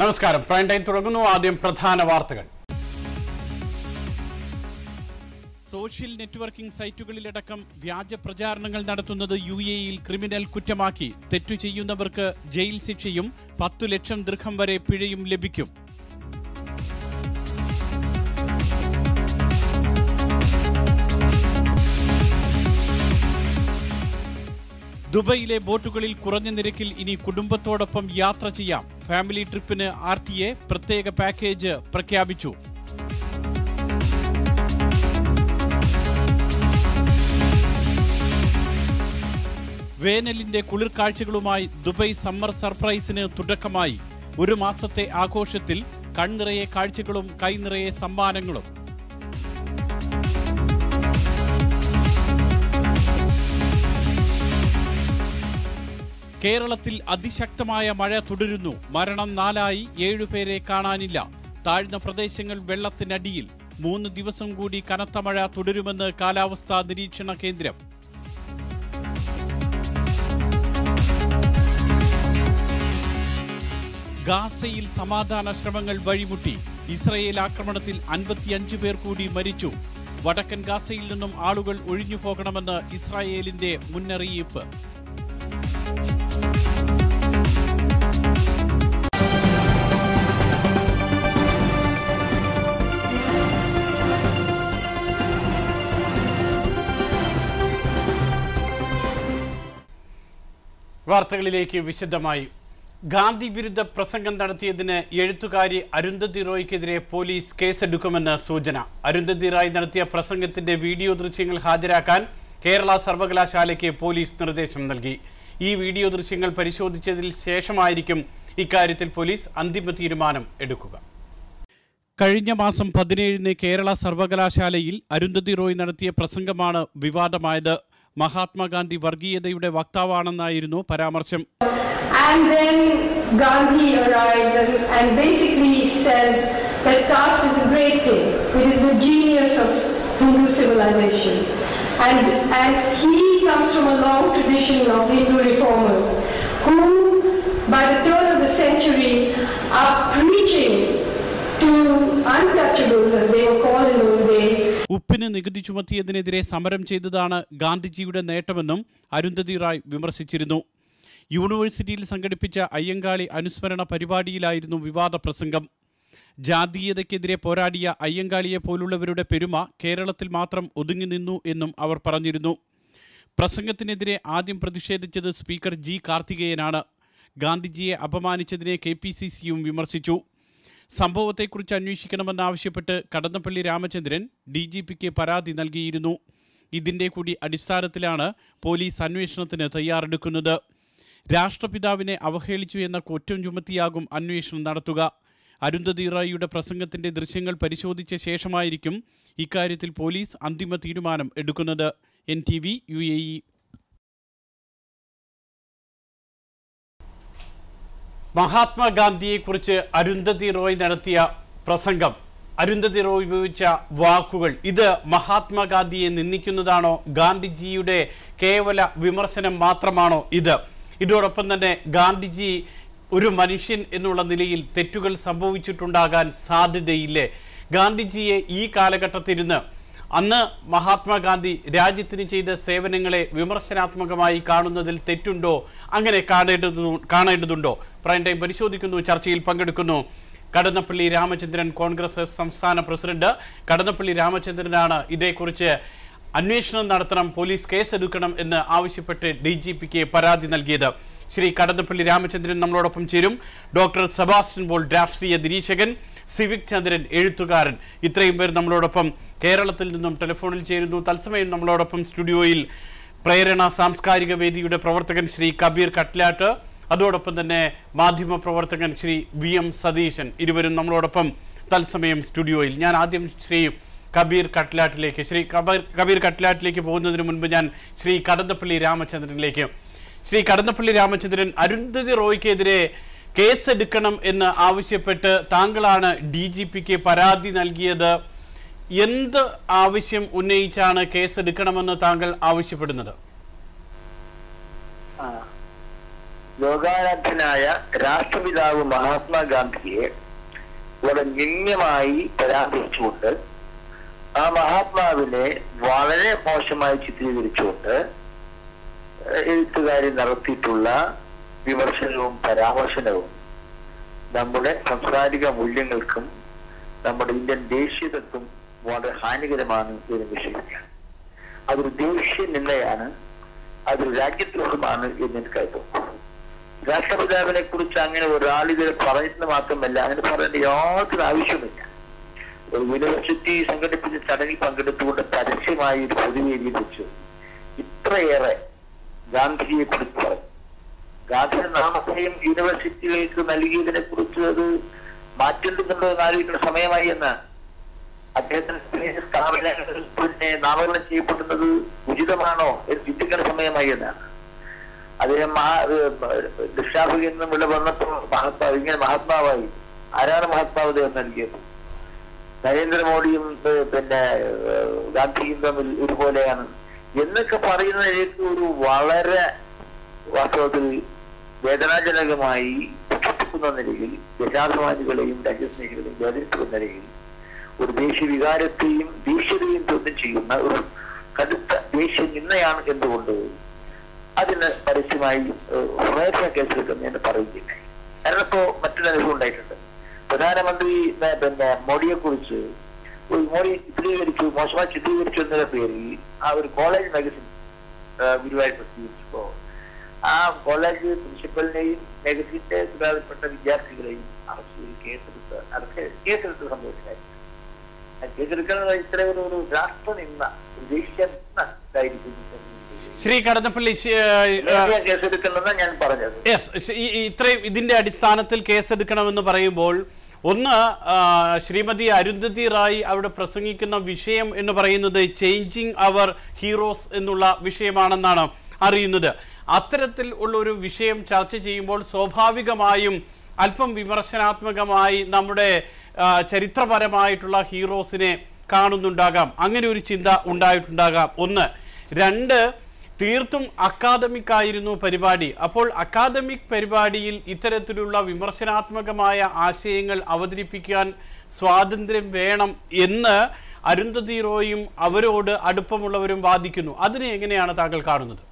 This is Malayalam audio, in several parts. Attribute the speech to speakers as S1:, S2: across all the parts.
S1: നമസ്കാരം പ്രൈം ടൈം തുടങ്ങുന്നു ആദ്യം പ്രധാന വാർത്തകൾ സോഷ്യൽ നെറ്റ്വർക്കിംഗ് സൈറ്റുകളിലടക്കം വ്യാജ പ്രചാരണങ്ങൾ നടത്തുന്നത് യു എയിൽ ക്രിമിനൽ കുറ്റമാക്കി തെറ്റു ചെയ്യുന്നവർക്ക് ജയിൽ ശിക്ഷയും പത്തു ലക്ഷം ദൃഹം വരെ പിഴയും ലഭിക്കും ദുബൈയിലെ ബോട്ടുകളിൽ കുറഞ്ഞ നിരക്കിൽ ഇനി കുടുംബത്തോടൊപ്പം യാത്ര ചെയ്യാം ഫാമിലി ട്രിപ്പിന് ആർ ടി എ പ്രത്യേക പാക്കേജ് പ്രഖ്യാപിച്ചു വേനലിന്റെ കുളിർക്കാഴ്ചകളുമായി ദുബൈ സമ്മർ സർപ്രൈസിന് തുടക്കമായി ഒരു മാസത്തെ ആഘോഷത്തിൽ കൺനിറയെ കാഴ്ചകളും കൈനിറയെ സമ്മാനങ്ങളും കേരളത്തിൽ അതിശക്തമായ മഴ തുടരുന്നു മരണം നാലായി ഏഴുപേരെ കാണാനില്ല താഴ്ന്ന പ്രദേശങ്ങൾ വെള്ളത്തിനടിയിൽ മൂന്ന് ദിവസം കൂടി കനത്ത മഴ തുടരുമെന്ന് കാലാവസ്ഥാ നിരീക്ഷണ കേന്ദ്രം ഗാസയിൽ സമാധാന ശ്രമങ്ങൾ വഴിമുട്ടി ഇസ്രയേൽ ആക്രമണത്തിൽ അൻപത്തിയഞ്ചു പേർ കൂടി മരിച്ചു വടക്കൻ ഗാസയിൽ നിന്നും ആളുകൾ ഒഴിഞ്ഞു പോകണമെന്ന് ഇസ്രായേലിന്റെ മുന്നറിയിപ്പ് വാർത്തകളിലേക്ക് വിശദമായി ഗാന്ധി വിരുദ്ധ പ്രസംഗം നടത്തിയതിന് എഴുത്തുകാരി അരുന്ധതി റോയ്ക്കെതിരെ പോലീസ് കേസെടുക്കുമെന്ന് സൂചന അരുന്ധതി റായ് നടത്തിയ പ്രസംഗത്തിന്റെ വീഡിയോ ദൃശ്യങ്ങൾ ഹാജരാക്കാൻ കേരള സർവകലാശാലയ്ക്ക് പോലീസ് നിർദ്ദേശം നൽകി ഈ വീഡിയോ ദൃശ്യങ്ങൾ പരിശോധിച്ചതിൽ ശേഷമായിരിക്കും ഇക്കാര്യത്തിൽ പോലീസ് അന്തിമ തീരുമാനം എടുക്കുക കഴിഞ്ഞ മാസം പതിനേഴിന് കേരള സർവകലാശാലയിൽ അരുന്ധതി റോയ് നടത്തിയ പ്രസംഗമാണ് വിവാദമായത് മഹാത്മാഗാന്ധി വർഗീയതയുടെ വക്താവാണെന്നായിരുന്നു പരാമർശം
S2: And then Gandhi arrives and, and basically says that caste is a great thing. It is the genius of Hindu civilization. And, and he comes from a long tradition of Hindu reformers who, by the turn of the century, are preaching to untouchables, as they were called in those days,
S1: ഉപ്പിന് നികുതി ചുമത്തിയതിനെതിരെ സമരം ചെയ്തതാണ് ഗാന്ധിജിയുടെ നേട്ടമെന്നും അരുന്ധതി റായ് വിമർശിച്ചിരുന്നു യൂണിവേഴ്സിറ്റിയിൽ സംഘടിപ്പിച്ച അയ്യങ്കാളി അനുസ്മരണ പരിപാടിയിലായിരുന്നു വിവാദ പ്രസംഗം ജാതീയതയ്ക്കെതിരെ പോരാടിയ അയ്യങ്കാളിയെ പോലുള്ളവരുടെ പെരുമ കേരളത്തിൽ മാത്രം ഒതുങ്ങി നിന്നു എന്നും അവർ പറഞ്ഞിരുന്നു പ്രസംഗത്തിനെതിരെ ആദ്യം പ്രതിഷേധിച്ചത് സ്പീക്കർ ജി കാർത്തികേയനാണ് ഗാന്ധിജിയെ അപമാനിച്ചതിനെ കെ പി സി സിയും വിമർശിച്ചു സംഭവത്തെക്കുറിച്ച് അന്വേഷിക്കണമെന്നാവശ്യപ്പെട്ട് കടന്നപ്പള്ളി രാമചന്ദ്രൻ ഡി ജി പിക്ക് പരാതി നൽകിയിരുന്നു ഇതിന്റെ കൂടി അടിസ്ഥാനത്തിലാണ് പോലീസ് അന്വേഷണത്തിന് തയ്യാറെടുക്കുന്നത് രാഷ്ട്രപിതാവിനെ അവഹേളിച്ചു എന്ന കുറ്റം ചുമത്തിയാകും അന്വേഷണം നടത്തുക അരുന്ധതി റായിയുടെ പ്രസംഗത്തിന്റെ ദൃശ്യങ്ങൾ പരിശോധിച്ച ശേഷമായിരിക്കും ഇക്കാര്യത്തിൽ പോലീസ് അന്തിമ തീരുമാനം എടുക്കുന്നത് N T V U A E മഹാത്മാഗാന്ധിയെക്കുറിച്ച് അരുന്ധതി റോയ് നടത്തിയ പ്രസംഗം അരുന്ധതി റോയ് ഉപയോഗിച്ച വാക്കുകൾ ഇത് മഹാത്മാഗാന്ധിയെ നിന്ദിക്കുന്നതാണോ ഗാന്ധിജിയുടെ കേവല വിമർശനം മാത്രമാണോ ഇത് ഇതോടൊപ്പം തന്നെ ഗാന്ധിജി ഒരു മനുഷ്യൻ എന്നുള്ള നിലയിൽ തെറ്റുകൾ സംഭവിച്ചിട്ടുണ്ടാകാൻ സാധ്യതയില്ലേ ഗാന്ധിജിയെ ഈ കാലഘട്ടത്തിരുന്ന് അന്ന് മഹാത്മാഗാന്ധി രാജ്യത്തിന് ചെയ്ത സേവനങ്ങളെ വിമർശനാത്മകമായി കാണുന്നതിൽ തെറ്റുണ്ടോ അങ്ങനെ കാണേണ്ടതു കാണേണ്ടതുണ്ടോ പ്രൈം ടൈം പരിശോധിക്കുന്നു ചർച്ചയിൽ പങ്കെടുക്കുന്നു കടന്നപ്പള്ളി രാമചന്ദ്രൻ കോൺഗ്രസ് എസ് സംസ്ഥാന പ്രസിഡന്റ് കടന്നപ്പള്ളി രാമചന്ദ്രനാണ് ഇതേക്കുറിച്ച് അന്വേഷണം നടത്തണം പോലീസ് കേസെടുക്കണം എന്ന് ആവശ്യപ്പെട്ട് ഡി ജി പിക്ക് പരാതി നൽകിയത് ശ്രീ കടന്നപ്പള്ളി രാമചന്ദ്രൻ നമ്മളോടൊപ്പം ചേരും ഡോക്ടർ സെബാസ്റ്റ്യൻ ബോൾ രാഷ്ട്രീയ നിരീക്ഷകൻ സിവിക് ചന്ദ്രൻ എഴുത്തുകാരൻ ഇത്രയും പേർ നമ്മളോടൊപ്പം കേരളത്തിൽ നിന്നും ടെലിഫോണിൽ ചേരുന്നു തത്സമയം നമ്മളോടൊപ്പം സ്റ്റുഡിയോയിൽ പ്രേരണ സാംസ്കാരിക വേദിയുടെ പ്രവർത്തകൻ ശ്രീ കബീർ കട്ട്ലാട്ട് അതോടൊപ്പം തന്നെ മാധ്യമ പ്രവർത്തകൻ ശ്രീ വി എം സതീശൻ ഇരുവരും നമ്മളോടൊപ്പം തത്സമയം സ്റ്റുഡിയോയിൽ ഞാൻ ആദ്യം ശ്രീ കബീർ കട്ട്ലാട്ടിലേക്ക് ശ്രീ കബീർ കബീർ കട്ട്ലാട്ടിലേക്ക് പോകുന്നതിന് മുൻപ് ഞാൻ ശ്രീ കടന്നപ്പള്ളി രാമചന്ദ്രനിലേക്ക് ശ്രീ കടന്നപ്പള്ളി രാമചന്ദ്രൻ അരുന്ധതി റോയ്ക്കെതിരെ കേസെടുക്കണം എന്ന് ആവശ്യപ്പെട്ട് താങ്കളാണ് ഡി ജി പിക്ക് പരാതി നൽകിയത് എന്ത് ആവശ്യം ഉന്നയിച്ചാണ് കേസെടുക്കണമെന്ന് താങ്കൾ ആവശ്യപ്പെടുന്നത്
S3: ആ. ലോകാരാധ്യനായ രാഷ്ട്രപിതാവ് മഹാത്മാഗാന്ധിയെ വളരെ ഗണ്യമായി പരാമർശിച്ചുകൊണ്ട് ആ മഹാത്മാവിനെ വളരെ മോശമായി ചിത്രീകരിച്ചുകൊണ്ട് എഴുത്തുകാരി നടത്തിയിട്ടുള്ള വിമർശനവും പരാമർശനവും നമ്മുടെ സാംസ്കാരിക മൂല്യങ്ങൾക്കും നമ്മുടെ ഇന്ത്യൻ ദേശീയതക്കും വളരെ ഹാനികരമാണ് എന്ന് വിശ്വസിക്കാം അതൊരു ദേശീയ നിന്നയാണ് അതൊരു രാജ്യദ്രോഹമാണ് എന്ന് എനിക്ക് തോന്നുന്നു രാഷ്ട്രപിതാവിനെ കുറിച്ച് അങ്ങനെ ഒരാൾ ഇതിൽ പറയുന്നത് മാത്രമല്ല അങ്ങനെ പറയേണ്ട യാതൊരു ആവശ്യമില്ല ഒരു യൂണിവേഴ്സിറ്റി സംഘടിപ്പിച്ച ചടങ്ങിൽ പങ്കെടുത്തുകൊണ്ട് പരസ്യമായി ഒരു പൊതുവേദിയിൽ വെച്ച് ഇത്രയേറെ ഗാന്ധിജിയെ കുറിച്ച് പറഞ്ഞു ഗാന്ധിയുടെ നാമധേയം യൂണിവേഴ്സിറ്റികൾക്ക് നൽകിയതിനെ കുറിച്ച് അത് മാറ്റേണ്ടതുണ്ടോ എന്ന് ആലോചിക്കുന്ന സമയമായി എന്ന് അദ്ദേഹത്തിന് സ്ഥാപനങ്ങൾ പിന്നെ നാമകരണം ചെയ്യപ്പെടുന്നത് ഉചിതമാണോ എന്ന് ചിന്തിക്കേണ്ട സമയമായി എന്നാണ് അദ്ദേഹം ദക്ഷിണാഫ്രിക്കയിൽ നിന്നും ഇവിടെ വന്നപ്പോൾ മഹാത്മാവ് ഇങ്ങനെ മഹാത്മാവായി ആരാണ് മഹാത്മാവ് അദ്ദേഹം നൽകിയത് നരേന്ദ്രമോദിയും ഏഹ്, പിന്നെ ഏഹ്, ഗാന്ധിയും തമ്മിൽ ഒരുപോലെയാണ് എന്നൊക്കെ പറയുന്നതിലേക്ക് ഒരു വളരെ വാസ്തവത്തിൽ വേദനാജനകമായി ചുറ്റുക്കുന്ന നിലയിൽ ദേശാഭിമാനികളെയും രാജ്യസ്നേഹികളെയും വേദനിപ്പിക്കുന്ന നിലയിൽ ഒരു ദേശീയ വികാരത്തെയും ദേശീയതയും ചോദ്യം ചെയ്യുന്ന ഒരു കടുത്ത ദേശീയ നിന്നയാണ് എന്തുകൊണ്ട് അതിന് പരസ്യമായി ഏഹ്, സ്വമേധയാ കേസെടുക്കുന്നു എന്ന് പറയുകയുണ്ടായി കാരണം ഇപ്പോ മറ്റൊരു അനുഭവം ഉണ്ടായിട്ടുണ്ട് പ്രധാനമന്ത്രി ഏഹ്, പിന്നെ മോഡിയെ കുറിച്ച് ഒരു മോഡി ചിത്രീകരിച്ചു മോശമായി ചിത്രീകരിച്ചു എന്നതിന്റെ പേരിൽ ആ ഒരു കോളേജ് മാഗസിൻ ഗുരുവായൂർ പ്രസിദ്ധീകരിച്ചപ്പോ ആ കോളേജ് പ്രിൻസിപ്പലിനെയും മാഗസിന്റെ ഉത്തരവാദപ്പെട്ട വിദ്യാർത്ഥികളെയും അറസ്റ്റ് ചെയ്ത് കേസെടുത്ത് അറസ്റ്റ് കേസെടുത്ത് സംഭവിച്ചായിരുന്നു ആ കേസെടുക്കുന്നത് ഇത്ര ഒരു ഒരു രാഷ്ട്ര നിന്ന ഒരു ദേശീയ നിന്ന ഇതായിരിക്കും
S1: ശ്രീ കടന്നപ്പള്ളി ശ- ഏഹ്,
S3: നേരത്തെ കേസെടുക്കണമെന്നാണ് ഞാൻ പറഞ്ഞത്
S1: യെസ് ശ- ഈ- ഈ ഇത്രയും ഇതിന്റെ അടിസ്ഥാനത്തിൽ കേസെടുക്കണമെന്ന് പറയുമ്പോൾ ഒന്ന് ആ, ശ്രീമതി അരുന്ധതി റായ് അവിടെ പ്രസംഗിക്കുന്ന വിഷയം എന്ന് പറയുന്നത് ചേഞ്ചിങ് അവർ ഹീറോസ് എന്നുള്ള വിഷയമാണെന്നാണ് അറിയുന്നത് അത്തരത്തിൽ ഉള്ള ഒരു വിഷയം ചർച്ച ചെയ്യുമ്പോൾ സ്വാഭാവികമായും അല്പം വിമർശനാത്മകമായി നമ്മുടെ ആ, ചരിത്രപരമായിട്ടുള്ള ഹീറോസിനെ കാണുന്നുണ്ടാകാം അങ്ങനെ ഒരു ചിന്ത ഉണ്ടായിട്ടുണ്ടാകാം ഒന്ന് രണ്ട് തീർത്തും അക്കാദമിക് ആയിരുന്നു പരിപാടി അപ്പോൾ അക്കാദമിക് പരിപാടിയിൽ ഇത്തരത്തിലുള്ള വിമർശനാത്മകമായ ആശയങ്ങൾ അവതരിപ്പിക്കാൻ സ്വാതന്ത്ര്യം വേണം എന്ന് അരുന്ധതി റോയും അവരോട് അടുപ്പമുള്ളവരും വാദിക്കുന്നു അതിനെ എങ്ങനെയാണ് താങ്കൾ കാണുന്നത്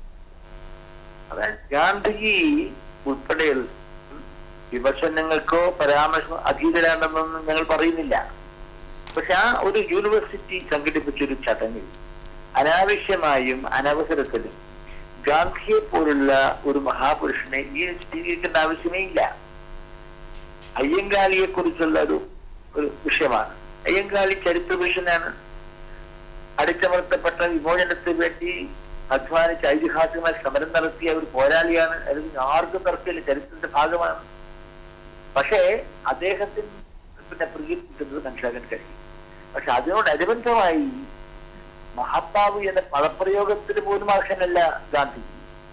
S3: അതായത് ഗാന്ധിജി ഉൾപ്പെടെയുള്ള വിമർശനങ്ങൾക്കോ പരാമർശമോ അതീതരാണെന്നൊന്നും ഞങ്ങൾ പറയുന്നില്ല പക്ഷെ ആ ഒരു യൂണിവേഴ്സിറ്റി സംഘടിപ്പിച്ച ഒരു ചടങ്ങിൽ അനാവശ്യമായും അനവസരത്തിലും ഗാന്ധിയെ പോലുള്ള ഒരു മഹാപുരുഷനെ ഈ സ്ഥിരീകരിക്കേണ്ട ആവശ്യമേ ഇല്ല അയ്യങ്കാളിയെ കുറിച്ചുള്ള ഒരു ഒരു വിഷയമാണ് അയ്യങ്കാളി ചരിത്രപുരുഷനാണ് അടിച്ചമർത്തപ്പെട്ട വിമോചനത്തിന് വേണ്ടി അധ്വാനിച്ച് ഐതിഹാസികമായ സമരം നടത്തിയ ഒരു പോരാളിയാണ് അല്ലെങ്കിൽ ആർക്കും തർക്കമില്ല ചരിത്രത്തിന്റെ ഭാഗമാണ് പക്ഷേ അദ്ദേഹത്തിന് പിന്നെ പ്രിയപ്പെട്ടത് മനസ്സിലാക്കാൻ കഴിയും പക്ഷെ അതിനോടനുബന്ധമായി മഹാത്മാവ് എന്ന പദപ്രയോഗത്തിന് പോലും ആവശ്യമല്ല ഗാന്ധി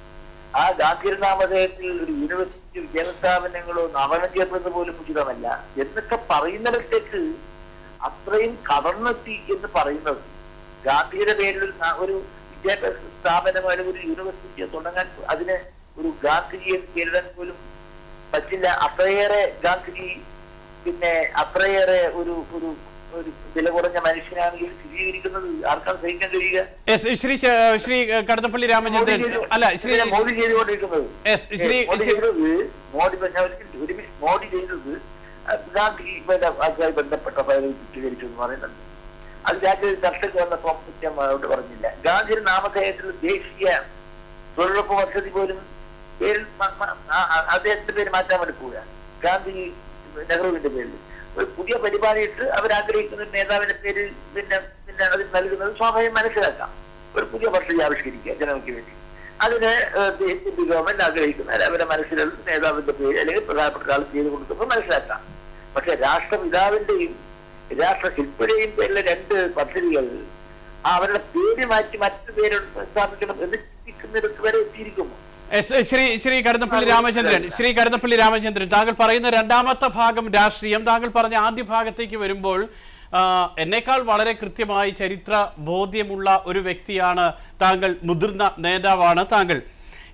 S3: ആ ഗാന്ധിയുടെ നാമധേയത്തിൽ ഒരു യൂണിവേഴ്സിറ്റി വിദ്യാസ്ഥാപനങ്ങളോ നാമകരണം ചെയ്യപ്പെടുന്നത് പോലും ഉചിതമല്ല എന്നൊക്കെ പറയുന്നിടത്തേക്ക് അത്രയും കവർന്നെത്തി എന്ന് പറയുന്നത് ഗാന്ധിയുടെ പേരിൽ ഒരു ന- ഒരു വിദ്യാഭ്യാസ സ്ഥാപനമോ അല്ലെങ്കിൽ ഒരു യൂണിവേഴ്സിറ്റിയോ തുടങ്ങാൻ അതിന് ഒരു ഗാന്ധിജിയെ പേരിടാൻ പോലും പറ്റില്ല അത്രയേറെ ഗാന്ധിജി പിന്നെ അത്രയേറെ ഒരു ഒരു ഒരു വില കുറഞ്ഞ മനുഷ്യനാണ് ഈ സ്ഥിരീകരിക്കുന്നത് ആർക്കാണ് സഹിക്കാൻ കഴിയുക
S1: എസ് ശ്രീ ശ- ശ്രീ കടന്നപ്പള്ളി രാമചന്ദ്രൻ അല്ല ശ്രീ
S3: ഇതിനെ മോദി ചെയ്തുകൊണ്ടിരിക്കുന്നത്
S1: Yes, ശ്രീ-
S3: മോദി
S1: ശ്രീ-
S3: ചെയ്തത് മോദി ഞാൻ ഒരിക്കൽ ഒരു മിനിറ്റ് മോദി ചെയ്തത് ഗാന്ധി അതുമായി ബന്ധപ്പെട്ട ഫയലുകൾ ചിത്രീകരിച്ചു എന്ന് പറയുന്നുണ്ട് അത് രാജ്യ ചർച്ചയ്ക്ക് വന്നപ്പോൾ കൃത്യം അവരോട് പറഞ്ഞില്ല ഗാന്ധിയുടെ നാമധേയത്തിൽ ദേശീയ തൊഴിലുറപ്പ് പദ്ധതി പോലും പേരിൽ മ- മ- ആ- ആ- അദ്ദേഹത്തിന്റെ പേര് മാറ്റാൻ എടുക്കുക ഗാന്ധി നെഹ്റുവിന്റെ പേരിൽ ഒരു പുതിയ പരിപാടി ഇട്ട് അവരാഗ്രഹിക്കുന്ന ഒരു നേതാവിന്റെ പേര് പിന്നെ പിന്നെ അതിൽ നൽകുന്നത് സ്വാഭാവികം മനസ്സിലാക്കാം ഒരു പുതിയ പദ്ധതി ആവിഷ്കരിക്കുക ജനങ്ങൾക്ക് വേണ്ടി അതിന് ദേശീയ ഗവൺമെന്റ് ആഗ്രഹിക്കുന്ന അവരുടെ മനസ്സിലുള്ള നേതാവിന്റെ പേര് അല്ലെങ്കിൽ പ്രധാനപ്പെട്ട ആൾ ചെയ്തു കൊടുക്കുമ്പോൾ മനസ്സിലാക്കാം പക്ഷെ രാഷ്ട്രപിതാവിന്റെയും രാഷ്ട്രശില്പിയുടെയും പേരിലെ രണ്ട് പദ്ധതികൾ ആ അവരുടെ പേര് മാറ്റി മറ്റു പേര് സ്ഥാപിക്കണം എന്ന് ചിന്തിക്കുന്നിടത്ത് വരെ എത്തിയിരിക്കുന്നു
S1: എസ് ശ്രീ ശ്രീ കടന്നപ്പള്ളി രാമചന്ദ്രൻ ശ്രീ കടന്നപ്പള്ളി രാമചന്ദ്രൻ താങ്കൾ പറയുന്ന രണ്ടാമത്തെ ഭാഗം രാഷ്ട്രീയം താങ്കൾ പറഞ്ഞ ആദ്യ ഭാഗത്തേക്ക് വരുമ്പോൾ ആ, എന്നേക്കാൾ വളരെ കൃത്യമായി ചരിത്ര ബോധ്യമുള്ള ഒരു വ്യക്തിയാണ് താങ്കൾ മുതിർന്ന നേതാവാണ് താങ്കൾ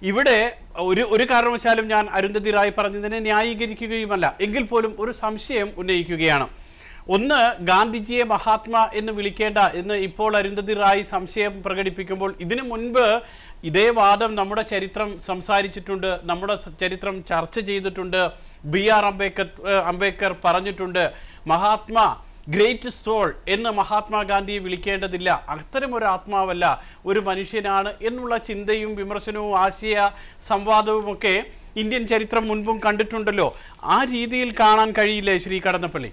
S1: ഇവിടെ ഒരു ഒരു കാരണവശാലും ഞാൻ അരുന്ധതി റായ് പറഞ്ഞതിനെ ന്യായീകരിക്കുകയുമല്ല എങ്കിൽ പോലും ഒരു സംശയം ഉന്നയിക്കുകയാണ് ഒന്ന് ഗാന്ധിജിയെ മഹാത്മാ എന്ന് വിളിക്കേണ്ട എന്ന് ഇപ്പോൾ അരുന്ധതി റായ് സംശയം പ്രകടിപ്പിക്കുമ്പോൾ ഇതിനു മുൻപ് ഇതേ വാദം നമ്മുടെ ചരിത്രം സംസാരിച്ചിട്ടുണ്ട് നമ്മുടെ സ- ചരിത്രം ചർച്ച ചെയ്തിട്ടുണ്ട് ബി ആർ അംബേദ്കർ ഏഹ് അംബേദ്കർ പറഞ്ഞിട്ടുണ്ട് മഹാത്മാ ഗ്രേറ്റ് സോൾ എന്ന് മഹാത്മാഗാന്ധിയെ വിളിക്കേണ്ടതില്ല അത്തരം ഒരു ആത്മാവല്ല ഒരു മനുഷ്യനാണ് എന്നുള്ള ചിന്തയും വിമർശനവും ആശയ സംവാദവുമൊക്കെ ഇന്ത്യൻ ചരിത്രം മുൻപും കണ്ടിട്ടുണ്ടല്ലോ ആ രീതിയിൽ കാണാൻ കഴിയില്ലേ ശ്രീ കടന്നപ്പള്ളി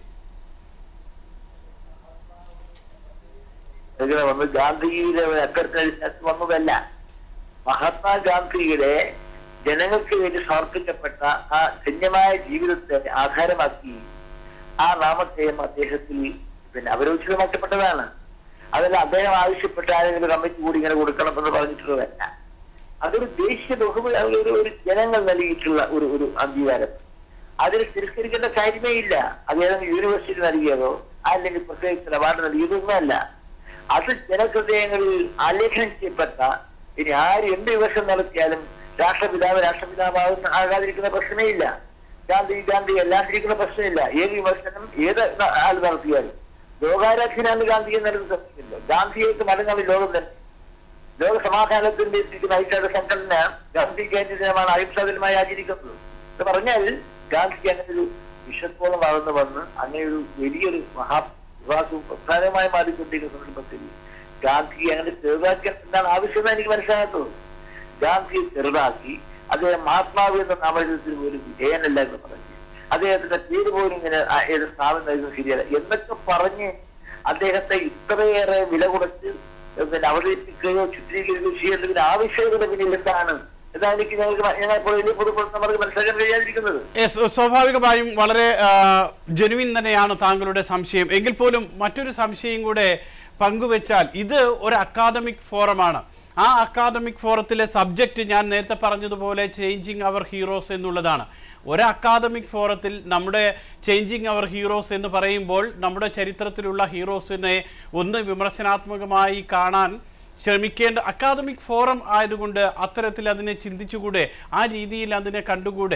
S3: ഇങ്ങനെ വന്ന് ഗാന്ധിജിയുടെ അക്കരക്കനുസരിച്ച് വന്നതല്ല മഹാത്മാഗാന്ധിയുടെ ജനങ്ങൾക്ക് വേണ്ടി സമർപ്പിക്കപ്പെട്ട ആ ധന്യമായ ജീവിതത്തെ ആധാരമാക്കി ആ നാമധേയം അദ്ദേഹത്തിൽ പിന്നെ അവരോചിതമാക്കപ്പെട്ടതാണ് അതല്ല അദ്ദേഹം ആവശ്യപ്പെട്ട ആരെങ്കിലും കമ്മിറ്റി കൂടി ഇങ്ങനെ കൊടുക്കണം എന്ന് പറഞ്ഞിട്ടുള്ളതല്ല അതൊരു ദേശീയ ബഹുമതി ഒരു ഒരു ജനങ്ങൾ നൽകിയിട്ടുള്ള ഒരു ഒരു അംഗീകാരം അതിൽ തിരസ്കരിക്കേണ്ട കാര്യമേ ഇല്ല അദ്ദേഹം യൂണിവേഴ്സിറ്റി നൽകിയതോ അല്ലെങ്കിൽ പ്രത്യേകിച്ച് അവാർഡ് നൽകിയതൊന്നുമല്ല അത് ജനഹൃദയങ്ങളിൽ ആലേഖനം ചെയ്യപ്പെട്ട ഇനി ആര് എന്ത് വിമർശനം നടത്തിയാലും രാഷ്ട്രപിതാവ് രാഷ്ട്രപിതാവാകുന്ന ആകാതിരിക്കുന്ന പ്രശ്നമേ ഇല്ല ഗാന്ധി ഗാന്ധി അല്ലാതിരിക്കുന്ന പ്രശ്നമില്ല ഏത് വിമർശനം ഏത് ന- ആൾ നടത്തിയാലും ലോകാരാധ്യനാണ് ഗാന്ധി എന്നത് സത്യമില്ല ഗാന്ധിയേക്ക് മടങ്ങാണ് ലോകം തന്നെ ലോക സമാധാനത്തിന്റെ ഇരിക്കുന്ന ഐക്യയുടെ സംഘടന ഗാന്ധി ജയന്തി ദിനമാണ് അഹിംസാ ദിനമായി ആചരിക്കുന്നത് എന്ന് പറഞ്ഞാൽ ഗാന്ധിജി അങ്ങനെ ഒരു വിശ്വത്തോളം വളർന്നു വന്ന് അങ്ങനെ ഒരു വലിയൊരു മഹാ വിവാസവും പ്രധാനമായി മാറിക്കൊണ്ടിരിക്കുന്ന സന്ദർഭത്തിൽ ഗാന്ധി അങ്ങനെ ചെറുതാക്കിയ എന്താണ് ആവശ്യം എന്ന് എനിക്ക് മനസ്സിലാകാത്തത് ഗാന്ധിയെ ചെറുതാക്കി അദ്ദേഹം മഹാത്മാവ് എന്ന നാമകത്തിൽ പോലും വിജയനല്ല എന്ന് പറഞ്ഞു അദ്ദേഹത്തിന്റെ പേര് പോലും ഇങ്ങനെ ആ ഏത് സ്ഥാപനം നൽകുന്നത് ശരിയല്ല എന്നൊക്കെ പറഞ്ഞ് അദ്ദേഹത്തെ ഇത്രയേറെ വില കൊടുത്ത് പിന്നെ അവതരിപ്പിക്കുകയോ ചിത്രീകരിക്കുകയോ ചെയ്യേണ്ടതിന് ആവശ്യകത പിന്നിൽ എന്താണ് എന്നാണ് എനിക്ക് ഞങ്ങൾക്ക് മ- ഞങ്ങൾ ഇപ്പോൾ വലിയ പൊതുപ്രവർത്തകർക്ക് മനസ്സിലാക്കാൻ കഴിയാതിരിക്കുന്നത്
S1: യെസ് സ്വാഭാവികമായും വളരെ ജെനുവിൻ തന്നെയാണ് താങ്കളുടെ സംശയം എങ്കിൽ പോലും മറ്റൊരു സംശയം കൂടെ പങ്കുവെച്ചാൽ ഇത് ഒരു അക്കാദമിക് ഫോറമാണ് ആ അക്കാദമിക് ഫോറത്തിലെ സബ്ജക്റ്റ് ഞാൻ നേരത്തെ പറഞ്ഞതുപോലെ ചേഞ്ചിങ് അവർ ഹീറോസ് എന്നുള്ളതാണ് ഒരു അക്കാദമിക് ഫോറത്തിൽ നമ്മുടെ ചേഞ്ചിങ് അവർ ഹീറോസ് എന്ന് പറയുമ്പോൾ നമ്മുടെ ചരിത്രത്തിലുള്ള ഹീറോസിനെ ഒന്ന് വിമർശനാത്മകമായി കാണാൻ ശ്രമിക്കേണ്ട അക്കാദമിക് ഫോറം ആയതുകൊണ്ട് അത്തരത്തിൽ അതിനെ ചിന്തിച്ചുകൂടെ ആ രീതിയിൽ അതിനെ കണ്ടുകൂടെ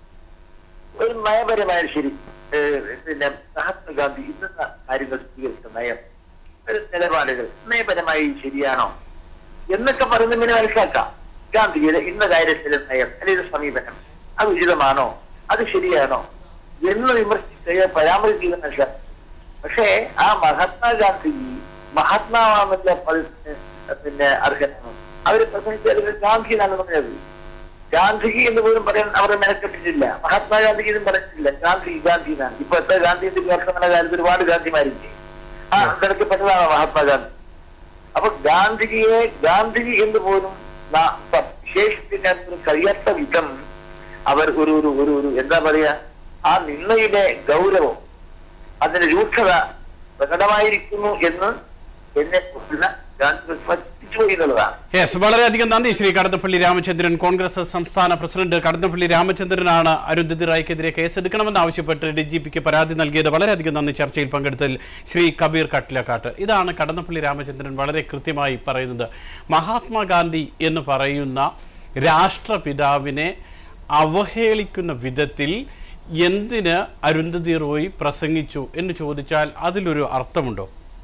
S3: ഒരു നയപരമായ ശരി ഏഹ് പിന്നെ മഹാത്മാഗാന്ധി ഇന്ന കാര്യങ്ങൾ സ്വീകരിച്ച നയം ഒരു നിലപാടുകൾ നയപരമായി ശരിയാണോ എന്നൊക്കെ പറയുന്നത് ഇങ്ങനെ മനസ്സിലാക്കാം ഗാന്ധിയുടെ ഇന്ന കാര്യത്തിലെ നയം അല്ലെങ്കിൽ സമീപനം അത് ഉചിതമാണോ അത് ശരിയാണോ എന്ന് വിമർശിച്ച് പരാമർശിക്കുക മനസ്സിലാക്കാം പക്ഷേ ആ മഹാത്മാഗാന്ധി മഹാത്മാവാണെന്നുള്ള പദത്തിന് പിന്നെ അർഹനാണ് അവര് പ്രസംഗിച്ചത് ഗാന്ധി എന്നാണ് പറഞ്ഞത് ഗാന്ധിജി എന്ന് പോലും പറയാൻ അവർ മെനക്കെട്ടിട്ടില്ല മഹാത്മാഗാന്ധിജി എന്നും പറഞ്ഞിട്ടില്ല ഗാന്ധി ഗാന്ധി എന്നാണ് ഇപ്പൊ എത്ര ഗാന്ധിന്റെ വർഷങ്ങളുടെ കാലത്ത് ഒരുപാട് ഗാന്ധിമാരില്ലേ ആ തിരക്കപ്പെട്ടതാണ് മഹാത്മാഗാന്ധി അപ്പൊ ഗാന്ധിജിയെ ഗാന്ധിജി എന്ന് പോലും നാ- പ- വിശേഷിപ്പിക്കാൻ പോലും കഴിയാത്ത വിധം അവർ ഒരു ഒരു ഒരു ഒരു എന്താ പറയാ ആ നിന്നയുടെ ഗൗരവം അതിന്റെ രൂക്ഷത പ്രകടമായിരിക്കുന്നു എന്ന് എന്നെ കുറിച്ചുള്ള ഗാന്ധി സ്പഷ്ടിച്ചു പോയി എന്നുള്ളതാണ്
S1: യെസ് വളരെയധികം നന്ദി ശ്രീ കടന്നപ്പള്ളി രാമചന്ദ്രൻ കോൺഗ്രസ് സംസ്ഥാന പ്രസിഡന്റ് കടന്നപ്പള്ളി രാമചന്ദ്രനാണ് അരുന്ധതി റായ്ക്കെതിരെ കേസെടുക്കണമെന്ന് ആവശ്യപ്പെട്ട് ഡി ജി പിക്ക് പരാതി നൽകിയത് വളരെയധികം നന്ദി ചർച്ചയിൽ പങ്കെടുത്തതിൽ ശ്രീ കബീർ കട്ടിലക്കാട്ട് ഇതാണ് കടന്നപ്പള്ളി രാമചന്ദ്രൻ വളരെ കൃത്യമായി പറയുന്നത് മഹാത്മാഗാന്ധി എന്ന് പറയുന്ന രാഷ്ട്രപിതാവിനെ അവഹേളിക്കുന്ന വിധത്തിൽ എന്തിന് അരുന്ധതി റോയ് പ്രസംഗിച്ചു എന്ന് ചോദിച്ചാൽ അതിലൊരു അർത്ഥമുണ്ടോ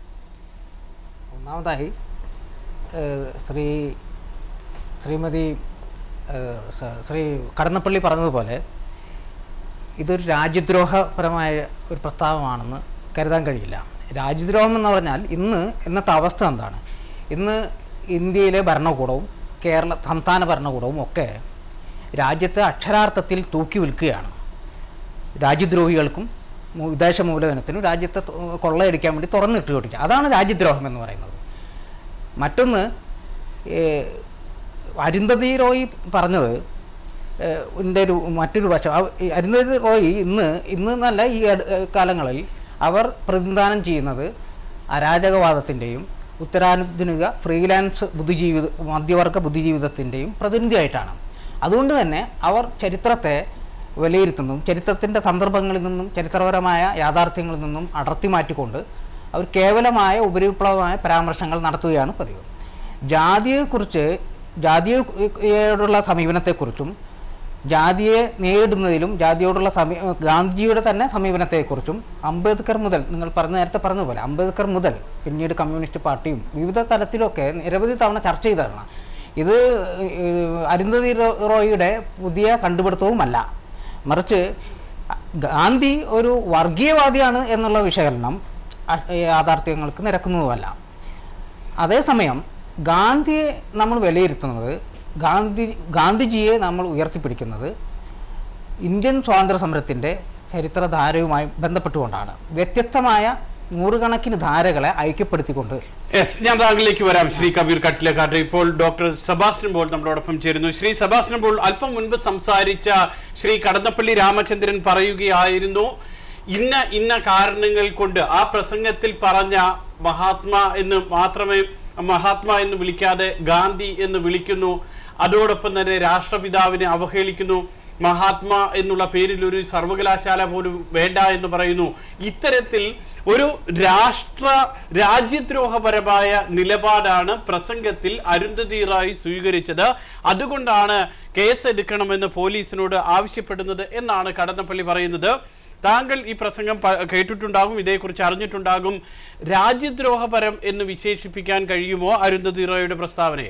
S4: ഒന്നാമതായി ഏഹ്, ശ്രീ ശ്രീമതി ഏഹ്, സ- ശ്രീ കടന്നപ്പള്ളി പറഞ്ഞതുപോലെ ഇതൊരു രാജ്യദ്രോഹപരമായ ഒരു പ്രസ്താവമാണെന്ന് കരുതാൻ കഴിയില്ല രാജ്യദ്രോഹം എന്ന് പറഞ്ഞാൽ ഇന്ന് ഇന്നത്തെ അവസ്ഥ എന്താണ് ഇന്ന് ഇന്ത്യയിലെ ഭരണകൂടവും കേരള സംസ്ഥാന ഭരണകൂടവും ഒക്കെ രാജ്യത്തെ അക്ഷരാർത്ഥത്തിൽ തൂക്കി വിൽക്കുകയാണ് രാജ്യദ്രോഹികൾക്കും മു- വിദേശ മൂലധനത്തിനും രാജ്യത്തെ ത- കൊള്ളയടിക്കാൻ വേണ്ടി തുറന്നിട്ട് കൊടുക്കുക അതാണ് രാജ്യദ്രോഹം എന്ന് പറയുന്നത് മറ്റൊന്ന് ഏഹ്, അരുന്ധതി റോയ് പറഞ്ഞത് ഏഹ്, ൻ്റെ ഒരു മറ്റൊരു വശം അവ- ഈ അരുന്ധതി റോയ് ഇന്ന് ഇന്ന് എന്നല്ല ഈ അട്- ഏഹ് കാലങ്ങളിൽ അവർ പ്രതിനിധാനം ചെയ്യുന്നത് അരാജകവാദത്തിൻ്റെയും ഉത്തരാധുനിക ഫ്രീലാൻസ് ബുദ്ധിജീവിത മധ്യവർഗ ബുദ്ധിജീവിതത്തിൻ്റെയും പ്രതിനിധിയായിട്ടാണ് അതുകൊണ്ട് തന്നെ അവർ ചരിത്രത്തെ വിലയിരുത്തുന്നതും ചരിത്രത്തിൻ്റെ സന്ദർഭങ്ങളിൽ നിന്നും ചരിത്രപരമായ യാഥാർത്ഥ്യങ്ങളിൽ നിന്നും അടർത്തി മാറ്റിക്കൊണ്ട് അവർ കേവലമായ ഉപരിവിപ്ലവമായ പരാമർശങ്ങൾ നടത്തുകയാണ് പതിവ് ജാതിയെക്കുറിച്ച് ജാതിയോടുള്ള സമീപനത്തെക്കുറിച്ചും ജാതിയെ നേരിടുന്നതിലും ജാതിയോടുള്ള സമീ ഗാന്ധിജിയുടെ തന്നെ സമീപനത്തെക്കുറിച്ചും അംബേദ്കർ മുതൽ നിങ്ങൾ പറഞ്ഞ നേരത്തെ പറഞ്ഞതുപോലെ അംബേദ്കർ മുതൽ പിന്നീട് കമ്മ്യൂണിസ്റ്റ് പാർട്ടിയും വിവിധ തലത്തിലൊക്കെ നിരവധി തവണ ചർച്ച ചെയ്തതാണ് ഇത് ഏഹ്, അരുന്ധതി റോ- റോയിയുടെ പുതിയ കണ്ടുപിടുത്തവുമല്ല മറിച്ച് ഗാന്ധി ഒരു വർഗീയവാദിയാണ് എന്നുള്ള വിശകലനം അ- യാഥാർത്ഥ്യങ്ങൾക്ക് നിരക്കുന്നതുമല്ല അതേസമയം ഗാന്ധിയെ നമ്മൾ വിലയിരുത്തുന്നത് ഗാന്ധി ഗാന്ധിജിയെ നമ്മൾ ഉയർത്തിപ്പിടിക്കുന്നത് ഇന്ത്യൻ സ്വാതന്ത്ര്യ സമരത്തിൻ്റെ ചരിത്രധാരയുമായി ബന്ധപ്പെട്ടുകൊണ്ടാണ് വ്യത്യസ്തമായ നൂറുകണക്കിന് ധാരകളെ ഐക്യപ്പെടുത്തിക്കൊണ്ട്
S1: യെസ് ഞാൻ താങ്കളിലേക്ക് വരാം ശ്രീ കബീർ കട്ടിലക്കാട്ട് ഇപ്പോൾ ഡോക്ടർ സെബാസ്റ്റ്യൻ പോൾ നമ്മളോടൊപ്പം ചേരുന്നു ശ്രീ സെബാസ്റ്റ്യൻ പോൾ അല്പം മുൻപ് സംസാരിച്ച ശ്രീ കടന്നപ്പള്ളി രാമചന്ദ്രൻ പറയുകയായിരുന്നു ഇന്ന ഇന്ന കാരണങ്ങൾ കൊണ്ട് ആ പ്രസംഗത്തിൽ പറഞ്ഞ മഹാത്മാ എന്ന് മാത്രമേ മഹാത്മാ എന്ന് വിളിക്കാതെ ഗാന്ധി എന്ന് വിളിക്കുന്നു അതോടൊപ്പം തന്നെ രാഷ്ട്രപിതാവിനെ അവഹേളിക്കുന്നു മഹാത്മാ എന്നുള്ള പേരിൽ ഒരു സർവകലാശാല പോലും വേണ്ട എന്ന് പറയുന്നു ഇത്തരത്തിൽ ഒരു രാഷ്ട്ര രാജ്യദ്രോഹപരമായ നിലപാടാണ് പ്രസംഗത്തിൽ അരുന്ധതി റായ് സ്വീകരിച്ചത് അതുകൊണ്ടാണ് കേസെടുക്കണമെന്ന് പോലീസിനോട് ആവശ്യപ്പെടുന്നത് എന്നാണ് കടന്നപ്പള്ളി പറയുന്നത് താങ്കൾ ഈ പ്രസംഗം പ- കേട്ടിട്ടുണ്ടാകും ഇതേക്കുറിച്ച് അറിഞ്ഞിട്ടുണ്ടാകും രാജ്യദ്രോഹപരം എന്ന് വിശേഷിപ്പിക്കാൻ കഴിയുമോ അരുന്ധതി റായുടെ പ്രസ്താവനയെ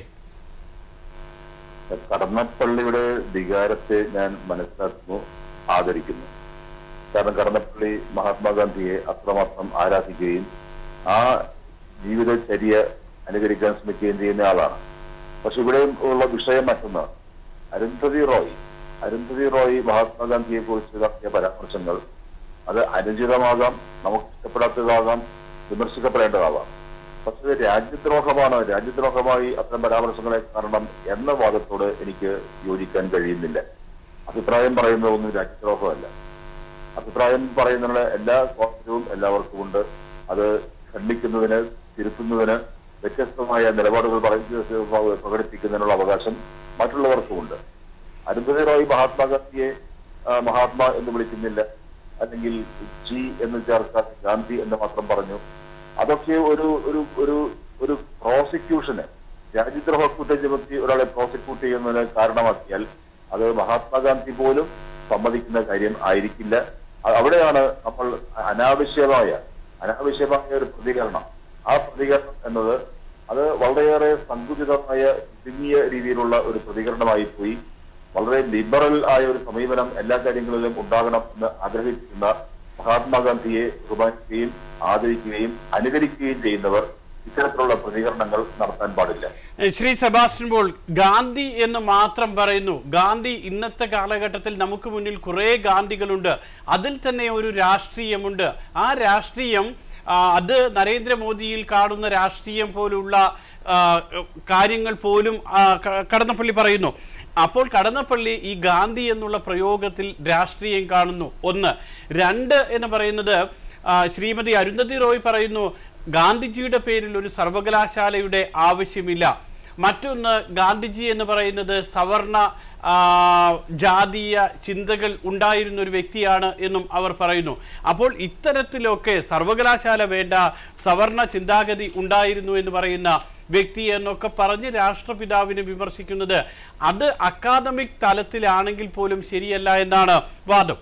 S5: കടന്നപ്പള്ളിയുടെ വികാരത്തെ ഞാൻ മനസ്സിലാക്കുന്നു ആദരിക്കുന്നു കാരണം കടന്നപ്പള്ളി മഹാത്മാഗാന്ധിയെ അത്രമാത്രം ആരാധിക്കുകയും ആ ജീവിതചര്യ അനുകരിക്കാൻ ശ്രമിക്കുകയും ചെയ്യുന്ന ആളാണ് പക്ഷെ ഇവിടെ ഉള്ള വിഷയം മറ്റൊന്നാണ് അരുന്ധതി റോയ് അരുന്ധതി റോയ് മഹാത്മാഗാന്ധിയെ കുറിച്ച് നടത്തിയ പരാമർശങ്ങൾ അത് അനുചിതമാകാം നമുക്ക് ഇഷ്ടപ്പെടാത്തതാകാം വിമർശിക്കപ്പെടേണ്ടതാവാം പക്ഷേ ഇത് രാജ്യദ്രോഹമാണ് രാജ്യദ്രോഹമായി അത്തരം പരാമർശങ്ങളെ കാരണം എന്ന വാദത്തോട് എനിക്ക് യോജിക്കാൻ കഴിയുന്നില്ല അഭിപ്രായം പറയുന്നതൊന്നും രാജ്യദ്രോഹമല്ല അഭിപ്രായം പറയുന്നതിനുള്ള എല്ലാ സ്വാതന്ത്ര്യവും എല്ലാവർക്കും ഉണ്ട് അത് ഖണ്ഡിക്കുന്നതിന് തിരുത്തുന്നതിന് വ്യത്യസ്തമായ നിലപാടുകൾ പറയുന്ന പ്രകടിപ്പിക്കുന്നതിനുള്ള അവകാശം മറ്റുള്ളവർക്കുമുണ്ട് അരുന്ധതി റോയ് മഹാത്മാഗാന്ധിയെ ആ, മഹാത്മാ എന്ന് വിളിക്കുന്നില്ല അല്ലെങ്കിൽ ജി എന്ന് ചേർക്കാൻ ഗാന്ധി എന്ന് മാത്രം പറഞ്ഞു അതൊക്കെ ഒരു ഒരു ഒരു ഒരു പ്രോസിക്യൂഷന് രാജ്യദ്രോഹ കുറ്റം ചുമത്തി ഒരാളെ പ്രോസിക്യൂട്ട് ചെയ്യുന്നതിന് കാരണമാക്കിയാൽ അത് മഹാത്മാഗാന്ധി പോലും സമ്മതിക്കുന്ന കാര്യം ആയിരിക്കില്ല അ- അവിടെയാണ് നമ്മൾ അനാവശ്യമായ അനാവശ്യമായ ഒരു പ്രതികരണം ആ പ്രതികരണം എന്നത് അത് വളരെയേറെ സങ്കുചിതമായ ഇടുങ്ങിയ രീതിയിലുള്ള ഒരു പ്രതികരണമായി പോയി വളരെ ലിബറൽ ആയ ഒരു സമീപനം എല്ലാ കാര്യങ്ങളിലും ഉണ്ടാകണം എന്ന് ആഗ്രഹിക്കുന്ന മഹാത്മാഗാന്ധിയെ ബഹുമാനിക്കുകയും ആദരിക്കുകയും അനുകരിക്കുകയും ചെയ്യുന്നവർ ഇത്തരത്തിലുള്ള പ്രതികരണങ്ങൾ നടത്താൻ പാടില്ല
S1: ഏഹ് ശ്രീ സെബാസ്റ്റ്യൻ പോൾ ഗാന്ധി എന്ന് മാത്രം പറയുന്നു ഗാന്ധി ഇന്നത്തെ കാലഘട്ടത്തിൽ നമുക്ക് മുന്നിൽ കുറേ ഗാന്ധികളുണ്ട് അതിൽ തന്നെ ഒരു രാഷ്ട്രീയമുണ്ട് ആ രാഷ്ട്രീയം ആ, അത് നരേന്ദ്രമോദിയിൽ കാണുന്ന രാഷ്ട്രീയം പോലുള്ള ആ, കാര്യങ്ങൾ പോലും ആ, ക- കടന്നപ്പള്ളി പറയുന്നു അപ്പോൾ കടന്നപ്പള്ളി ഈ ഗാന്ധി എന്നുള്ള പ്രയോഗത്തിൽ രാഷ്ട്രീയം കാണുന്നു ഒന്ന് രണ്ട് എന്ന് പറയുന്നത് ആ, ശ്രീമതി അരുന്ധതി റോയ് പറയുന്നു ഗാന്ധിജിയുടെ പേരിൽ ഒരു സർവകലാശാലയുടെ ആവശ്യമില്ല മറ്റൊന്ന് ഗാന്ധിജി എന്ന് പറയുന്നത് സവർണ ആ, ജാതീയ ചിന്തകൾ ഉണ്ടായിരുന്ന ഒരു വ്യക്തിയാണ് എന്നും അവർ പറയുന്നു അപ്പോൾ ഇത്തരത്തിലൊക്കെ സർവകലാശാല വേണ്ട സവർണ ചിന്താഗതി ഉണ്ടായിരുന്നു എന്ന് പറയുന്ന വ്യക്തി എന്നൊക്കെ പറഞ്ഞ് രാഷ്ട്രപിതാവിനെ വിമർശിക്കുന്നത് അത് അക്കാദമിക് തലത്തിലാണെങ്കിൽ പോലും ശരിയല്ല എന്നാണ് വാദം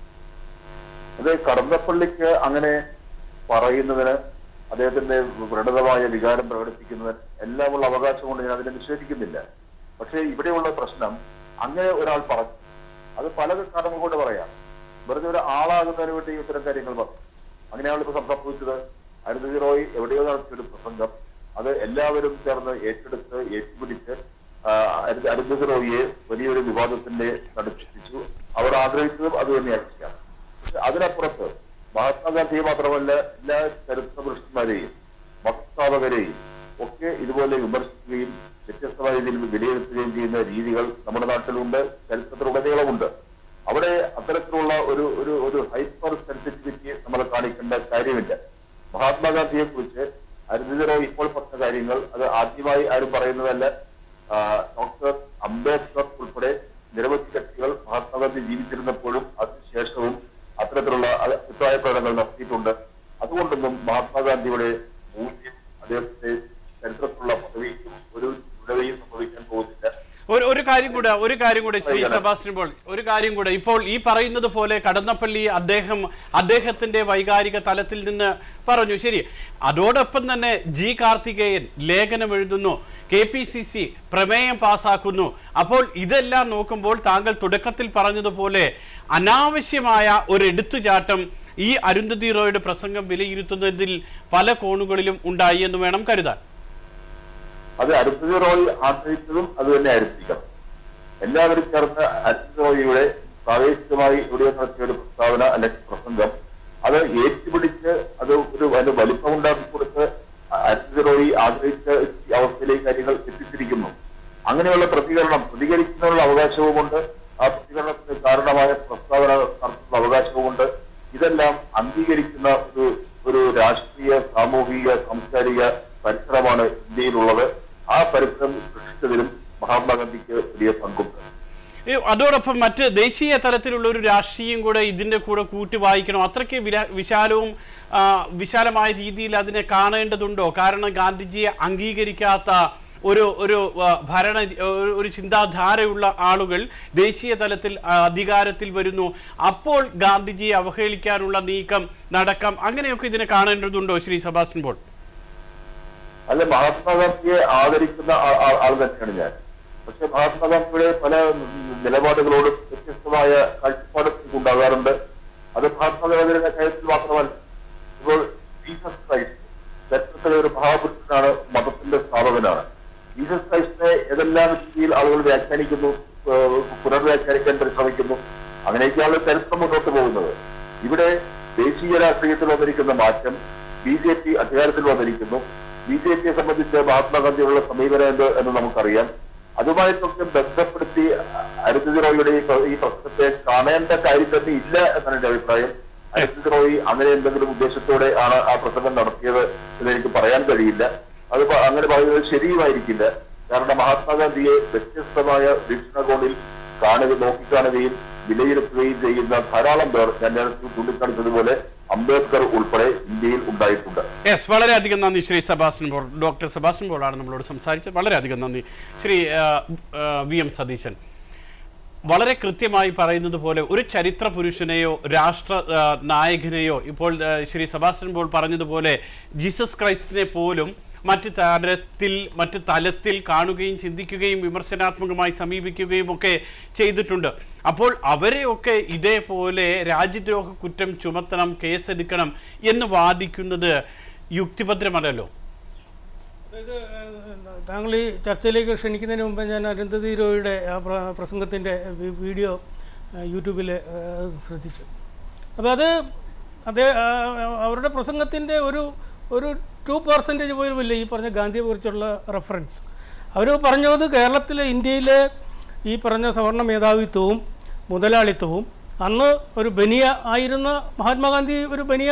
S5: അത് കടന്നപ്പള്ളിക്ക് അങ്ങനെ പറയുന്നതിന് അദ്ദേഹത്തിന്റെ ദൃഢമായ വികാരം പ്രകടിപ്പിക്കുന്നതിന് എല്ലാമുള്ള അവകാശം കൊണ്ട് ഞാൻ അതിനെ നിഷേധിക്കുന്നില്ല പക്ഷേ ഇവിടെയുള്ള പ്രശ്നം അങ്ങനെ ഒരാൾ പറഞ്ഞു അത് പല കാരണങ്ങൾ കൊണ്ട് പറയാം വെറുതെ ഒരു ആളാകുന്നതിന് വേണ്ടി ഇത്തരം കാര്യങ്ങൾ പറഞ്ഞു അങ്ങനെയാണ് ഇപ്പൊ സംഭവിച്ചത് അരുന്ധതി റോയ് എവിടെയോ നടത്തിയ ഒരു പ്രസംഗം അത് എല്ലാവരും ചേർന്ന് ഏറ്റെടുത്ത് ഏറ്റുപിടിച്ച് ആ, അരു- അരുന്ധതി റോയിയെ വലിയൊരു വിവാദത്തിന്റെ നടുപ്പിച്ചു അവർ ആഗ്രഹിച്ചതും അത് തന്നെയായിരിക്കാം അതിനപ്പുറത്ത് മഹാത്മാഗാന്ധിയെ മാത്രമല്ല എല്ലാ ചരിത്ര പുരുഷന്മാരെയും മതസ്ഥാപകരെയും ഒക്കെ ഇതുപോലെ വിമർശിക്കുകയും വ്യത്യസ്തമായ രീതിയിൽ വിലയിരുത്തുകയും ചെയ്യുന്ന രീതികൾ നമ്മുടെ നാട്ടിലുണ്ട് ചരിത്രത്തിലുടനീളമുണ്ട് അവിടെ അത്തരത്തിലുള്ള ഒരു ഒരു ഒരു ഹൈപ്പർ സെൻസിറ്റിവിറ്റി നമ്മൾ കാണിക്കേണ്ട കാര്യമില്ല മഹാത്മാഗാന്ധിയെ കുറിച്ച് അരുതിരോ ഇപ്പോൾ പറഞ്ഞ കാര്യങ്ങൾ അത് ആദ്യമായി ആരും പറയുന്നതല്ല ആ, ഡോക്ടർ അംബേദ്കർ ഉൾപ്പെടെ നിരവധി വ്യക്തികൾ മഹാത്മാഗാന്ധി ജീവിച്ചിരുന്നപ്പോഴും അതിനുശേഷവും അത്തരത്തിലുള്ള അ- അഭിപ്രായ പ്രകടനങ്ങൾ നടത്തിയിട്ടുണ്ട് അതുകൊണ്ടൊന്നും മഹാത്മാഗാന്ധിയുടെ മൂല്യം അദ്ദേഹത്തിന്റെ ചരിത്രത്തിലുള്ള പദവിക്കും ഒരു വിടവയും സംഭവിക്കാൻ പോകുന്നില്ല
S1: കൂടെ ഒരു കാര്യം കൂടെ ശ്രീ സെബാസ്റ്റ്യൻ പോൾ ഒരു കാര്യം കൂടെ ഇപ്പോൾ ഈ പറയുന്നത് പോലെ കടന്നപ്പള്ളി അദ്ദേഹം അദ്ദേഹത്തിന്റെ വൈകാരിക തലത്തിൽ നിന്ന് പറഞ്ഞു ശരി അതോടൊപ്പം തന്നെ ജി കാർത്തികേയൻ ലേഖനം എഴുതുന്നു കെ പി സി സി പ്രമേയം പാസാക്കുന്നു അപ്പോൾ ഇതെല്ലാം നോക്കുമ്പോൾ താങ്കൾ തുടക്കത്തിൽ പറഞ്ഞതുപോലെ അനാവശ്യമായ ഒരു എടുത്തുചാട്ടം ഈ അരുന്ധതി റോയുടെ പ്രസംഗം വിലയിരുത്തുന്നതിൽ പല കോണുകളിലും ഉണ്ടായി എന്ന് വേണം കരുതാൻ
S5: അത് അരുന്ധതി റോയ് ആശ്രയിച്ചതും അത് തന്നെ ആയിരിക്കണം എല്ലാവരും ചേർന്ന് അരുന്ധതി റോയിയുടെ പ്രാദേശികമായി ഇവിടെ നടത്തിയ ഒരു പ്രസ്താവന അല്ലെങ്കിൽ പ്രസംഗം അത് ഏറ്റുപിടിച്ച് അത് ഒരു അതിന്റെ വലിപ്പം ഉണ്ടാക്കി കൊടുത്ത് അരുന്ധതി റോയി ആഗ്രഹിച്ച അവസ്ഥയിലേക്ക് കാര്യങ്ങൾ എത്തിച്ചിരിക്കുന്നു അങ്ങനെയുള്ള പ്രതികരണം പ്രതികരിക്കുന്നതിനുള്ള അവകാശവുമുണ്ട് ആ പ്രതികരണത്തിന് കാരണമായ പ്രസ്താവന നടത്തുന്ന അവകാശവുമുണ്ട് ഇതെല്ലാം അംഗീകരിക്കുന്ന ഒരു ഒരു രാഷ്ട്രീയ സാമൂഹിക സാംസ്കാരിക പരിസരമാണ് ഇന്ത്യയിലുള്ളത് ആ പരിസരം സൃഷ്ടിച്ചതിലും മഹാത്മാഗാന്ധിക്ക് വലിയ പങ്കുണ്ട്
S1: ഈ അതോടൊപ്പം മറ്റ് ദേശീയ തലത്തിലുള്ള ഒരു രാഷ്ട്രീയം കൂടെ ഇതിന്റെ കൂടെ കൂട്ടി വായിക്കണം അത്രയ്ക്ക് വില- വിശാലവും ആ, വിശാലമായ രീതിയിൽ അതിനെ കാണേണ്ടതുണ്ടോ കാരണം ഗാന്ധിജിയെ അംഗീകരിക്കാത്ത ഒരു ഒരു ആ, ഭരണ ഒരു- ഒരു ചിന്താധാരയുള്ള ആളുകൾ ദേശീയ തലത്തിൽ ആ, അധികാരത്തിൽ വരുന്നു അപ്പോൾ ഗാന്ധിജിയെ അവഹേളിക്കാനുള്ള നീക്കം നടക്കാം അങ്ങനെയൊക്കെ ഇതിനെ കാണേണ്ടതുണ്ടോ ശ്രീ സെബാസ്റ്റ്യൻ പോൾ
S5: അല്ല മഹാത്മാഗാന്ധിയെ ആദരിക്കുന്ന ആ- ആ- ആൾ തന്നെയാണ് ഞാൻ പക്ഷെ മഹാത്മാഗാന്ധിയുടെ പല നിലപാടുകളോട് വ്യത്യസ്തമായ കാഴ്ചപ്പാട് ഉണ്ടാകാറുണ്ട് അത് മഹാത്മാഗാന്ധിയുടെ കാര്യത്തിൽ മാത്രമല്ല ഇപ്പോൾ ജീസസ് ക്രൈസ്റ്റ് ചരിത്രത്തിലെ ഒരു മഹാപുരുഷനാണ് മതത്തിന്റെ സ്ഥാപകനാണ് ജീസസ് ക്രൈസ്റ്റിനെ ഏതെല്ലാം രീതിയിൽ ആളുകൾ വ്യാഖ്യാനിക്കുന്നു ഏഹ് പുനർവ്യാഖ്യാനിക്കാൻ പരിശ്രമിക്കുന്നു അങ്ങനെയൊക്കെയാണ് ചരിത്രം മുന്നോട്ട് പോകുന്നത് ഇവിടെ ദേശീയ രാഷ്ട്രീയത്തിൽ വന്നിരിക്കുന്ന മാറ്റം ബി ജെ പി അധികാരത്തിൽ വന്നിരിക്കുന്നു ബി ജെ പിയെ സംബന്ധിച്ച് മഹാത്മാഗാന്ധിയുള്ള സമീപനം എന്ത് എന്ന് നമുക്കറിയാം അതുമായിട്ടൊക്കെ ബന്ധപ്പെടുത്തി അരുന്ധതി റോയിയുടെ ഈ പ്ര- ഈ പ്രശ്നത്തെ കാണേണ്ട കാര്യം തന്നെ ഇല്ല എന്നാണ് എന്റെ അഭിപ്രായം അരുന്ധതി റോയി അങ്ങനെ എന്തെങ്കിലും ഉദ്ദേശത്തോടെ ആണ് ആ പ്രസംഗം നടത്തിയത് എന്ന് എനിക്ക് പറയാൻ കഴിയില്ല അത് പ- അങ്ങനെ പറയുന്നത് ശരിയുമായിരിക്കില്ല കാരണം മഹാത്മാഗാന്ധിയെ വ്യത്യസ്തമായ വീക്ഷണകോണിൽ കാണുക നോക്കിക്കാണുകയും വിലയിരുത്തുകയും ചെയ്യുന്ന ധാരാളം പേർ ഞാൻ നേരത്തെ ചൂണ്ടിക്കാണിച്ചതുപോലെ അംബേദ്കർ ഉൾപ്പെടെ ഇന്ത്യയിൽ ഉണ്ടായിട്ടുണ്ട്
S1: യെസ് വളരെയധികം നന്ദി ശ്രീ സെബാസ്റ്റ്യൻ പോൾ ഡോക്ടർ സെബാസ്റ്റ്യൻ പോളാണ് നമ്മളോട് സംസാരിച്ചത് വളരെയധികം നന്ദി ശ്രീ ആ, ആ, വി എം സതീശൻ വളരെ കൃത്യമായി പറയുന്നത് പോലെ ഒരു ചരിത്ര പുരുഷനെയോ രാഷ്ട്ര ആ, നായകനെയോ ഇപ്പോൾ ആ, ശ്രീ സെബാസ്റ്റ്യൻ പോൾ പറഞ്ഞതുപോലെ ജീസസ് ക്രൈസ്റ്റിനെ പോലും മറ്റ് തലത്തിൽ മറ്റ് തലത്തിൽ കാണുകയും ചിന്തിക്കുകയും വിമർശനാത്മകമായി സമീപിക്കുകയും ഒക്കെ ചെയ്തിട്ടുണ്ട് അപ്പോൾ അവരെയൊക്കെ ഇതേപോലെ രാജ്യദ്രോഹ കുറ്റം ചുമത്തണം കേസെടുക്കണം എന്ന് വാദിക്കുന്നത് യുക്തിഭദ്രമല്ലല്ലോ
S6: അതായത് ഏഹ്, താങ്കൾ ഈ ചർച്ചയിലേക്ക് ക്ഷണിക്കുന്നതിന് മുമ്പ് ഞാൻ അരുന്ധതി റോയുടെ ആ പ്ര- പ്രസംഗത്തിൻ്റെ വി- വീഡിയോ ഏഹ്, യൂട്യൂബിൽ ഏഹ്, ശ്രദ്ധിച്ചു അപ്പോൾ അത് അതേ ആ, അവരുടെ പ്രസംഗത്തിൻ്റെ ഒരു ഒരു ടു പെർസെൻറ്റേജ് പോലും ഇല്ല ഈ പറഞ്ഞ ഗാന്ധിയെ കുറിച്ചുള്ള റെഫറൻസ് അവർ പറഞ്ഞത് കേരളത്തിലെ ഇന്ത്യയിലെ ഈ പറഞ്ഞ സവർണ മേധാവിത്വവും മുതലാളിത്തവും അന്ന് ഒരു ബനിയ ആയിരുന്ന മഹാത്മാഗാന്ധി ഒരു ബനിയ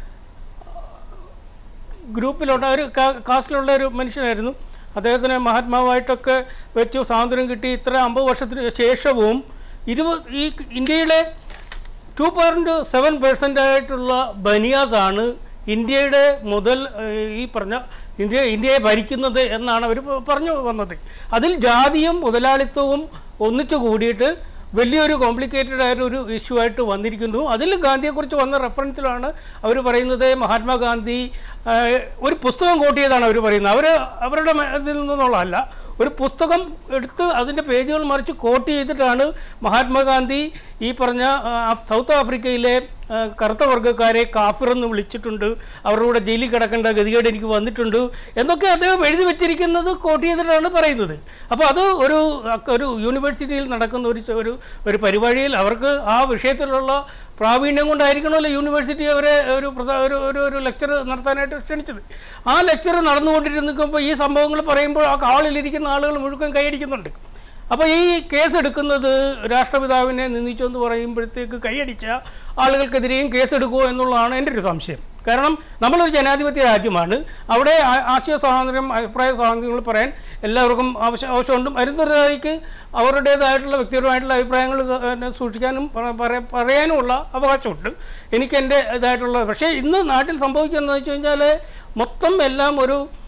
S6: ഗ്രൂപ്പിലുള്ള ഒരു കാ- കാസ്റ്റിലുള്ള ഒരു മനുഷ്യനായിരുന്നു അദ്ദേഹത്തിന് മഹാത്മാവായിട്ടൊക്കെ വെച്ച് സ്വാതന്ത്ര്യം കിട്ടി ഇത്ര അമ്പത് വർഷത്തിന് ശേഷവും ഇരുപത് ഈ ഇന്ത്യയിലെ ടു പോയിൻറ്റ് സെവൻ പെർസെൻ്റ് ആയിട്ടുള്ള ബനിയാസാണ് ഇന്ത്യയുടെ മുതൽ ഏഹ്, ഈ പറഞ്ഞ ഇന്ത്യ ഇന്ത്യയെ ഭരിക്കുന്നത് എന്നാണ് അവർ പറഞ്ഞു വന്നത് അതിൽ ജാതിയും മുതലാളിത്തവും ഒന്നിച്ചു കൂടിയിട്ട് വലിയൊരു കോംപ്ലിക്കേറ്റഡ് ആയിട്ട് ഒരു ഇഷ്യൂ ആയിട്ട് വന്നിരിക്കുന്നു അതിൽ ഗാന്ധിയെക്കുറിച്ച് വന്ന റെഫറൻസിലാണ് അവർ പറയുന്നത് മഹാത്മാഗാന്ധി ആ, ഒരു പുസ്തകം കോട്ട് ചെയ്താണ് അവർ പറയുന്നത് അവർ അവരുടെ മ- ഇതിൽ നിന്നുള്ളതല്ല ഒരു പുസ്തകം എടുത്ത് അതിൻ്റെ പേജുകൾ മറിച്ച് കോട്ട് ചെയ്തിട്ടാണ് മഹാത്മാഗാന്ധി ഈ പറഞ്ഞ ആ, സൗത്ത് ആഫ്രിക്കയിലെ ആ, കറുത്ത വർഗ്ഗക്കാരെ കാഫിർ എന്ന് വിളിച്ചിട്ടുണ്ട് അവരുടെ കൂടെ ജയിലിൽ കിടക്കേണ്ട ഗതികേട് എനിക്ക് വന്നിട്ടുണ്ട് എന്നൊക്കെ അദ്ദേഹം എഴുതി വെച്ചിരിക്കുന്നത് കോട്ട് ചെയ്തിട്ടാണ് പറയുന്നത് അപ്പോൾ അത് ഒരു ഒരു യൂണിവേഴ്സിറ്റിയിൽ നടക്കുന്ന ഒരു ച- ഒരു ഒരു പരിപാടിയിൽ അവർക്ക് ആ വിഷയത്തിലുള്ള പ്രാവീണ്യം കൊണ്ടായിരിക്കണമല്ലോ യൂണിവേഴ്സിറ്റി അവരെ ഒരു പ്രധാ ഒരു ഒരു ഒരു ലെക്ചർ നടത്താനായിട്ട് ക്ഷണിച്ചത് ആ ലെക്ചർ നടന്നുകൊണ്ടിരുന്നപ്പോൾ ഈ സംഭവങ്ങൾ പറയുമ്പോൾ ആ കാളിലിരിക്കുന്ന ആളുകൾ മുഴുവൻ കൈയടിക്കുന്നുണ്ട് അപ്പോൾ ഈ കേസ് എടുക്കുന്നത് രാഷ്ട്രപിതാവിനെ നിന്ദിച്ചു എന്ന് പറയുമ്പോഴത്തേക്ക് കൈയടിച്ച ആളുകൾക്കെതിരെയും കേസെടുക്കുമോ എന്നുള്ളതാണ് എൻ്റെ ഒരു സംശയം കാരണം നമ്മളൊരു ജനാധിപത്യ രാജ്യമാണ് അവിടെ ആ- ആശയ സ്വാതന്ത്ര്യം അഭിപ്രായ സ്വാതന്ത്ര്യങ്ങൾ പറയാൻ എല്ലാവർക്കും ആവശ്യം ആവശ്യമുണ്ട് അരുന്ധരായിക്ക് അവരുടേതായിട്ടുള്ള വ്യക്തിപരമായിട്ടുള്ള അഭിപ്രായങ്ങൾ ക- സൂക്ഷിക്കാനും പറ- പറ- പറയാനുമുള്ള അവകാശമുണ്ട് എനിക്ക് എൻ്റെ ഇതായിട്ടുള്ള പക്ഷേ ഇന്ന് നാട്ടിൽ സംഭവിക്കുന്നത് വെച്ച് കഴിഞ്ഞാൽ മൊത്തം എല്ലാം ഒരു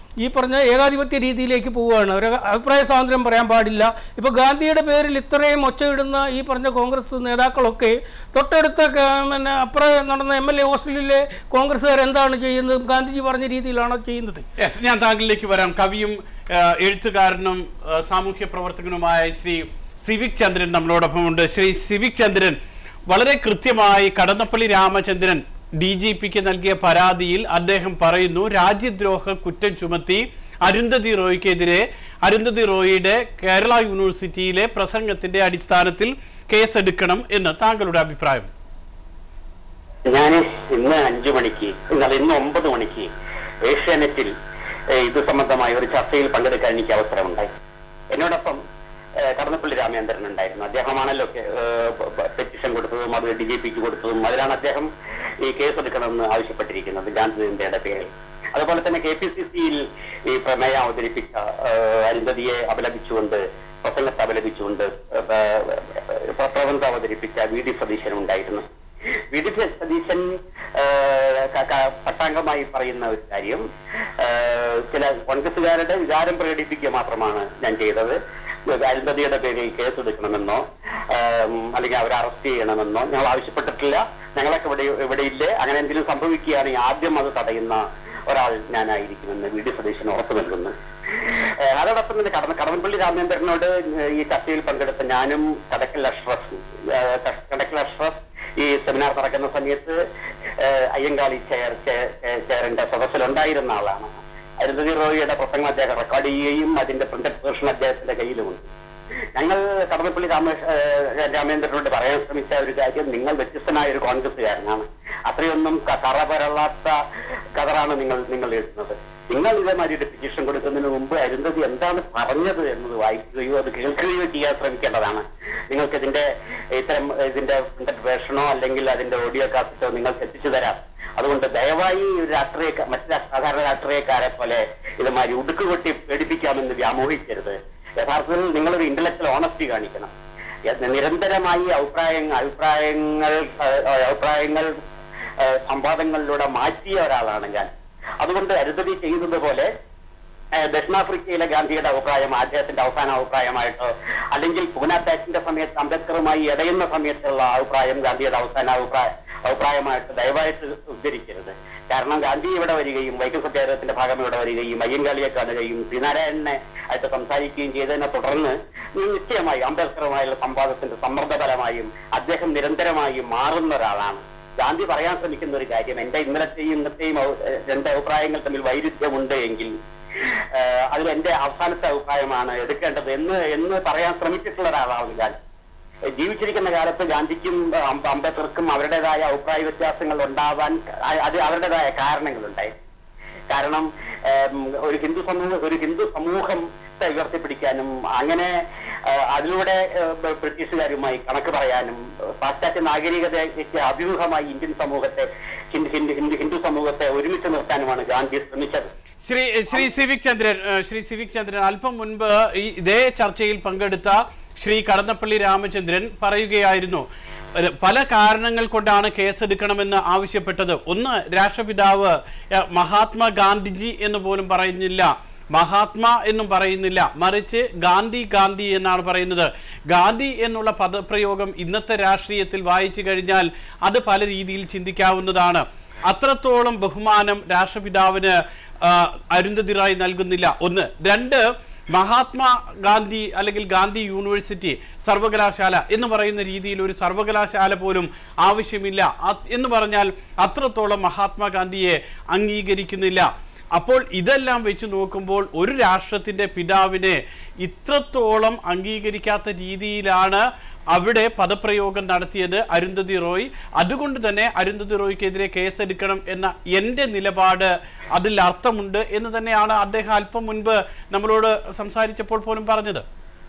S6: ഈ പറഞ്ഞ ഏകാധിപത്യ രീതിയിലേക്ക് പോവുകയാണ് ഒരു അഭിപ്രായ സ്വാതന്ത്ര്യം പറയാൻ പാടില്ല ഇപ്പോൾ ഗാന്ധിയുടെ പേരിൽ ഇത്രയും ഒച്ചയിടുന്ന ഈ പറഞ്ഞ കോൺഗ്രസ് നേതാക്കളൊക്കെ തൊട്ടടുത്ത ക- പിന്നെ അപ്പുറം നടന്ന എം എൽ എ ഹോസ്റ്റലിലെ കോൺഗ്രസ്സുകാർ എന്താണ് ചെയ്യുന്നത് ഗാന്ധിജി പറഞ്ഞ രീതിയിലാണോ ചെയ്യുന്നത്
S1: യെസ് ഞാൻ താങ്കളിലേക്ക് വരാം കവിയും ആ, എഴുത്തുകാരനും ആ, സാമൂഹ്യ പ്രവർത്തകനുമായ ശ്രീ സിവിക് ചന്ദ്രൻ നമ്മളോടൊപ്പം ഉണ്ട് ശ്രീ സിവിക് ചന്ദ്രൻ വളരെ കൃത്യമായി കടന്നപ്പള്ളി രാമചന്ദ്രൻ ഡി ജി പിക്ക് നൽകിയ പരാതിയിൽ അദ്ദേഹം പറയുന്നു രാജ്യദ്രോഹ കുറ്റം ചുമത്തി അരുന്ധതി റോയ്ക്കെതിരെ അരുന്ധതി റോയിയുടെ കേരള യൂണിവേഴ്സിറ്റിയിലെ പ്രസംഗത്തിന്റെ അടിസ്ഥാനത്തിൽ കേസെടുക്കണം എന്ന് താങ്കളുടെ അഭിപ്രായം
S7: ഞാൻ ഇന്ന് അഞ്ചു മണിക്ക് എന്നാൽ ഇന്ന് ഒമ്പത് മണിക്ക് ഏഷ്യാനെറ്റിൽ ഏഹ്, ഇത് സംബന്ധമായ ഒരു ചർച്ചയിൽ പങ്കെടുക്കാൻ എനിക്ക് അവസരമുണ്ടായി എന്നോടൊപ്പം ഏഹ്, കടന്നപ്പള്ളി രാമചന്ദ്രൻ ഉണ്ടായിരുന്നു അദ്ദേഹമാണല്ലോ പെറ്റിഷൻ കൊടുത്തതും അത് ഡി ജി പിക്ക് കൊടുത്തതും അതിലാണ് അദ്ദേഹം ഈ കേസ് എടുക്കണമെന്ന് ആവശ്യപ്പെട്ടിരിക്കുന്നത് ഗാന്ധിജിയുടെ പേരിൽ അതുപോലെ തന്നെ കെ പി സി സിയിൽ ഈ പ്രമേയം അവതരിപ്പിച്ച ഏഹ്, അരുന്ധതിയെ അപലപിച്ചുകൊണ്ട് പ്രസംഗത്തെ അപലപിച്ചുകൊണ്ട് ഏഹ്, ഏഹ്, പ്രബന്ധം അവതരിപ്പിച്ച വി ഡി സതീശൻ ഉണ്ടായിരുന്നു വി ഡി സതീശൻ ഏഹ്, ക- ക- പട്ടാംഗമായി പറയുന്ന ഒരു കാര്യം ഏഹ്, ചില കോൺഗ്രസുകാരുടെ വികാരം പ്രകടിപ്പിക്കുക മാത്രമാണ് ഞാൻ ചെയ്തത് അരുന്ധതിയുടെ പേരിൽ കേസ് എടുക്കണമെന്നോ ഏഹ്, അല്ലെങ്കിൽ അവരെ അറസ്റ്റ് ചെയ്യണമെന്നോ ഞങ്ങൾ ആവശ്യപ്പെട്ടിട്ടില്ല ഞങ്ങളൊക്കെ ഇവിടെ ഇവിടെ ഇല്ലേ അങ്ങനെ എന്തെങ്കിലും സംഭവിക്കുകയാണെങ്കിൽ ആദ്യം അത് തടയുന്ന ഒരാൾ ഞാനായിരിക്കുമെന്ന് വി ഡി സതീശൻ ഉറപ്പു നൽകുന്നു ഏഹ് അതോടൊപ്പം തന്നെ കടന്ന കടന്നപ്പള്ളി രാമചന്ദ്രനോട് ഏഹ് ഈ ചർച്ചയിൽ പങ്കെടുത്ത ഞാനും കടക്കൽ അഷ്റഫ് ഏഹ് ക- കടക്കൽ അഷ്റഫ് ഈ സെമിനാർ നടക്കുന്ന സമയത്ത് ഏഹ് അയ്യങ്കാളി ചെയർ ചെ- ചെ- ചെയറിന്റെ സദസ്സിലുണ്ടായിരുന്ന ആളാണ് അരുന്ധതി റോയിയുടെ പ്രസംഗം അദ്ദേഹം റെക്കോർഡ് ചെയ്യുകയും അതിന്റെ പ്രിന്റഡ് വേർഷൻ അദ്ദേഹത്തിന്റെ കയ്യിലുമുണ്ട് ഞങ്ങൾ കടന്നപ്പള്ളി രാമ ഏഹ് രാമേന്ദ്രനോട് പറയാൻ ശ്രമിച്ച ഒരു കാര്യം നിങ്ങൾ വ്യത്യസ്തനായ ഒരു കോൺഗ്രസ്സുകാരനാണ് അത്രയൊന്നും ക- കറ പരളാത്ത കതറാണ് നിങ്ങൾ നിങ്ങൾ എഴുതുന്നത് നിങ്ങൾ ഇതേമാതിരി ഒരു പിറ്റീഷൻ കൊടുക്കുന്നതിന് മുമ്പ് അരുന്ധതി എന്താണ് പറഞ്ഞത് എന്നത് വായിക്കുകയോ അത് കേൾക്കുകയോ ചെയ്യാൻ ശ്രമിക്കേണ്ടതാണ് നിങ്ങൾക്ക് ഇതിന്റെ ഇത്തരം ഇതിന്റെ പ്രിന്റഡ് വേർഷനോ അല്ലെങ്കിൽ അതിന്റെ ഓഡിയോ കാസറ്റോ നിങ്ങൾക്ക് എത്തിച്ചു തരാം അതുകൊണ്ട് ദയവായി ഒരു രാഷ്ട്രീയ മറ്റു രാ- സാധാരണ രാഷ്ട്രീയക്കാരെ പോലെ ഇതുമാതിരി ഉടുക്കുകൊട്ടി പേടിപ്പിക്കാമെന്ന് വ്യാമോഹിക്കരുത് യഥാർത്ഥത്തിൽ നിങ്ങളൊരു ഇന്റലക്ച്വൽ ഓണസ്റ്റി കാണിക്കണം യ- നിരന്തരമായി അഭിപ്രായങ്ങൾ അഭിപ്രായങ്ങൾ ഏഹ്, അഭിപ്രായങ്ങൾ ഏഹ്, സംവാദങ്ങളിലൂടെ മാറ്റിയ ഒരാളാണ് ഞാൻ അതുകൊണ്ട് അരുന്ധതി ചെയ്യുന്നത് പോലെ ഏഹ്, ദക്ഷിണാഫ്രിക്കയിലെ ഗാന്ധിയുടെ അഭിപ്രായം അദ്ദേഹത്തിന്റെ അവസാന അഭിപ്രായമായിട്ടോ അല്ലെങ്കിൽ പൂന പാറ്റിന്റെ സമയത്ത് അംബേദ്കറുമായി ഇടയുന്ന സമയത്തുള്ള അഭിപ്രായം ഗാന്ധിയുടെ അവസാന അഭിപ്രായ അഭിപ്രായമായിട്ട് ദയവായിട്ട് ഉദ്ധരിക്കരുത് കാരണം ഗാന്ധി ഇവിടെ വരികയും വൈക്കം സത്യാഗ്രഹത്തിന്റെ ഭാഗം ഇവിടെ വരികയും അയ്യങ്കാളിയെ കാണുകയും ശ്രീനാരായണനെ ആയിട്ട് സംസാരിക്കുകയും ചെയ്തതിനെ തുടർന്ന് നിശ്ചയമായി അംബേദ്കറുമായുള്ള സംവാദത്തിന്റെ സമ്മർദ്ദഫലമായും അദ്ദേഹം നിരന്തരമായും മാറുന്ന ഒരാളാണ് ഗാന്ധി പറയാൻ ശ്രമിക്കുന്ന ഒരു കാര്യം എന്റെ ഇന്നലത്തെയും ഇന്നത്തെയും ഔ- ഏഹ് രണ്ട് അഭിപ്രായങ്ങൾ തമ്മിൽ വൈരുദ്ധ്യമുണ്ട് എങ്കിൽ ഏഹ് അതിൽ എന്റെ അവസാനത്തെ അഭിപ്രായമാണ് എടുക്കേണ്ടത് എന്ന് എന്ന് പറയാൻ ശ്രമിച്ചിട്ടുള്ള ഒരാളാണ് ഞാൻ ഏഹ് ജീവിച്ചിരിക്കുന്ന കാലത്ത് ഗാന്ധിക്കും ഏഹ് അംബ- അംബേദ്കർക്കും അവരുടേതായ അഭിപ്രായ വ്യത്യാസങ്ങൾ ഉണ്ടാവാൻ അ- അത് അവരുടേതായ കാരണങ്ങളുണ്ടായി കാരണം ഏം, ഒരു ഹിന്ദു സമൂഹം ഒരു ഹിന്ദു സമൂഹത്തെ ഉയർത്തിപ്പിടിക്കാനും അങ്ങനെ ഏഹ്, അതിലൂടെ ഏഹ്, ബ- ബ്രിട്ടീഷുകാരുമായി കണക്ക് പറയാനും ഏഹ്, പാശ്ചാത്യ നാഗരികതയ്ക്ക് അഭിമുഖമായി ഇന്ത്യൻ സമൂഹത്തെ ഹിന്ദു ഹിന്ദു ഹിന്ദു ഹിന്ദു സമൂഹത്തെ ഒരുമിച്ച് നിർത്താനുമാണ് ഗാന്ധി ശ്രമിച്ചത്
S1: ശ്രീ ശ്രീ സിവിക് ചന്ദ്രൻ ഏഹ് ശ്രീ സിവിക് ചന്ദ്രൻ അല്പം മുൻപ് ഈ ഇതേ ചർച്ചയിൽ പങ്കെടുത്ത ശ്രീ കടന്നപ്പള്ളി രാമചന്ദ്രൻ പറയുകയായിരുന്നു ഒരു- പല കാരണങ്ങൾ കൊണ്ടാണ് കേസെടുക്കണമെന്ന് ആവശ്യപ്പെട്ടത് ഒന്ന് രാഷ്ട്രപിതാവ് ഏഹ് മഹാത്മാ ഗാന്ധിജി എന്ന് പോലും പറയുന്നില്ല മഹാത്മാ എന്നും പറയുന്നില്ല മറിച്ച് ഗാന്ധി ഗാന്ധി എന്നാണ് പറയുന്നത് ഗാന്ധി എന്നുള്ള പദപ്രയോഗം ഇന്നത്തെ രാഷ്ട്രീയത്തിൽ വായിച്ചു കഴിഞ്ഞാൽ അത് പല രീതിയിൽ ചിന്തിക്കാവുന്നതാണ് അത്രത്തോളം ബഹുമാനം രാഷ്ട്രപിതാവിന് ആ, അരുന്ധതി റായ് നൽകുന്നില്ല ഒന്ന് രണ്ട് മഹാത്മാ ഗാന്ധി അല്ലെങ്കിൽ ഗാന്ധി യൂണിവേഴ്സിറ്റി സർവകലാശാല എന്ന് പറയുന്ന രീതിയിൽ ഒരു സർവകലാശാല പോലും ആവശ്യമില്ല അത് എന്ന് പറഞ്ഞാൽ അത്രത്തോളം മഹാത്മാഗാന്ധിയെ അംഗീകരിക്കുന്നില്ല അപ്പോൾ ഇതെല്ലാം വെച്ച് നോക്കുമ്പോൾ ഒരു രാഷ്ട്രത്തിന്റെ പിതാവിനെ ഇത്രത്തോളം അംഗീകരിക്കാത്ത രീതിയിലാണ് അവിടെ പദപ്രയോഗം നടത്തിയത് അരുന്ധതി റോയ് അതുകൊണ്ട് തന്നെ അരുന്ധതി റോയ്ക്കെതിരെ കേസെടുക്കണം എന്ന എൻ്റെ നിലപാട് അതിൽ അർത്ഥമുണ്ട് എന്ന് തന്നെയാണ് അദ്ദേഹം അല്പം മുൻപ് നമ്മളോട് സംസാരിച്ചപ്പോൾ പോലും പറഞ്ഞത്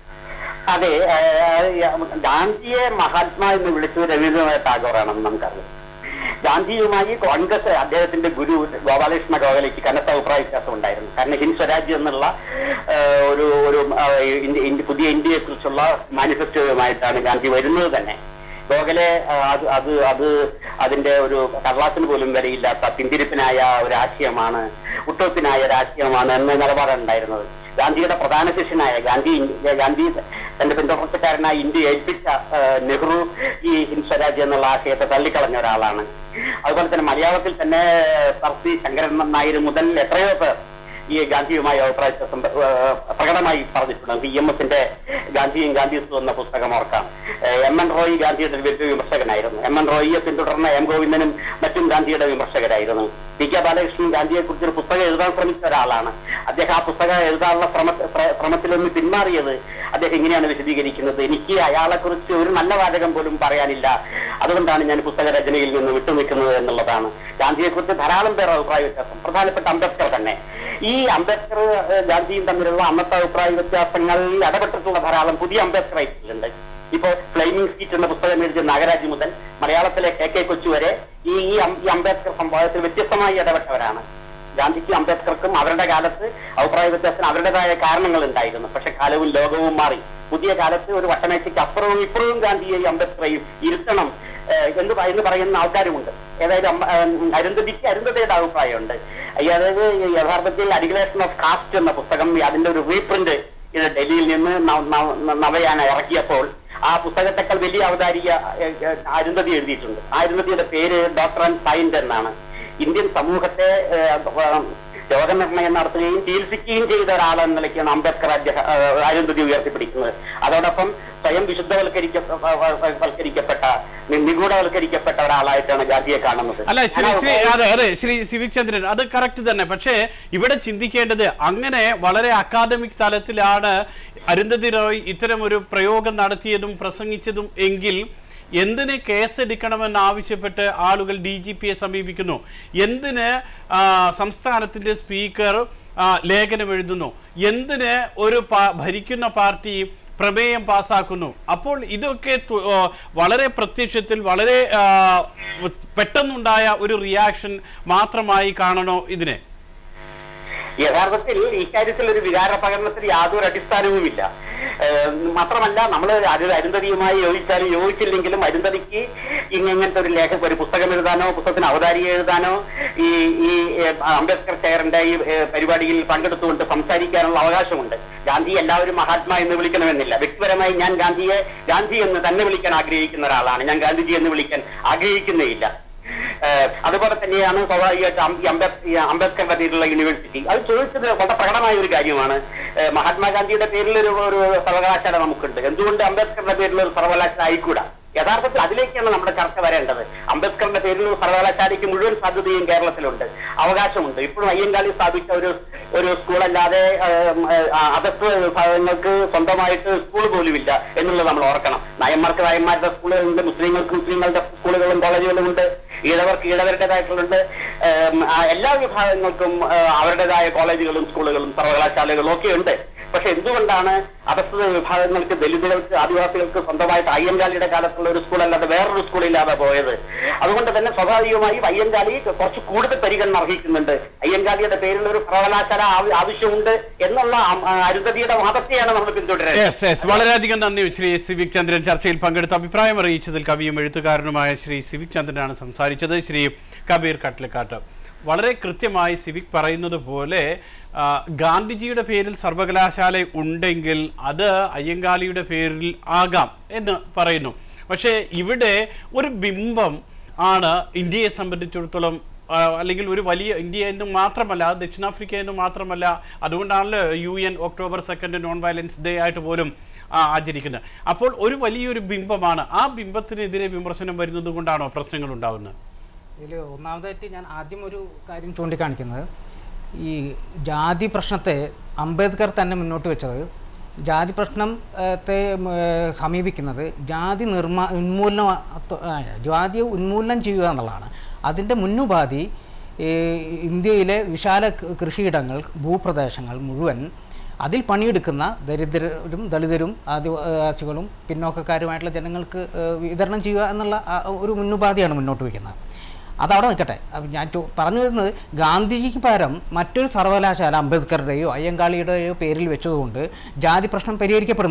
S7: അതെ ഏഹ്, ഗാന്ധിയെ മഹാത്മാ എന്ന് വിളിച്ചത് രവീന്ദ്രനാഥ് ടാഗോറാണെന്ന് നമുക്കറിയാം ഗാന്ധിയുമായി കോൺഗ്രസ് അദ്ദേഹത്തിന്റെ ഗുരു ഗോപാലകൃഷ്ണ ഗോഖലേക്ക് കനത്ത അഭിപ്രായ വ്യത്യാസം ഉണ്ടായിരുന്നു കാരണം ഹിന്ദ് സ്വരാജ് എന്നുള്ള ഏഹ്, ഒരു ഒരു ഏഹ്, ഇന്ത്യ- ഇന്ത്യ- പുതിയ ഇന്ത്യയെ കുറിച്ചുള്ള മാനിഫെസ്റ്റോയുമായിട്ടാണ് ഗാന്ധി വരുന്നത് തന്നെ ഗോഖലെ ആ, അത് അത് അത് അതിന്റെ ഒരു കടലാസിന് പോലും വിലയില്ലാത്ത പിന്തിരിപ്പിനായ ഒരു ആശയമാണ് ഉട്ടോപ്പിനായ ഒരു ആശയമാണ് എന്ന നിലപാടുണ്ടായിരുന്നത് ഗാന്ധിയുടെ പ്രധാന ശിഷ്യനായ ഗാന്ധി ഇന്ത്യ- ഗാന്ധി തന്റെ പിന്തുടർച്ചക്കാരനായ ഇന്ത്യ ഏൽപ്പിച്ച ആ, നെഹ്റു ഈ ഹിന്ദ് സ്വരാജ് എന്നുള്ള ആശയത്തെ തള്ളിക്കളഞ്ഞ ഒരാളാണ് അതുപോലെ തന്നെ മലയാളത്തിൽ തന്നെ സർ സി ശങ്കരൻ നായർ മുതൽ എത്രയോ പേർ ഈ ഗാന്ധിയുമായി അഭിപ്രായ വ്യത്യാസം, ഏഹ്, പ്രകടമായി പറഞ്ഞിട്ടുണ്ട് പി എം എസിന്റെ ഗാന്ധിയും ഗാന്ധിസും എന്ന പുസ്തകം ഓർക്കാം ഏഹ്, എം എൻ റോയ് ഗാന്ധിയുടെ ഒരു വലിയ വിമർശകനായിരുന്നു എം എൻ റോയിയെ പിന്തുടർന്ന എം ഗോവിന്ദനും മറ്റും ഗാന്ധിയുടെ വിമർശകരായിരുന്നു പി കെ ബാലകൃഷ്ണൻ ഗാന്ധിയെ കുറിച്ച് ഒരു പുസ്തകം എഴുതാൻ ശ്രമിച്ച ഒരാളാണ് അദ്ദേഹം ആ പുസ്തകം എഴുതാനുള്ള ശ്രമ ശ്ര- ശ്രമത്തിൽ നിന്ന് പിന്മാറിയത് അദ്ദേഹം ഇങ്ങനെയാണ് വിശദീകരിക്കുന്നത് എനിക്ക് അയാളെ കുറിച്ച് ഒരു നല്ല വാചകം പോലും പറയാനില്ല അതുകൊണ്ടാണ് ഞാൻ പുസ്തക രചനയിൽ നിന്ന് വിട്ടുനിൽക്കുന്നത് എന്നുള്ളതാണ് ഗാന്ധിയെ കുറിച്ച് ധാരാളം പേർ അഭിപ്രായ വ്യത്യാസം പ്രധാനപ്പെട്ട അംബേദ്കർ തന്നെ ഈ അംബേദ്കർ ഏഹ്, ഗാന്ധിയും തമ്മിലുള്ള അന്നത്തെ അഭിപ്രായ വ്യത്യാസങ്ങളിൽ ഇടപെട്ടിട്ടുള്ള ധാരാളം പുതിയ അംബേദ്കറൈറ്റുകളുണ്ട് ഇപ്പോ ഫ്ലൈമിംഗ് സീറ്റ് എന്ന പുസ്തകം എഴുതിയ നാഗരാജ് മുതൽ മലയാളത്തിലെ കെ കെ കൊച്ചു വരെ ഈ ഈ അം- ഈ അംബേദ്കർ സംഭവത്തിൽ വ്യത്യസ്തമായി ഇടപെട്ടവരാണ് ഗാന്ധിക്കും അംബേദ്കർക്കും അവരുടെ കാലത്ത് അഭിപ്രായ വ്യത്യാസത്തിന് അവരുടേതായ കാരണങ്ങൾ ഉണ്ടായിരുന്നു പക്ഷെ കാലവും ലോകവും മാറി പുതിയ കാലത്ത് ഒരു വട്ടമേശയ്ക്ക് അപ്പുറവും ഇപ്പുറവും ഗാന്ധിയെയും അംബേദ്കറെയും ഇരുത്തണം ഏഹ്, എന്ന് പ- എന്ന് പറയുന്ന ആൾക്കാരുമുണ്ട് ഏതായാലും അമ്മ- ഏഹ്, അരുന്ധതിക്ക് അരുന്ധതയുടെ അഭിപ്രായമുണ്ട് ഈ അതായത് യഥാർത്ഥത്തിൽ അഡിഗുലേഷൻ ഓഫ് കാസ്റ്റ് എന്ന പുസ്തകം അതിന്റെ ഒരു റീപ്രിന്റ് ഇത് ഡൽഹിയിൽ നിന്ന് നവ- നവ- നവയാന ഇറക്കിയപ്പോൾ ആ പുസ്തകത്തെക്കാൾ വലിയ അവതാരിക ഏഹ്, ഏഹ്, അരുന്ധതി എഴുതിയിട്ടുണ്ട് ആ അരുന്ധതിയുടെ പേര് ഡോക്ടർ ആൻഡ് സൈൻഡ് എന്നാണ് ഇന്ത്യൻ സമൂഹത്തെ ഏഹ്, രോഗനിർണയം നടത്തുകയും ചികിത്സിക്കുകയും ചെയ്ത ഒരാളെന്ന നിലയ്ക്കാണ് അംബേദ്കർ അദ്ദേഹം ഏഹ്, അരുന്ധതി ഉയർത്തിപ്പിടിക്കുന്നത് അതോടൊപ്പം സ്വയം വിശുദ്ധവൽക്കരിക്ക വൽക്കരിക്കപ്പെട്ട നി- നിഗൂഢവൽക്കരിക്കപ്പെട്ട ഒരാളായിട്ടാണ് ഗാന്ധിയെ കാണുന്നത്
S1: അല്ല ശ്രീ
S7: ഞാൻ
S1: ശ്രീ അതെ അതെ ശ്രീ സിവിക് ചന്ദ്രൻ അത് കറക്റ്റ് തന്നെ പക്ഷേ ഇവിടെ ചിന്തിക്കേണ്ടത് അങ്ങനെ വളരെ അക്കാദമിക് തലത്തിലാണ് അരുന്ധതി റോയ് ഇത്തരം ഒരു പ്രയോഗം നടത്തിയതും പ്രസംഗിച്ചതും എങ്കിൽ എന്തിന് കേസെടുക്കണമെന്ന് ആവശ്യപ്പെട്ട് ആളുകൾ ഡി ജി പിയെ സമീപിക്കുന്നു എന്തിന് ആ, സംസ്ഥാനത്തിന്റെ സ്പീക്കർ ആ, ലേഖനം എഴുതുന്നു എന്തിന് ഒരു പാ- ഭരിക്കുന്ന പാർട്ടി പ്രമേയം പാസാക്കുന്നു അപ്പോൾ ഇതൊക്കെ തു- ആ, വളരെ പ്രത്യക്ഷത്തിൽ വളരെ ആ, പെട്ടെന്നുണ്ടായ ഒരു റിയാക്ഷൻ മാത്രമായി കാണണോ ഇതിനെ
S7: യഥാർത്ഥത്തിൽ ഇക്കാര്യത്തിൽ ഒരു വികാര പ്രകടനത്തിന് യാതൊരു അടിസ്ഥാനവുമില്ല ഏഹ് മാത്രമല്ല നമ്മൾ അരുന്ധതിയുമായി യോജിച്ചാലും യോജിച്ചില്ലെങ്കിലും അരുന്ധതിക്ക് ഇങ്ങ- ഇങ്ങനത്തെ ഒരു ലേഖ ഒരു പുസ്തകം എഴുതാനോ പുസ്തകത്തിന് അവതാരിക എഴുതാനോ ഈ ഈ ഏഹ്, അംബേദ്കർ ചെയറിന്റെ ഈ ഏഹ്, പരിപാടിയിൽ പങ്കെടുത്തുകൊണ്ട് സംസാരിക്കാനുള്ള അവകാശമുണ്ട് ഗാന്ധി എല്ലാവരും മഹാത്മാ എന്ന് വിളിക്കണമെന്നില്ല വ്യക്തിപരമായി ഞാൻ ഗാന്ധിയെ ഗാന്ധി എന്ന് തന്നെ വിളിക്കാൻ ആഗ്രഹിക്കുന്ന ഒരാളാണ് ഞാൻ ഗാന്ധിജി എന്ന് വിളിക്കാൻ ആഗ്രഹിക്കുന്നേയില്ല ഏഹ് അതുപോലെ തന്നെയാണ് സ്വാഭാവികമായിട്ട് അം- ഈ അംബേദ് ഈ അംബേദ്കറുടെ പേരിലുള്ള യൂണിവേഴ്സിറ്റി അത് ചോദിച്ചത് വളരെ പ്രകടമായ ഒരു കാര്യമാണ് ഏഹ് മഹാത്മാഗാന്ധിയുടെ പേരിൽ ഒരു ഒരു സർവകലാശാല നമുക്കുണ്ട് എന്തുകൊണ്ട് അംബേദ്കറുടെ പേരിൽ ഒരു സർവകലാശാല ആയിക്കൂടാ യഥാർത്ഥത്തിൽ അതിലേക്കാണ് നമ്മുടെ ചർച്ച വരേണ്ടത് അംബേദ്കറിന്റെ പേരിൽ ഒരു സർവകലാശാലയ്ക്ക് മുഴുവൻ സാധ്യതയും കേരളത്തിലുണ്ട് അവകാശമുണ്ട് ഇപ്പോഴും അയ്യങ്കാളി സ്ഥാപിച്ച ഒരു ഒരു സ്കൂളല്ലാതെ അതത്ത് വിഭാഗങ്ങൾക്ക് സ്വന്തമായിട്ട് സ്കൂൾ പോലുമില്ല എന്നുള്ളത് നമ്മൾ ഓർക്കണം നായന്മാർക്ക് നായന്മാരുടെ സ്കൂളുകളുണ്ട് മുസ്ലിങ്ങൾക്ക് മുസ്ലിങ്ങളുടെ സ്കൂളുകളും കോളേജുകളും ഉണ്ട് ഈഴവർക്ക് ഈഴവരുടേതായിട്ടുള്ളുണ്ട് ഏം, ആ എല്ലാ വിഭാഗങ്ങൾക്കും ആ, അവരുടേതായ കോളേജുകളും സ്കൂളുകളും സർവകലാശാലകളും ഒക്കെ ഉണ്ട് പക്ഷെ എന്തുകൊണ്ടാണ് അധസ്ഥിത വിഭാഗങ്ങൾക്ക് ദലിതുകൾക്ക് ആദിവാസികൾക്ക് സ്വന്തമായിട്ട് അയ്യങ്കാളിയുടെ കാലത്തുള്ള ഒരു സ്കൂൾ അല്ലാതെ വേറൊരു സ്കൂളില്ലാതെ പോയത് അതുകൊണ്ട് തന്നെ സ്വാഭാവികമായും അയ്യങ്കാളി കുറച്ച് കൂടുതൽ പരിഗണന അർഹിക്കുന്നുണ്ട് അയ്യങ്കാളിയുടെ പേരിൽ ഒരു സർവകലാശാല ആവ- ആവശ്യമുണ്ട് എന്നുള്ള അം- ആ, അരുന്ധതിയുടെ വാദത്തെയാണ് നമ്മൾ പിന്തുടരുന്നത്
S1: യെസ് യെസ് വളരെയധികം നന്ദി ശ്രീ സിവിക് ചന്ദ്രൻ ചർച്ചയിൽ പങ്കെടുത്ത അഭിപ്രായം അറിയിച്ചതിൽ കവിയും എഴുത്തുകാരനുമായ ശ്രീ സിവിക് ചന്ദ്രനാണ് സംസാരിച്ചത് ശ്രീ കബീർ കട്ലക്കാട്ട് വളരെ കൃത്യമായി സിവിക് പറയുന്നത് പോലെ ആ, ഗാന്ധിജിയുടെ പേരിൽ സർവകലാശാല ഉണ്ടെങ്കിൽ അത് അയ്യങ്കാളിയുടെ പേരിൽ ആകാം എന്ന് പറയുന്നു പക്ഷേ ഇവിടെ ഒരു ബിംബം ആണ് ഇന്ത്യയെ സംബന്ധിച്ചിടത്തോളം ആ, അല്ലെങ്കിൽ ഒരു വലിയ ഇന്ത്യ എന്ന് മാത്രമല്ല അത് ദക്ഷിണാഫ്രിക്ക എന്ന് മാത്രമല്ല അതുകൊണ്ടാണല്ലോ U N October second non violence day ആയിട്ട് പോലും ആ, ആചരിക്കുന്നത് അപ്പോൾ ഒരു വലിയൊരു ബിംബമാണ് ആ ബിംബത്തിനെതിരെ വിമർശനം വരുന്നത് കൊണ്ടാണോ പ്രശ്നങ്ങൾ ഉണ്ടാവുന്നത്
S4: ഇതിൽ ഒന്നാമതായിട്ട് ഞാൻ ആദ്യം ഒരു കാര്യം ചൂണ്ടിക്കാണിക്കുന്നത് ഈ ജാതി പ്രശ്നത്തെ അംബേദ്കർ തന്നെ മുന്നോട്ട് വെച്ചത് ജാതി പ്രശ്നത്തെ സമീപിക്കുന്നത് ജാതി നിർമ്മാ ഉന്മൂലനം ജാതിയെ ഉന്മൂലനം ചെയ്യുക എന്നുള്ളതാണ് അതിൻ്റെ മുന്നുപാധി ഈ ഇന്ത്യയിലെ വിശാല കൃ- കൃഷിയിടങ്ങൾ ഭൂപ്രദേശങ്ങൾ മുഴുവൻ അതിൽ പണിയെടുക്കുന്ന ദരിദ്രരും ദളിതരും ആദിവാസികളും പിന്നോക്കക്കാരുമായിട്ടുള്ള ജനങ്ങൾക്ക് ഏഹ്, വിതരണം ചെയ്യുക എന്നുള്ള ആ ഒരു മുന്നുപാധിയാണ് മുന്നോട്ട് വയ്ക്കുന്നത് അതവിടെ നിൽക്കട്ടെ അപ്പം ഞാൻ ചോ- പറഞ്ഞു വരുന്നത് ഗാന്ധിജിക്ക് പകരം മറ്റൊരു സർവകലാശാല അംബേദ്കറുടെയോ അയ്യങ്കാളിയുടെയോ പേരിൽ വെച്ചതുകൊണ്ട് ജാതി പ്രശ്നം പരിഹരിക്കപ്പെടുന്നില്ല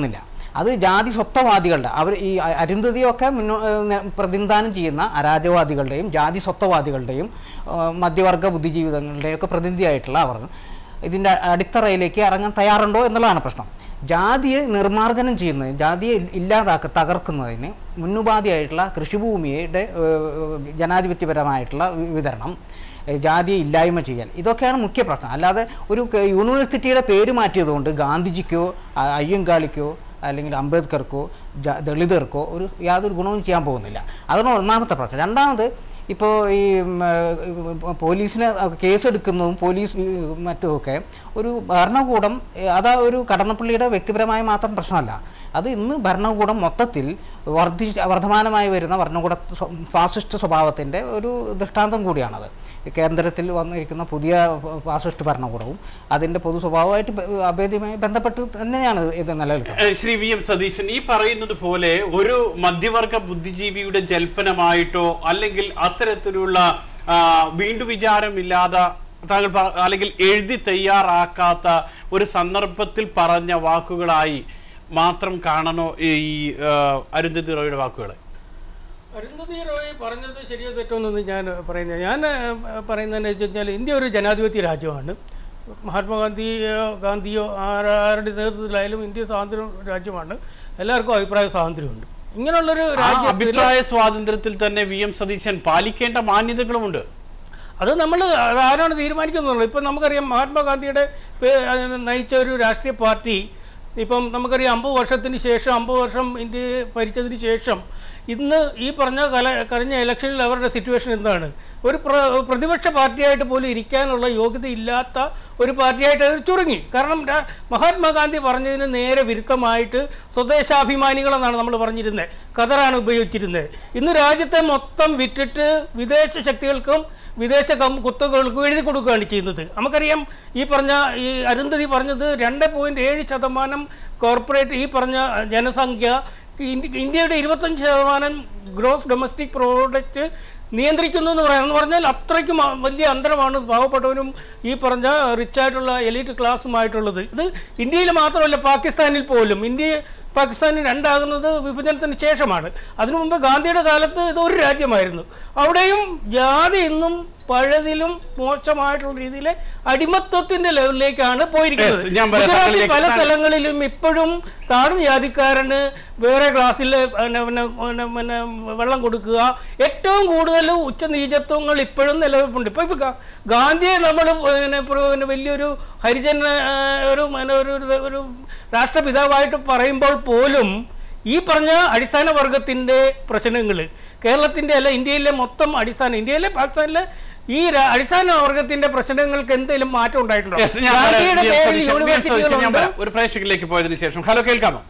S4: അത് ജാതി സ്വത്വവാദികളുടെ അവർ ഈ അ- അരുന്ധതിയൊക്കെ മുന്നോ ഏഹ് നെ- പ്രതിനിധാനം ചെയ്യുന്ന അരാജകവാദികളുടെയും ജാതി സ്വത്വവാദികളുടെയും ഏഹ് മധ്യവർഗ ബുദ്ധിജീവിതങ്ങളുടെയും ഒക്കെ പ്രതിനിധിയായിട്ടുള്ള അവർ ഇതിൻ്റെ അടിത്തറയിലേക്ക് ഇറങ്ങാൻ തയ്യാറുണ്ടോ എന്നുള്ളതാണ് പ്രശ്നം ജാതിയെ നിർമ്മാർജ്ജനം ചെയ്യുന്നതിന് ജാതിയെ ഇല്ലാതാക്ക തകർക്കുന്നതിന് മുന്നുപാധിയായിട്ടുള്ള കൃഷിഭൂമിയുടെ ഏഹ്, ജനാധിപത്യപരമായിട്ടുള്ള വി- വിതരണം ഏഹ്, ജാതിയെ ഇല്ലായ്മ ചെയ്യൽ ഇതൊക്കെയാണ് മുഖ്യ പ്രശ്നം അല്ലാതെ ഒരു ക- യൂണിവേഴ്സിറ്റിയുടെ പേര് മാറ്റിയതുകൊണ്ട് ഗാന്ധിജിക്കോ അ- അയ്യങ്കാളിക്കോ അല്ലെങ്കിൽ അംബേദ്കർക്കോ ജ- ദളിതർക്കോ ഒരു യാതൊരു ഗുണവും ചെയ്യാൻ പോകുന്നില്ല അതാണ് ഒന്നാമത്തെ പ്രശ്നം രണ്ടാമത് ഇപ്പോൾ ഈ ഉം, ഏഹ്, പോലീസിനെ കേസെടുക്കുന്നതും പോലീസ് ഈ മറ്റുമൊക്കെ ഒരു ഭരണകൂടം ഏഹ്, അത് ഒരു കടന്നപ്പള്ളിയുടെ വ്യക്തിപരമായ മാത്രം പ്രശ്നമല്ല അത് ഇന്ന് ഭരണകൂടം മൊത്തത്തിൽ വർദ്ധി വർദ്ധമാനമായി വരുന്ന ഭരണകൂട സ്വ- ഫാസിസ്റ്റ് സ്വഭാവത്തിൻ്റെ ഒരു ദൃഷ്ടാന്തം കൂടിയാണത് കേന്ദ്രത്തിൽ വന്നിരിക്കുന്ന പുതിയ ഫാസിസ്റ്റ് ഭരണകൂടവും അതിൻ്റെ പൊതു സ്വഭാവമായിട്ട് ബ- അഭേദ്യമായി ബന്ധപ്പെട്ട് തന്നെയാണ് ഇത് നിലനിൽക്കുന്നത്
S1: ഏഹ് ശ്രീ വി എം സതീശൻ ഈ പറയുന്നത് പോലെ ഒരു മധ്യവർഗ ബുദ്ധിജീവിയുടെ ജൽപ്പനമായിട്ടോ അല്ലെങ്കിൽ അത്തരത്തിലുള്ള ആ, വീണ്ടു വിചാരമില്ലാതെ താങ്കൾ പറ- അല്ലെങ്കിൽ എഴുതി തയ്യാറാക്കാത്ത ഒരു സന്ദർഭത്തിൽ പറഞ്ഞ വാക്കുകളായി മാത്രം കാണണോ ഈ ആ, അരുന്ധതി റോയുടെ വാക്കുകളെ
S6: അരുന്ധതി റോയ് പറഞ്ഞത് ശരിയോ തെറ്റോ എന്നൊന്നും ഞാൻ പറയുന്നത് ഞാൻ ഏഹ്, പറയുന്നതെന്ന് വെച്ച് കഴിഞ്ഞാൽ ഇന്ത്യ ഒരു ജനാധിപത്യ രാജ്യമാണ് മഹാത്മാഗാന്ധിയോ ഗാന്ധിയോ ആര- ആരുടെ നേതൃത്വത്തിലായാലും ഇന്ത്യ സ്വാതന്ത്ര്യ രാജ്യമാണ് എല്ലാവർക്കും അഭിപ്രായ സ്വാതന്ത്ര്യമുണ്ട് ഇങ്ങനെയുള്ളൊരു
S1: ആ
S6: രാജ്യത്തിൽ
S1: അഭിപ്രായ സ്വാതന്ത്ര്യത്തിൽ തന്നെ വി എം സതീശൻ പാലിക്കേണ്ട മാന്യതകളുമുണ്ട്
S6: അത് നമ്മൾ ആരാണ് തീരുമാനിക്കുന്നുള്ളൂ ഇപ്പം നമുക്കറിയാം മഹാത്മാഗാന്ധിയുടെ പേ- അതിനെ നയിച്ച ഒരു രാഷ്ട്രീയ പാർട്ടി ഇപ്പം നമുക്കറിയാം അമ്പത് വർഷത്തിന് ശേഷം അമ്പത് വർഷം ഇന്ത്യ ഭരിച്ചതിന് ശേഷം ഇന്ന് ഈ പറഞ്ഞ കല കഴിഞ്ഞ ഇലക്ഷനിൽ അവരുടെ സിറ്റുവേഷൻ എന്താണ് ഒരു പ്ര പ്രതിപക്ഷ പാർട്ടിയായിട്ട് പോലും ഇരിക്കാനുള്ള യോഗ്യത ഇല്ലാത്ത ഒരു പാർട്ടിയായിട്ട് അത് ചുരുങ്ങി കാരണം രാ- മഹാത്മാഗാന്ധി പറഞ്ഞതിന് നേരെ വിരുദ്ധമായിട്ട് സ്വദേശാഭിമാനികളെന്നാണ് നമ്മൾ പറഞ്ഞിരുന്നത് ഖദറാണ് ഉപയോഗിച്ചിരുന്നത് ഇന്ന് രാജ്യത്തെ മൊത്തം വിറ്റിട്ട് വിദേശ ശക്തികൾക്കും വിദേശ കം കുത്തകൾക്കും എഴുതി കൊടുക്കുകയാണ് ചെയ്യുന്നത് നമുക്കറിയാം ഈ പറഞ്ഞ ഈ അരുന്ധതി പറഞ്ഞത് രണ്ട് പോയിൻറ്റ് ഏഴ് ശതമാനം കോർപ്പറേറ്റ് ഈ പറഞ്ഞ ജനസംഖ്യ ഇന്ത്യ- ഇന്ത്യയുടെ ഇരുപത്തഞ്ച് ശതമാനം ഗ്രോസ് ഡൊമസ്റ്റിക് പ്രോഡക്റ്റ് നിയന്ത്രിക്കുന്നു എന്ന് പറയാം എന്ന് പറഞ്ഞാൽ അത്രയ്ക്കും അ- വലിയ അന്തരമാണ് പാവപ്പെട്ടവരും ഈ പറഞ്ഞ റിച്ചായിട്ടുള്ള എലീറ്റ് ക്ലാസ്സുമായിട്ടുള്ളത് ഇത് ഇന്ത്യയിൽ മാത്രമല്ല പാകിസ്ഥാനിൽ പോലും ഇന്ത്യ പാകിസ്ഥാനിൽ രണ്ടാകുന്നത് വിഭജനത്തിന് ശേഷമാണ് അതിനു മുമ്പ് ഗാന്ധിയുടെ കാലത്ത് ഇത് ഒരു രാജ്യമായിരുന്നു അവിടെയും ജാതി ഇന്നും പഴയതിലും മോശമായിട്ടുള്ള രീതിയിൽ അടിമത്വത്തിന്റെ ലെവലിലേക്കാണ് പോയിരിക്കുന്നത്
S1: Yes, ഞാൻ പറയാം.
S6: ഗുജറാത്തിൽ
S1: താങ്കളിലേക്ക്
S6: പല
S1: താങ്കൾ-
S6: സ്ഥലങ്ങളിലും ഇപ്പോഴും താഴ്ന്ന ജാതിക്കാരന് വേറെ ഗ്ലാസ്സിൽ പിന്നെ പിന്നെ പിന്നെ പിന്നെ വെള്ളം കൊടുക്കുക ഏറ്റവും കൂടുതൽ ഉച്ചനീചത്വങ്ങൾ ഇപ്പോഴും നിലനിൽപ്പുണ്ട് ഇപ്പോൾ ഇപ്പോൾ ഗാന്ധിയെ നമ്മൾ പിന്നെ ഇപ്പോൾ പിന്നെ വലിയൊരു ഹരിജൻ ആ, ഒരു പിന്നെ ഒരു ഒരു- ഒരു രാഷ്ട്രപിതാവായിട്ട് പറയുമ്പോൾ പോലും ഈ പറഞ്ഞ അടിസ്ഥാന വർഗത്തിൻ്റെ പ്രശ്നങ്ങൾ കേരളത്തിൻ്റെ അല്ല ഇന്ത്യയിലെ മൊത്തം അടിസ്ഥാന ഇന്ത്യയിലെ പാകിസ്ഥാനിലെ ഈ രാ- അടിസ്ഥാന വർഗത്തിന്റെ പ്രശ്നങ്ങൾക്ക് എന്തെങ്കിലും മാറ്റം ഉണ്ടായിട്ടുണ്ടോ
S1: Yes, ഞാൻ പറയാം.
S6: ഗാന്ധിയുടെ
S1: വി എം
S6: പേരിൽ
S1: സതീശൻ, വി എം സതീശൻ, ഞാൻ
S6: യൂണിവേഴ്സിറ്റികളുണ്ട്
S1: പറയാം. ഒരു പ്രേക്ഷകരിലേക്ക് പോയതിനു ശേഷം ഹലോ കേൾക്കാമോ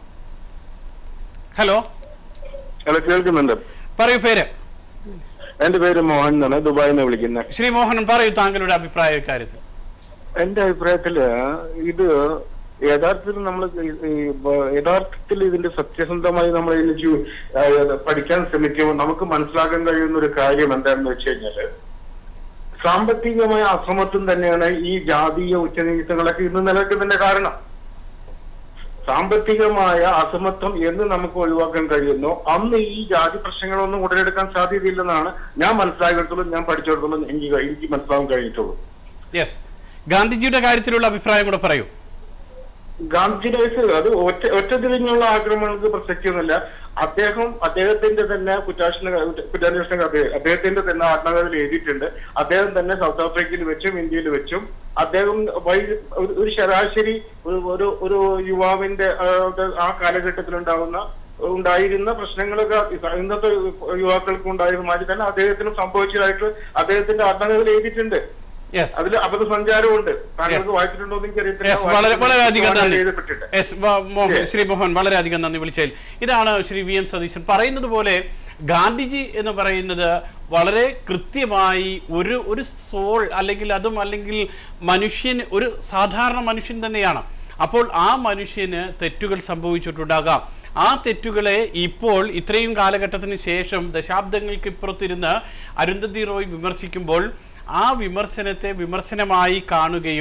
S1: ഹലോ
S8: ഹലോ കേൾക്കുന്നുണ്ട്
S1: പറയൂ പേര്
S8: എന്റെ പേര് മോഹൻ എന്നാണ് ദുബായിൽ നിന്ന് വിളിക്കുന്നത്
S1: ശ്രീ മോഹനൻ പറയൂ താങ്കളുടെ അഭിപ്രായ കാര്യത്തിൽ
S8: എന്റെ അഭിപ്രായത്തില് ഇത് യഥാർത്ഥത്തിൽ നമ്മൾ യഥാർത്ഥത്തിൽ ഇതിന്റെ സത്യസന്ധമായി നമ്മൾ ഇതിന് ചു- ആ, പഠിക്കാൻ ശ്രമിക്കുമ്പോൾ നമുക്ക് മനസ്സിലാക്കാൻ കഴിയുന്ന ഒരു കാര്യം എന്താണെന്ന് വെച്ച് കഴിഞ്ഞാല് സാമ്പത്തികമായ അസമത്വം തന്നെയാണ് ഈ ജാതീയ ഉച്ചനീചത്വങ്ങളൊക്കെ ഇന്ന് നിലനിൽക്കുന്നതിന്റെ കാരണം സാമ്പത്തികമായ അസമത്വം എന്ന് നമുക്ക് ഒഴിവാക്കാൻ കഴിയുന്നു അന്ന് ഈ ജാതി പ്രശ്നങ്ങളൊന്നും ഉടലെടുക്കാൻ സാധ്യതയില്ലെന്നാണ് ഞാൻ മനസ്സിലാക്കിയെടുത്തോളം ഞാൻ പഠിച്ചെടുത്തോളം എനിക്ക് എനിക്ക് മനസ്സിലാക്കാൻ കഴിഞ്ഞിട്ടുള്ളൂ
S1: യെസ് ഗാന്ധിജിയുടെ കാര്യത്തിലുള്ള അഭിപ്രായം കൂടെ പറയൂ
S8: ഗാന്ധി ഡേസ് അത് ഒറ്റ ഒറ്റ തിരിഞ്ഞുള്ള ആക്രമണങ്ങൾക്ക് പ്രസക്തിയൊന്നുമില്ല അദ്ദേഹം അദ്ദേഹത്തിന്റെ തന്നെ കുറ്റാന്വേഷണ കുറ്റാന്വേഷണ കഥ അദ്ദേഹത്തിന്റെ തന്നെ ആത്മകഥയിൽ എഴുതിയിട്ടുണ്ട് അദ്ദേഹം തന്നെ സൗത്ത് ആഫ്രിക്കയിൽ വെച്ചും ഇന്ത്യയിൽ വെച്ചും അദ്ദേഹം വൈ- ഒരു- ഒരു ശരാശരി ഒരു- ഒരു ഒരു യുവാവിന്റെ ആ, ആ കാലഘട്ടത്തിൽ ഉണ്ടാവുന്ന ഉണ്ടായിരുന്ന പ്രശ്നങ്ങളൊക്കെ ഇന്നത്തെ യുവാക്കൾക്ക് ഉണ്ടായിരുന്ന മാതിരി തന്നെ അദ്ദേഹത്തിനും സംഭവിച്ചതായിട്ട് അദ്ദേഹത്തിന്റെ ആത്മകഥയിൽ എഴുതിയിട്ടുണ്ട്
S1: യെസ്
S8: അതിൽ അബദ്ധ സഞ്ചാരമുണ്ട് താങ്കൾക്ക്
S1: Yes.
S8: വായിച്ചിട്ടുണ്ടോ എന്ന് എനിക്കറിയത്തില്ല
S1: യെസ് വളരെ വളരെയധികം നന്ദി
S8: എഴുതപ്പെട്ടിട്ടുണ്ട്
S1: യെസ് മോഹൻ ശ്രീ മോഹൻ വളരെയധികം നന്ദി വിളിച്ചതിൽ ഇതാണ് ശ്രീ വി എം സതീശൻ പറയുന്നത് പോലെ ഗാന്ധിജി എന്ന് പറയുന്നത് വളരെ കൃത്യമായി ഒരു ഒരു സോൾ അല്ലെങ്കിൽ അതും അല്ലെങ്കിൽ മനുഷ്യൻ ഒരു സാധാരണ മനുഷ്യൻ തന്നെയാണ് അപ്പോൾ ആ മനുഷ്യന് തെറ്റുകൾ സംഭവിച്ചിട്ടുണ്ടാകാം ആ തെറ്റുകളെ ഇപ്പോൾ ഇത്രയും കാലഘട്ടത്തിന് ശേഷം ദശാബ്ദങ്ങൾക്ക് ഇപ്പുറത്തിരുന്ന് അരുന്ധതി റോയ് വിമർശിക്കുമ്പോൾ ആ വിമർശനത്തെ വിമർശനമായി കാണുകയും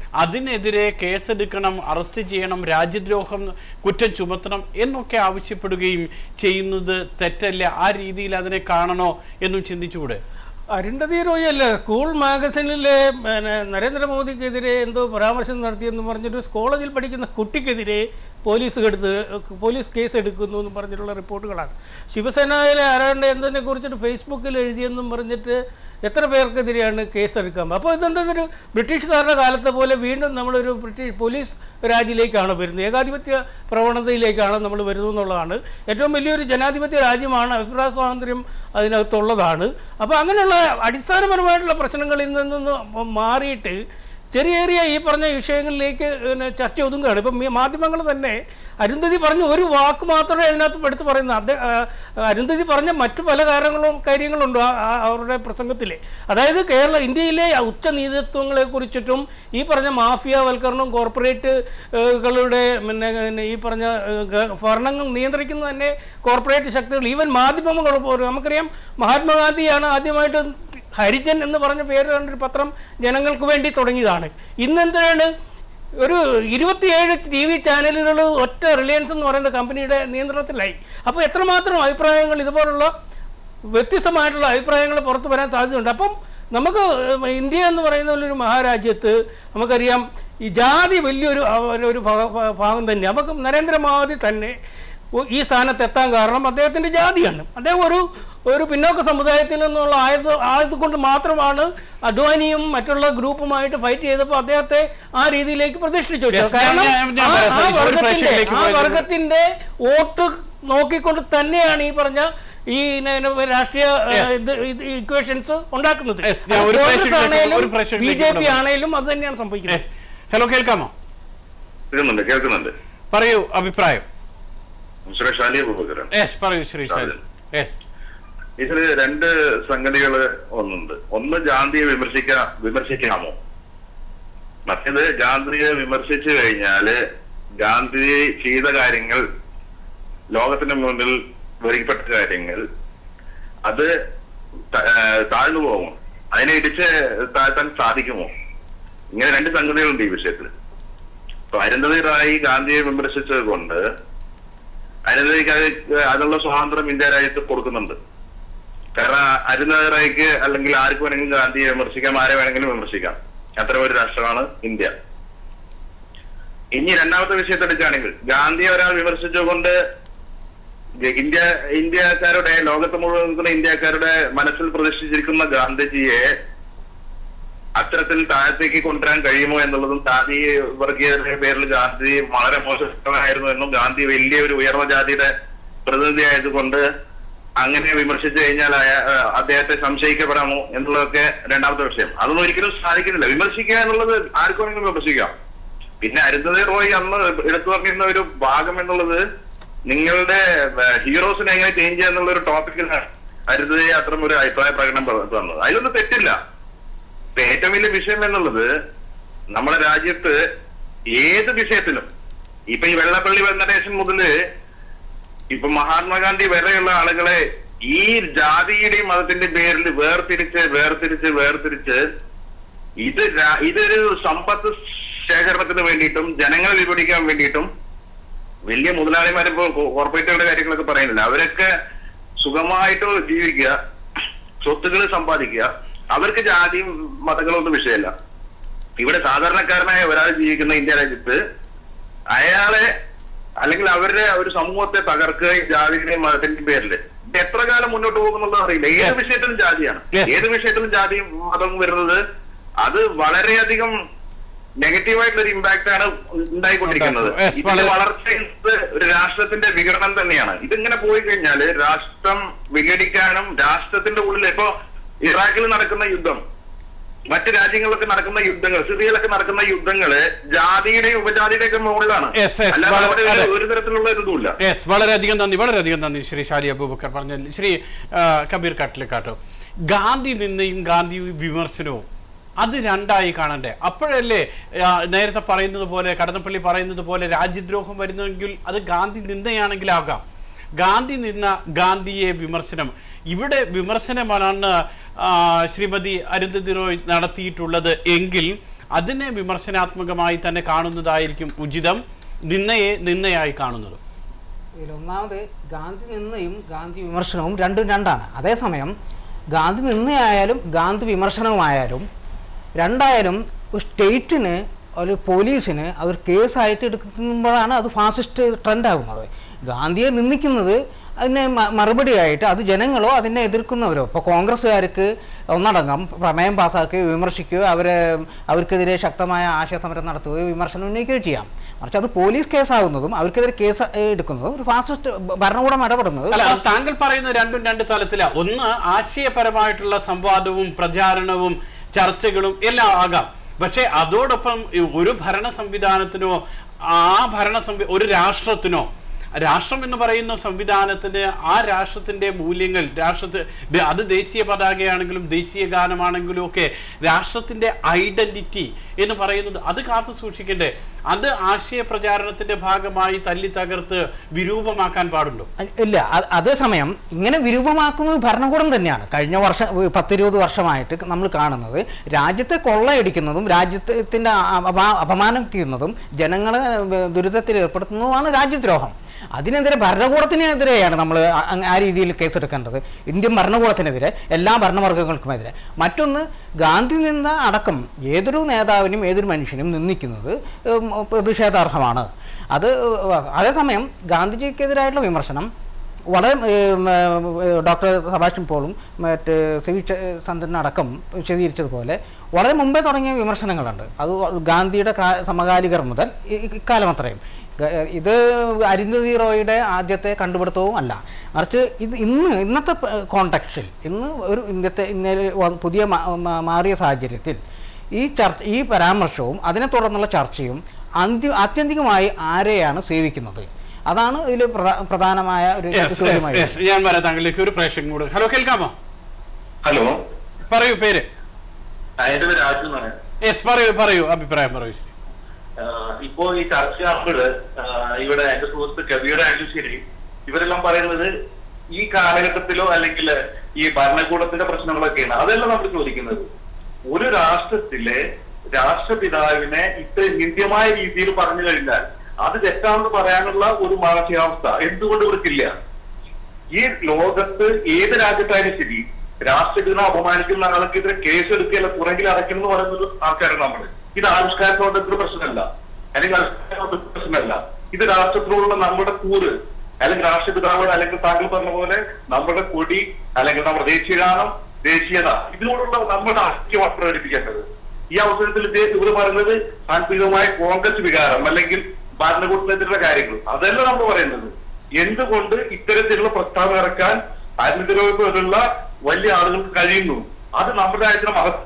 S1: അതിനെതിരെ കേസെടുക്കണം അറസ്റ്റ് ചെയ്യണം രാജ്യദ്രോഹം കുറ്റം ചുമത്തണം എന്നൊക്കെ ആവശ്യപ്പെടുകയും ചെയ്യുന്നത് തെറ്റല്ല ആ രീതിയിൽ അതിനെ കാണണോ എന്നും ചിന്തിച്ചുകൂടെ
S6: അരുന്ധതി റോയ് അല്ല സ്കൂൾ മാഗസിനിലെ പിന്നെ നരേന്ദ്രമോദിക്കെതിരെ എന്തോ പരാമർശം നടത്തിയെന്ന് പറഞ്ഞിട്ട് കോളേജിൽ പഠിക്കുന്ന കുട്ടിക്കെതിരെ പോലീസ് എടുത്ത് പോലീസ് കേസ് എടുക്കുന്നു എന്ന് പറഞ്ഞിട്ടുള്ള റിപ്പോർട്ടുകളാണ് ശിവസേനയിലെ ആരാണ്ട് എന്നതിനെ കുറിച്ചിട്ട് ഫേസ്ബുക്കിൽ എഴുതിയെന്നും പറഞ്ഞിട്ട് എത്ര പേർക്കെതിരെയാണ് കേസ് എടുക്കാം അപ്പോൾ ഇതെന്തൊരു ബ്രിട്ടീഷുകാരുടെ കാലത്തെ പോലെ വീണ്ടും നമ്മളൊരു ബ്രിട്ടീഷ് പോലീസ് രാജ്യത്തിലേക്കാണ് വരുന്നത് ഏകാധിപത്യ പ്രവണതയിലേക്കാണ് നമ്മൾ വരുന്നത് എന്നുള്ളതാണ് ഏറ്റവും വലിയൊരു ജനാധിപത്യ രാജ്യമാണ് അഭിപ്രായ സ്വാതന്ത്ര്യം അതിനകത്തുള്ളതാണ് അപ്പോൾ അങ്ങനെയുള്ള അടിസ്ഥാനപരമായിട്ടുള്ള പ്രശ്നങ്ങളിൽ നിന്ന് മാറിയിട്ട് ചെറിയ ചെറിയ ഈ പറഞ്ഞ വിഷയങ്ങളിലേക്ക് പിന്നെ ചർച്ച ഒതുങ്ങുകയാണ് ഇപ്പം മി- മാധ്യമങ്ങൾ തന്നെ അരുന്ധതി പറഞ്ഞ ഒരു വാക്ക് മാത്രമേ അതിനകത്ത് എടുത്ത് പറയുന്നത് അദ്ദേഹം അരുന്ധതി പറഞ്ഞ മറ്റു പല കാര്യങ്ങളും കാര്യങ്ങളുണ്ട് ആ- ആ അവരുടെ പ്രസംഗത്തിൽ അതായത് കേരള ഇന്ത്യയിലെ ഉച്ച നീതിത്വങ്ങളെ കുറിച്ചിട്ടും ഈ പറഞ്ഞ മാഫിയവൽക്കരണവും കോർപ്പറേറ്റുകളുടെ പിന്നെ പിന്നെ ഈ പറഞ്ഞ ഏഹ്, ഗ- ഭരണങ്ങൾ നിയന്ത്രിക്കുന്ന തന്നെ കോർപ്പറേറ്റ് ശക്തികൾ ഈവൻ മാധ്യമങ്ങൾ പോലും നമുക്കറിയാം മഹാത്മാഗാന്ധിയാണ് ആദ്യമായിട്ട് ഹരിജൻ എന്ന് പറഞ്ഞ പേരിലാണ് ഒരു പത്രം ജനങ്ങൾക്ക് വേണ്ടി തുടങ്ങിയതാണ് ഇന്നെന്തിനാണ് ഒരു ഇരുപത്തിയേഴ് ടി വി ചാനലുകൾ ഒറ്റ റിലയൻസ് എന്ന് പറയുന്ന കമ്പനിയുടെ നിയന്ത്രണത്തിലായി അപ്പോൾ എത്രമാത്രം അഭിപ്രായങ്ങൾ ഇതുപോലുള്ള വ്യത്യസ്തമായിട്ടുള്ള അഭിപ്രായങ്ങൾ പുറത്തു വരാൻ സാധ്യതയുണ്ട് അപ്പം നമുക്ക് ഇന്ത്യ എന്ന് പറയുന്ന ഒരു മഹാരാജ്യത്ത് നമുക്കറിയാം ഈ ജാതി വലിയൊരു അവ- ഒരു ഭാഗ- ഭാഗം തന്നെ നമുക്ക് നരേന്ദ്രമോദി തന്നെ ഒ- ഈ സ്ഥാനത്ത് എത്താൻ കാരണം അദ്ദേഹത്തിൻ്റെ ജാതിയാണ് അദ്ദേഹം ഒരു ഒരു പിന്നോക്ക സമുദായത്തിൽ നിന്നുള്ള ആയത് ആയതുകൊണ്ട് മാത്രമാണ് അദ്വാനിയും മറ്റുള്ള ഗ്രൂപ്പുമായിട്ട് ഫൈറ്റ് ചെയ്തപ്പോൾ അദ്ദേഹത്തെ ആ രീതിയിലേക്ക് പ്രതിഷ്ഠിച്ചു വെച്ചത്.
S1: Yes, ഞാൻ-
S6: കാരണം
S1: ഞാൻ- ഞാൻ
S6: ആ-
S1: പറയാം,
S6: ആ
S1: സതീഷ്, ഒരു
S6: വർഗത്തിന്റെ
S1: പ്രേക്ഷകരിലേക്ക്
S6: ആ
S1: പോയത്
S6: വർഗത്തിന്റെ വോട്ട് നോക്കിക്കൊണ്ട് തന്നെയാണ് ഈ പറഞ്ഞ ഈ ന- രാഷ്ട്രീയ
S1: Yes.
S6: ഇക്വേഷൻസ് ഉണ്ടാക്കുന്നത്
S1: Yes, ഞാൻ ഒരു പ്രേക്ഷകരിലേക്ക് ഒരു
S6: ബി
S1: പ്രേക്ഷകരിലേക്ക്
S6: ജെ പി
S1: കൂടെ
S6: ആണെങ്കിലും അത് തന്നെയാണ് സംഭവിക്കുന്നത്
S1: ഹലോ കേൾക്കാമോ
S9: കേൾക്കുന്നുണ്ട് കേൾക്കുന്നുണ്ട്
S1: പറയൂ അഭിപ്രായം
S9: സുരേഷ് അലി അബൂബക്കറാണ്
S1: യെസ് പറയൂ ശ്രീ ശാലിൻ യെസ്
S9: ഇതില് രണ്ട് സംഗതികള് ഒന്നുണ്ട് ഒന്ന് ഗാന്ധിയെ വിമർശിക്കാ വിമർശിക്കാമോ മറ്റേത് ഗാന്ധിയെ വിമർശിച്ചു കഴിഞ്ഞാല് ഗാന്ധി ചെയ്ത കാര്യങ്ങൾ ലോകത്തിന് മുന്നിൽ വെളിപ്പെട്ട കാര്യങ്ങൾ അത് ത- ആ, താഴ്ന്നു പോകുമോ അതിനെ ഇടിച്ച് താഴ്ത്താൻ സാധിക്കുമോ ഇങ്ങനെ രണ്ട് സംഗതികളുണ്ട് ഈ വിഷയത്തിൽ ഇപ്പൊ അരുന്ധതി റായി ഗാന്ധിയെ വിമർശിച്ചത് കൊണ്ട് അരുന്ധതിക്ക് അത് അതിനുള്ള സ്വാതന്ത്ര്യം ഇന്ത്യ രാജ്യത്ത് കൊടുക്കുന്നുണ്ട് കാരണം അരുന്ധതി റായിക്ക് അല്ലെങ്കിൽ ആർക്ക് വേണമെങ്കിലും ഗാന്ധിയെ വിമർശിക്കാം ആരെ വേണമെങ്കിലും വിമർശിക്കാം അത്തരം ഒരു രാഷ്ട്രമാണ് ഇന്ത്യ ഇനി രണ്ടാമത്തെ വിഷയത്തെടുക്കുകയാണെങ്കിൽ ഗാന്ധിയെ ഒരാൾ വിമർശിച്ചുകൊണ്ട് ഇന്ത്യ ഇന്ത്യക്കാരുടെ ലോകത്ത് മുഴുവൻ നിൽക്കുന്ന ഇന്ത്യക്കാരുടെ മനസ്സിൽ പ്രതിഷ്ഠിച്ചിരിക്കുന്ന ഗാന്ധിജിയെ അത്തരത്തിൽ താഴത്തേക്ക് കൊണ്ടുവരാൻ കഴിയുമോ എന്നുള്ളതും ജാതി വർഗീയതയുടെ പേരിൽ ഗാന്ധി വളരെ മോശമായിരുന്നു എന്നും ഗാന്ധി വലിയ ഒരു ഉയർന്ന ജാതിയുടെ പ്രതിനിധി ആയതുകൊണ്ട് അങ്ങനെ വിമർശിച്ചു കഴിഞ്ഞാൽ അയ- ഏഹ് അദ്ദേഹത്തെ സംശയിക്കപ്പെടാമോ എന്നുള്ളതൊക്കെ രണ്ടാമത്തെ വിഷയം അതൊന്നും ഒരിക്കലും സാധിക്കുന്നില്ല വിമർശിക്കുക എന്നുള്ളത് ആർക്കും വേണമെങ്കിലും വിമർശിക്കാം പിന്നെ അരുന്ധതി റോയ് അന്ന് എടുത്തു പറഞ്ഞിരുന്ന ഒരു ഭാഗം എന്നുള്ളത് നിങ്ങളുടെ ഹീറോസിനെ എങ്ങനെ ചേഞ്ച് ചെയ്യുക എന്നുള്ള ഒരു ടോപ്പിക്കിലാണ് അരുന്ധതി അത്തരം ഒരു അഭിപ്രായ പ്രകടനം പറ- തന്നത് അതിലൊന്നും തെറ്റില്ല ഇപ്പൊ ഏറ്റവും വലിയ വിഷയം എന്നുള്ളത് നമ്മുടെ രാജ്യത്ത് ഏത് വിഷയത്തിലും ഇപ്പൊ ഈ വെള്ളപ്പള്ളി വെങ്കടേശൻ മുതല് ഇപ്പൊ മഹാത്മാഗാന്ധി വരെയുള്ള ആളുകളെ ഈ ജാതിയുടെയും മതത്തിന്റെയും പേരിൽ വേർതിരിച്ച് വേർതിരിച്ച് വേർതിരിച്ച് ഇത് രാ- ഇതൊരു സമ്പത്ത് ശേഖരണത്തിന് വേണ്ടിയിട്ടും ജനങ്ങളെ വിപണിക്കാൻ വേണ്ടിയിട്ടും വലിയ മുതലാളിമാരിപ്പോ കോർപ്പറേറ്റുകളുടെ കാര്യങ്ങളൊക്കെ പറയുന്നില്ല അവരൊക്കെ സുഖമായിട്ട് ജീവിക്കുക സ്വത്തുക്കൾ സമ്പാദിക്കുക അവർക്ക് ജാതിയും മതങ്ങളും ഒന്നും വിഷയമല്ല ഇവിടെ സാധാരണക്കാരനായ ഒരാൾ ജീവിക്കുന്ന ഇന്ത്യ രാജ്യത്ത് അയാളെ അല്ലെങ്കിൽ അവരുടെ ഒരു സമൂഹത്തെ തകർക്കുകയും ജാതിയുടെയും മതത്തിന്റെയും പേരിൽ ഇത് എത്ര കാലം മുന്നോട്ട് പോകുന്നുള്ളത് അറിയില്ല ഏത്
S1: Yes.
S9: വിഷയത്തിലും ജാതിയാണ്
S1: Yes.
S9: ഏത് വിഷയത്തിലും ജാതിയും മതവും വരുന്നത് അത് വളരെയധികം നെഗറ്റീവായിട്ടുള്ള ഒരു ഇമ്പാക്ട് ആണ് ഉണ്ടായിക്കൊണ്ടിരിക്കുന്നത്
S1: Yes,
S9: ഇതിന്റെ
S1: വളരെ-
S9: വളർച്ച എന്നത് ഒരു രാഷ്ട്രത്തിന്റെ വിഘടനം തന്നെയാണ് ഇതിങ്ങനെ പോയി കഴിഞ്ഞാല് രാഷ്ട്രം വിഘടിക്കാനും രാഷ്ട്രത്തിന്റെ ഉള്ളിൽ ഇപ്പോ ഇറാഖിൽ നടക്കുന്ന യുദ്ധം മറ്റ് രാജ്യങ്ങളിലൊക്കെ നടക്കുന്ന യുദ്ധങ്ങൾ സിറിയയിലൊക്കെ നടക്കുന്ന യുദ്ധങ്ങള് ജാതിയുടെയും ഉപജാതിയുടെയും ഒക്കെ മുകളിലാണ്
S1: Yes, yes,
S9: അല്ലാതെ
S1: വളരെ-
S9: അവിടെ ഒരു-
S1: അതെ.
S9: ഒരു തരത്തിലുള്ള ഒരു ഇതുമില്ല
S1: യെസ് വളരെയധികം നന്ദി വളരെയധികം നന്ദി ശ്രീ ഷാലി അബൂബക്കർ പറഞ്ഞ ശ്രീ ആ, കബീർ കാട്ടിലെക്കാട്ടോ ഗാന്ധി നിന്നയും ഗാന്ധി വിമർശനവും അത് രണ്ടായി കാണണ്ടേ അപ്പോഴല്ലേ ആ, നേരത്തെ പറയുന്നത് പോലെ കടന്നപ്പള്ളി പറയുന്നത് പോലെ രാജ്യദ്രോഹം വരുന്നെങ്കിൽ അത് ഗാന്ധി നിന്നയാണെങ്കിലാകാം ഗാന്ധി നിന്ന ഗാന്ധിയെ വിമർശനം ഇവിടെ വിമർശനമാണ് ആ, ശ്രീമതി അരുന്ധതി റോയ് നടത്തിയിട്ടുള്ളത് എങ്കിൽ അതിനെ വിമർശനാത്മകമായി തന്നെ കാണുന്നതായിരിക്കും ഉചിതം നിന്നയെ നിന്നയായി കാണുന്നത്
S4: ഇതിൽ ഒന്നാമത് ഗാന്ധി നിന്നയും ഗാന്ധി വിമർശനവും രണ്ടും രണ്ടാണ് അതേസമയം ഗാന്ധി നിന്നയായാലും ഗാന്ധി വിമർശനവുമായാലും രണ്ടായാലും ഒരു സ്റ്റേറ്റിന് ഒരു പോലീസിന് അതൊരു കേസായിട്ട് എടുക്കുമ്പോഴാണ് അത് ഫാസിസ്റ്റ് ട്രെൻഡ് ആകുന്നത് ഗാന്ധിയെ നിന്ദിക്കുന്നത് അതിന് മ- മറുപടിയായിട്ട് അത് ജനങ്ങളോ അതിനെ എതിർക്കുന്നവരോ ഇപ്പോൾ കോൺഗ്രസ്സുകാർക്ക് ഒന്നടങ്കം പ്രമേയം പാസ്സാക്കുകയോ വിമർശിക്കുകയോ അവരെ അവർക്കെതിരെ ശക്തമായ ആശയസമരം നടത്തുകയോ വിമർശനം ഉന്നയിക്കുകയോ ചെയ്യാം മറിച്ച് അത് പോലീസ് കേസാകുന്നതും അവർക്കെതിരെ കേസ് ഏഹ്, എടുക്കുന്നതും ഒരു ഫാസിസ്റ്റ് ഭരണകൂടം ഇടപെടുന്നത്
S1: അല്ല അത് താങ്കൾ പറയുന്നത് രണ്ടും രണ്ട് തലത്തിലാണ് ഒന്ന് ആശയപരമായിട്ടുള്ള സംവാദവും പ്രചാരണവും ചർച്ചകളും എല്ലാം ആകാം പക്ഷേ അതോടൊപ്പം ഈ ഒരു ഭരണ സംവിധാനത്തിനോ ആ ഭരണ സംവി ഒരു രാഷ്ട്രത്തിനോ രാഷ്ട്രം എന്ന് പറയുന്ന സംവിധാനത്തിന് ആ രാഷ്ട്രത്തിന്റെ മൂല്യങ്ങൾ രാഷ്ട്രത്തെ ദ- അത് ദേശീയ പതാകയാണെങ്കിലും ദേശീയ ഗാനമാണെങ്കിലും ഒക്കെ രാഷ്ട്രത്തിന്റെ ഐഡന്റിറ്റി എന്ന് പറയുന്നത് അത് കാത്തു സൂക്ഷിക്കണ്ടേ അത് ആശയ പ്രചാരണത്തിന്റെ ഭാഗമായി തല്ലി തകർത്ത് വിരൂപമാക്കാൻ പാടുണ്ടോ
S4: അ- ഇല്ല അ- അതേസമയം ഇങ്ങനെ വിരൂപമാക്കുന്നത് ഭരണകൂടം തന്നെയാണ് കഴിഞ്ഞ വർഷം ഏഹ് പത്തിരുപത് വർഷമായിട്ട് നമ്മൾ കാണുന്നത് രാജ്യത്തെ കൊള്ളയടിക്കുന്നതും രാജ്യത്തിൻ്റെ അപമാനിക്കുന്നതും ജനങ്ങളെ ഏഹ്, ദുരിതത്തിൽ ഏർപ്പെടുത്തുന്നതുമാണ് രാജ്യദ്രോഹം അതിനെതിരെ ഭരണകൂടത്തിനെതിരെയാണ് നമ്മൾ ആ രീതിയിൽ കേസെടുക്കേണ്ടത് ഇന്ത്യൻ ഭരണകൂടത്തിനെതിരെ എല്ലാ ഭരണവർഗ്ഗങ്ങൾക്കുമെതിരെ മറ്റൊന്ന് ഗാന്ധി നിന്ന അടക്കം ഏതൊരു നേതാവിനും ഏതൊരു മനുഷ്യനും നിന്ദിക്കുന്നത് ഉം, പ്രതിഷേധാർഹമാണ് അത് അതേസമയം ഗാന്ധിജിക്കെതിരായിട്ടുള്ള വിമർശനം വളരെ ഉം, ഏർ, ഡോക്ടർ സബാഷൻ പോളും മറ്റ് സി വി ച- ചന്ദ്രനടക്കം വിശദീകരിച്ചതുപോലെ വളരെ മുമ്പേ തുടങ്ങിയ വിമർശനങ്ങളുണ്ട് അത് ഗാന്ധിയുടെ കാ- സമകാലികർ മുതൽ ഇ- ഇ- ഇക്കാലം അത്രയും ഗ- ഇത് അരുന്ധതി റോയുടെ ആദ്യത്തെ കണ്ടുപിടുത്തവും അല്ല മറിച്ച് ഇത് ഇന്ന് ഇന്നത്തെ കോണ്ടക്സ്റ്റിൽ ഇന്ന് ഒരു ഇന്നത്തെ ഇന്ന പുതിയ മാ- മാ- മാറിയ സാഹചര്യത്തിൽ ഈ ചർച്ച ഈ പരാമർശവും അതിനെ തുടർന്നുള്ള ചർച്ചയും അന്ത്യ ആത്യന്തികമായി ആരെയാണ് സേവിക്കുന്നത് അതാണ് ഇതിൽ പ്രധാനമായ ഒരു
S1: Yes, yes,
S4: ചോദ്യമായി
S1: yes. ഞാൻ വരാം താങ്കളിലേക്ക് ഒരു പ്രേക്ഷകൻ കൂടെ ഹലോ കേൾക്കാമോ
S9: ഹലോ
S1: പറയൂ പേര്
S9: എന്റെ പേര് രാജു എന്നാണ്
S1: യെസ് പറയൂ പറയൂ അഭിപ്രായം പറയൂ ശരി
S9: ആഹ് ഇപ്പോ ഈ ചർച്ചയാകുമ്പോൾ ഇവിടെ എന്റെ സുഹൃത്ത് കവിയുടെ ആയാലും ശരി ഇവരെല്ലാം പറയുന്നത് ഈ കാലഘട്ടത്തിലോ അല്ലെങ്കിൽ ഈ ഭരണകൂടത്തിന്റെ പ്രശ്നങ്ങളൊക്കെയാണ് അതല്ല നമ്മൾ ചോദിക്കുന്നത് ഒരു രാഷ്ട്രത്തിലെ രാഷ്ട്രപിതാവിനെ ഇത്ര നിന്ദ്യമായ രീതിയിൽ പറഞ്ഞു കഴിഞ്ഞാൽ അത് തെറ്റാണെന്ന് പറയാനുള്ള ഒരു മാനസികാവസ്ഥ എന്തുകൊണ്ട് ഇവർക്കില്ല ഈ ലോകത്ത് ഏത് രാജ്യത്തായാലും ശരി രാഷ്ട്രപിതാവിനെ അപമാനിക്കുന്ന ആൾക്കെതിരെ കേസ് എടുക്കുകയല്ല പുറകിൽ അടയ്ക്കണം എന്ന് പറയുന്ന ഒരു ആൾക്കാരാണ് നമ്മൾ ഇത് ആവിഷ്കാര സ്വാതന്ത്ര്യ പ്രശ്നമല്ല അല്ലെങ്കിൽ ആവിഷ്കാര സ്വാതന്ത്ര്യ പ്രശ്നമല്ല ഇത് രാഷ്ട്രത്തിലുള്ള നമ്മുടെ കൂറ് അല്ലെങ്കിൽ രാഷ്ട്രപിതാവ് അല്ലെങ്കിൽ താങ്കൾ പറഞ്ഞ പോലെ നമ്മുടെ കൊടി അല്ലെങ്കിൽ നമ്മുടെ ദേശീയഗാനം ദേശീയത ഇതിനോടുള്ള നമ്മുടെ ഐക്യമാണ് പ്രകടിപ്പിക്കേണ്ടത് ഈ അവസരത്തിൽ ഇദ്ദേഹം ഇവർ പറയുന്നത് സാൻപികമായ കോൺഗ്രസ് വികാരം അല്ലെങ്കിൽ ഭരണകൂടത്തിനെതിരെ കാര്യങ്ങൾ അതല്ല നമ്മൾ പറയുന്നത് എന്തുകൊണ്ട് ഇത്തരത്തിലുള്ള പ്രസ്താവന ഇറക്കാൻ അരുന്ധരോഗ പോലുള്ള വലിയ ആളുകൾക്ക് കഴിയുന്നു അത് നമ്മുടെ രാജ്യത്തിന് മഹത്വം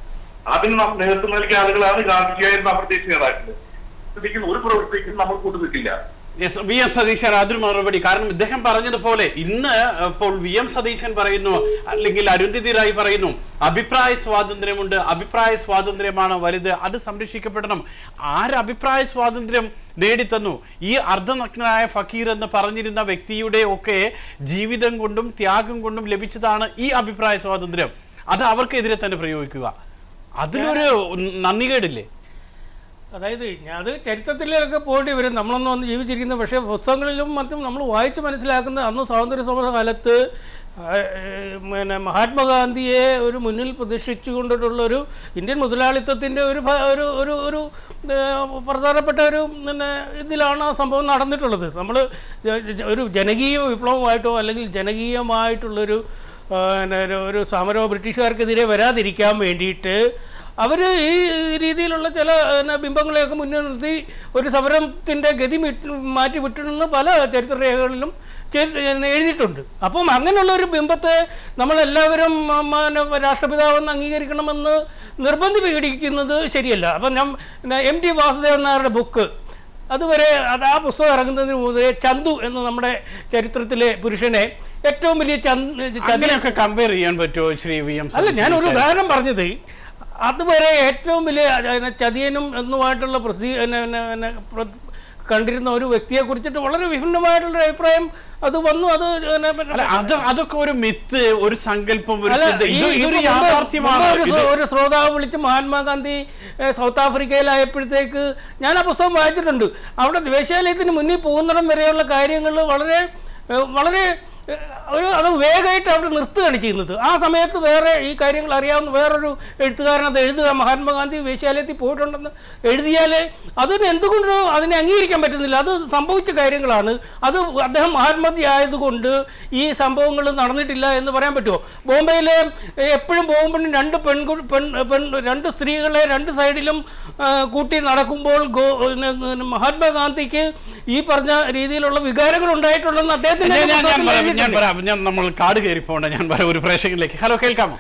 S9: അതിന് നാം നേതൃത്വം നൽകിയ ആളുകളാണ് ഗാന്ധിജിയായ നമ്മുടെ ദേശീയ നേതാക്കൾ ശ്രദ്ധിക്കുന്ന ഒരു പ്രവൃത്തിക്കും നമ്മൾ കൂട്ടുനിൽക്കില്ല
S1: യെസ് വി എം സതീശൻ അതിന് മറുപടി കാരണം ഇദ്ദേഹം പറഞ്ഞതുപോലെ ഇന്ന് ഇപ്പോൾ വി എം സതീശൻ പറയുന്നു അല്ലെങ്കിൽ അരുന്ധതി റായ് പറയുന്നു അഭിപ്രായ സ്വാതന്ത്ര്യമുണ്ട് അഭിപ്രായ സ്വാതന്ത്ര്യമാണ് വലുത് അത് സംരക്ഷിക്കപ്പെടണം ആര് അഭിപ്രായ സ്വാതന്ത്ര്യം നേടിത്തന്നു ഈ അർദ്ധനഗ്നായ ഫക്കീർ എന്ന് പറഞ്ഞിരുന്ന വ്യക്തിയുടെ ഒക്കെ ജീവിതം കൊണ്ടും ത്യാഗം കൊണ്ടും ലഭിച്ചതാണ് ഈ അഭിപ്രായ സ്വാതന്ത്ര്യം അത് അവർക്കെതിരെ തന്നെ പ്രയോഗിക്കുക അതിലൊരു നന്ദികേടില്ലേ
S6: അതായത് ഞാൻ അത് ചരിത്രത്തിലൊക്കെ പോകേണ്ടി വരും നമ്മളൊന്നും ഒന്ന് ജീവിച്ചിരിക്കുന്നത് പക്ഷേ പുസ്തകങ്ങളിലും മറ്റും നമ്മൾ വായിച്ച് മനസ്സിലാക്കുന്ന അന്ന് സ്വാതന്ത്ര്യ സമര കാലത്ത് ആ, ഏ, പിന്നെ മഹാത്മാഗാന്ധിയെ ഒരു മുന്നിൽ പ്രതിഷ്ഠിച്ചുകൊണ്ടിട്ടുള്ള ഒരു ഇന്ത്യൻ മുതലാളിത്തത്തിൻ്റെ ഒരു ഭ- ഒരു ഒരു ഒരു ഏ, പ്രധാനപ്പെട്ട ഒരു പിന്നെ ഇതിലാണ് ആ സംഭവം നടന്നിട്ടുള്ളത് നമ്മൾ ഒരു ജനകീയ വിപ്ലവമായിട്ടോ അല്ലെങ്കിൽ ജനകീയമായിട്ടുള്ളൊരു ആ, പിന്നെ ഒരു- ഒരു സമരമോ ബ്രിട്ടീഷുകാർക്കെതിരെ വരാതിരിക്കാൻ വേണ്ടിയിട്ട് അവർ ഈ രീതിയിലുള്ള ചില പിന്നെ, ബിംബങ്ങളെയൊക്കെ മുന്നിൽ നിർത്തി ഒരു സമരത്തിൻ്റെ ഗതി വിട്ട് മാറ്റി വിട്ടിരുന്ന പല ചരിത്രരേഖകളിലും ചെയ്ത് എഴുതിയിട്ടുണ്ട് അപ്പം അങ്ങനെയുള്ള ഒരു ബിംബത്തെ നമ്മളെല്ലാവരും ഉം, പിന്നെ, രാഷ്ട്രപിതാവെന്ന് അംഗീകരിക്കണമെന്ന് നിർബന്ധി പീഡിക്കുന്നത് ശരിയല്ല അപ്പം ഞാൻ പിന്നെ, എം ടി വാസുദേവൻ നായരുടെ ബുക്ക് അതുവരെ അത് ആ പുസ്തകം ഇറങ്ങുന്നതിന് മുതലേ ചന്തു എന്ന നമ്മുടെ ചരിത്രത്തിലെ പുരുഷനെ ഏറ്റവും വലിയ ചന്ദ് ചതി
S1: അങ്ങനെയൊക്കെ കമ്പയർ ചെയ്യാൻ പറ്റുമോ ശ്രീ വി എം
S6: അല്ല ഞാനൊരു ഉദാഹരണം പറഞ്ഞത് അതുവരെ ഏറ്റവും വലിയ അതിനെ ചതിയനും എന്നുമായിട്ടുള്ള പ്രസിദ്ധീ പിന്നെ- പിന്നെ- പിന്നെ പ്ര- കണ്ടിരുന്ന ഒരു വ്യക്തിയെ കുറിച്ചിട്ട് വളരെ വിഭിന്നമായിട്ടുള്ള അഭിപ്രായം അത് വന്നു അത് പിന്നെ- പിന്നെ-
S1: അല്ല അത് അതൊക്കെ ഒരു മിത്ത് ഒരു സങ്കല്പം ഒരു
S6: അല്ല,
S1: ചിന്ത.
S6: ഈ-
S1: ഇത്
S6: ഇപ്പൊ
S1: ഇതൊരു
S6: മുമ്പ്
S1: യാഥാർത്ഥ്യമാണ്
S6: മുമ്പ് ഒരു
S1: ഇത്
S6: ശ്രോ- ഒരു ശ്രോതാവ് വിളിച്ച് മഹാത്മാഗാന്ധി ഏഹ്, സൗത്ത് ആഫ്രിക്കയിലായപ്പോഴത്തേക്ക് ഞാൻ ആ പുസ്തകം വായിച്ചിട്ടുണ്ട് അവിടെ വേശ്യാലയത്തിന് മുന്നിൽ പോകുന്നിടം വരെയുള്ള കാര്യങ്ങൾ വളരെ ഏഹ്, വളരെ ഏഹ്, ഒരു അത് വേഗമായിട്ട് അവിടെ നിർത്തുകയാണ് ചെയ്യുന്നത് ആ സമയത്ത് വേറെ ഈ കാര്യങ്ങൾ അറിയാവുന്ന വേറൊരു എഴുത്തുകാരൻ അത് എഴുതുക മഹാത്മാഗാന്ധി വേശ്യാലയത്തിൽ പോയിട്ടുണ്ടെന്ന് എഴുതിയാൽ അതിന് എന്തുകൊണ്ടോ അതിനെ അംഗീകരിക്കാൻ പറ്റുന്നില്ല അത് സംഭവിച്ച കാര്യങ്ങളാണ് അത് അദ്ദേഹം മഹാത്മജി ആയതുകൊണ്ട് ഈ സംഭവങ്ങൾ നടന്നിട്ടില്ല എന്ന് പറയാൻ പറ്റുമോ ബോംബെയിൽ എപ്പോഴും പോകുമ്പോഴും രണ്ട് പെൺകു പെൺ പെൺ രണ്ട് സ്ത്രീകളെ രണ്ട് സൈഡിലും ആ, കൂട്ടി നടക്കുമ്പോൾ ഗോ പിന്നെ, പിന്നെ മഹാത്മാഗാന്ധിക്ക് ഈ പറഞ്ഞ രീതിയിലുള്ള വികാരങ്ങൾ ഉണ്ടായിട്ടുള്ളതെന്ന് അദ്ദേഹത്തിന്
S1: ഞാൻ- ഞാൻ- ഞാൻ
S6: പുസ്തകത്തിൽ
S1: പറയാം ഞാൻ
S6: എഴുതിയിട്ടുണ്ട്.
S1: പറയാം ഞാൻ നമ്മൾ കാട് കയറി പോകണ്ട ഞാൻ പറയാം ഒരു പ്രേക്ഷകരിലേക്ക് ഹലോ കേൾക്കാമോ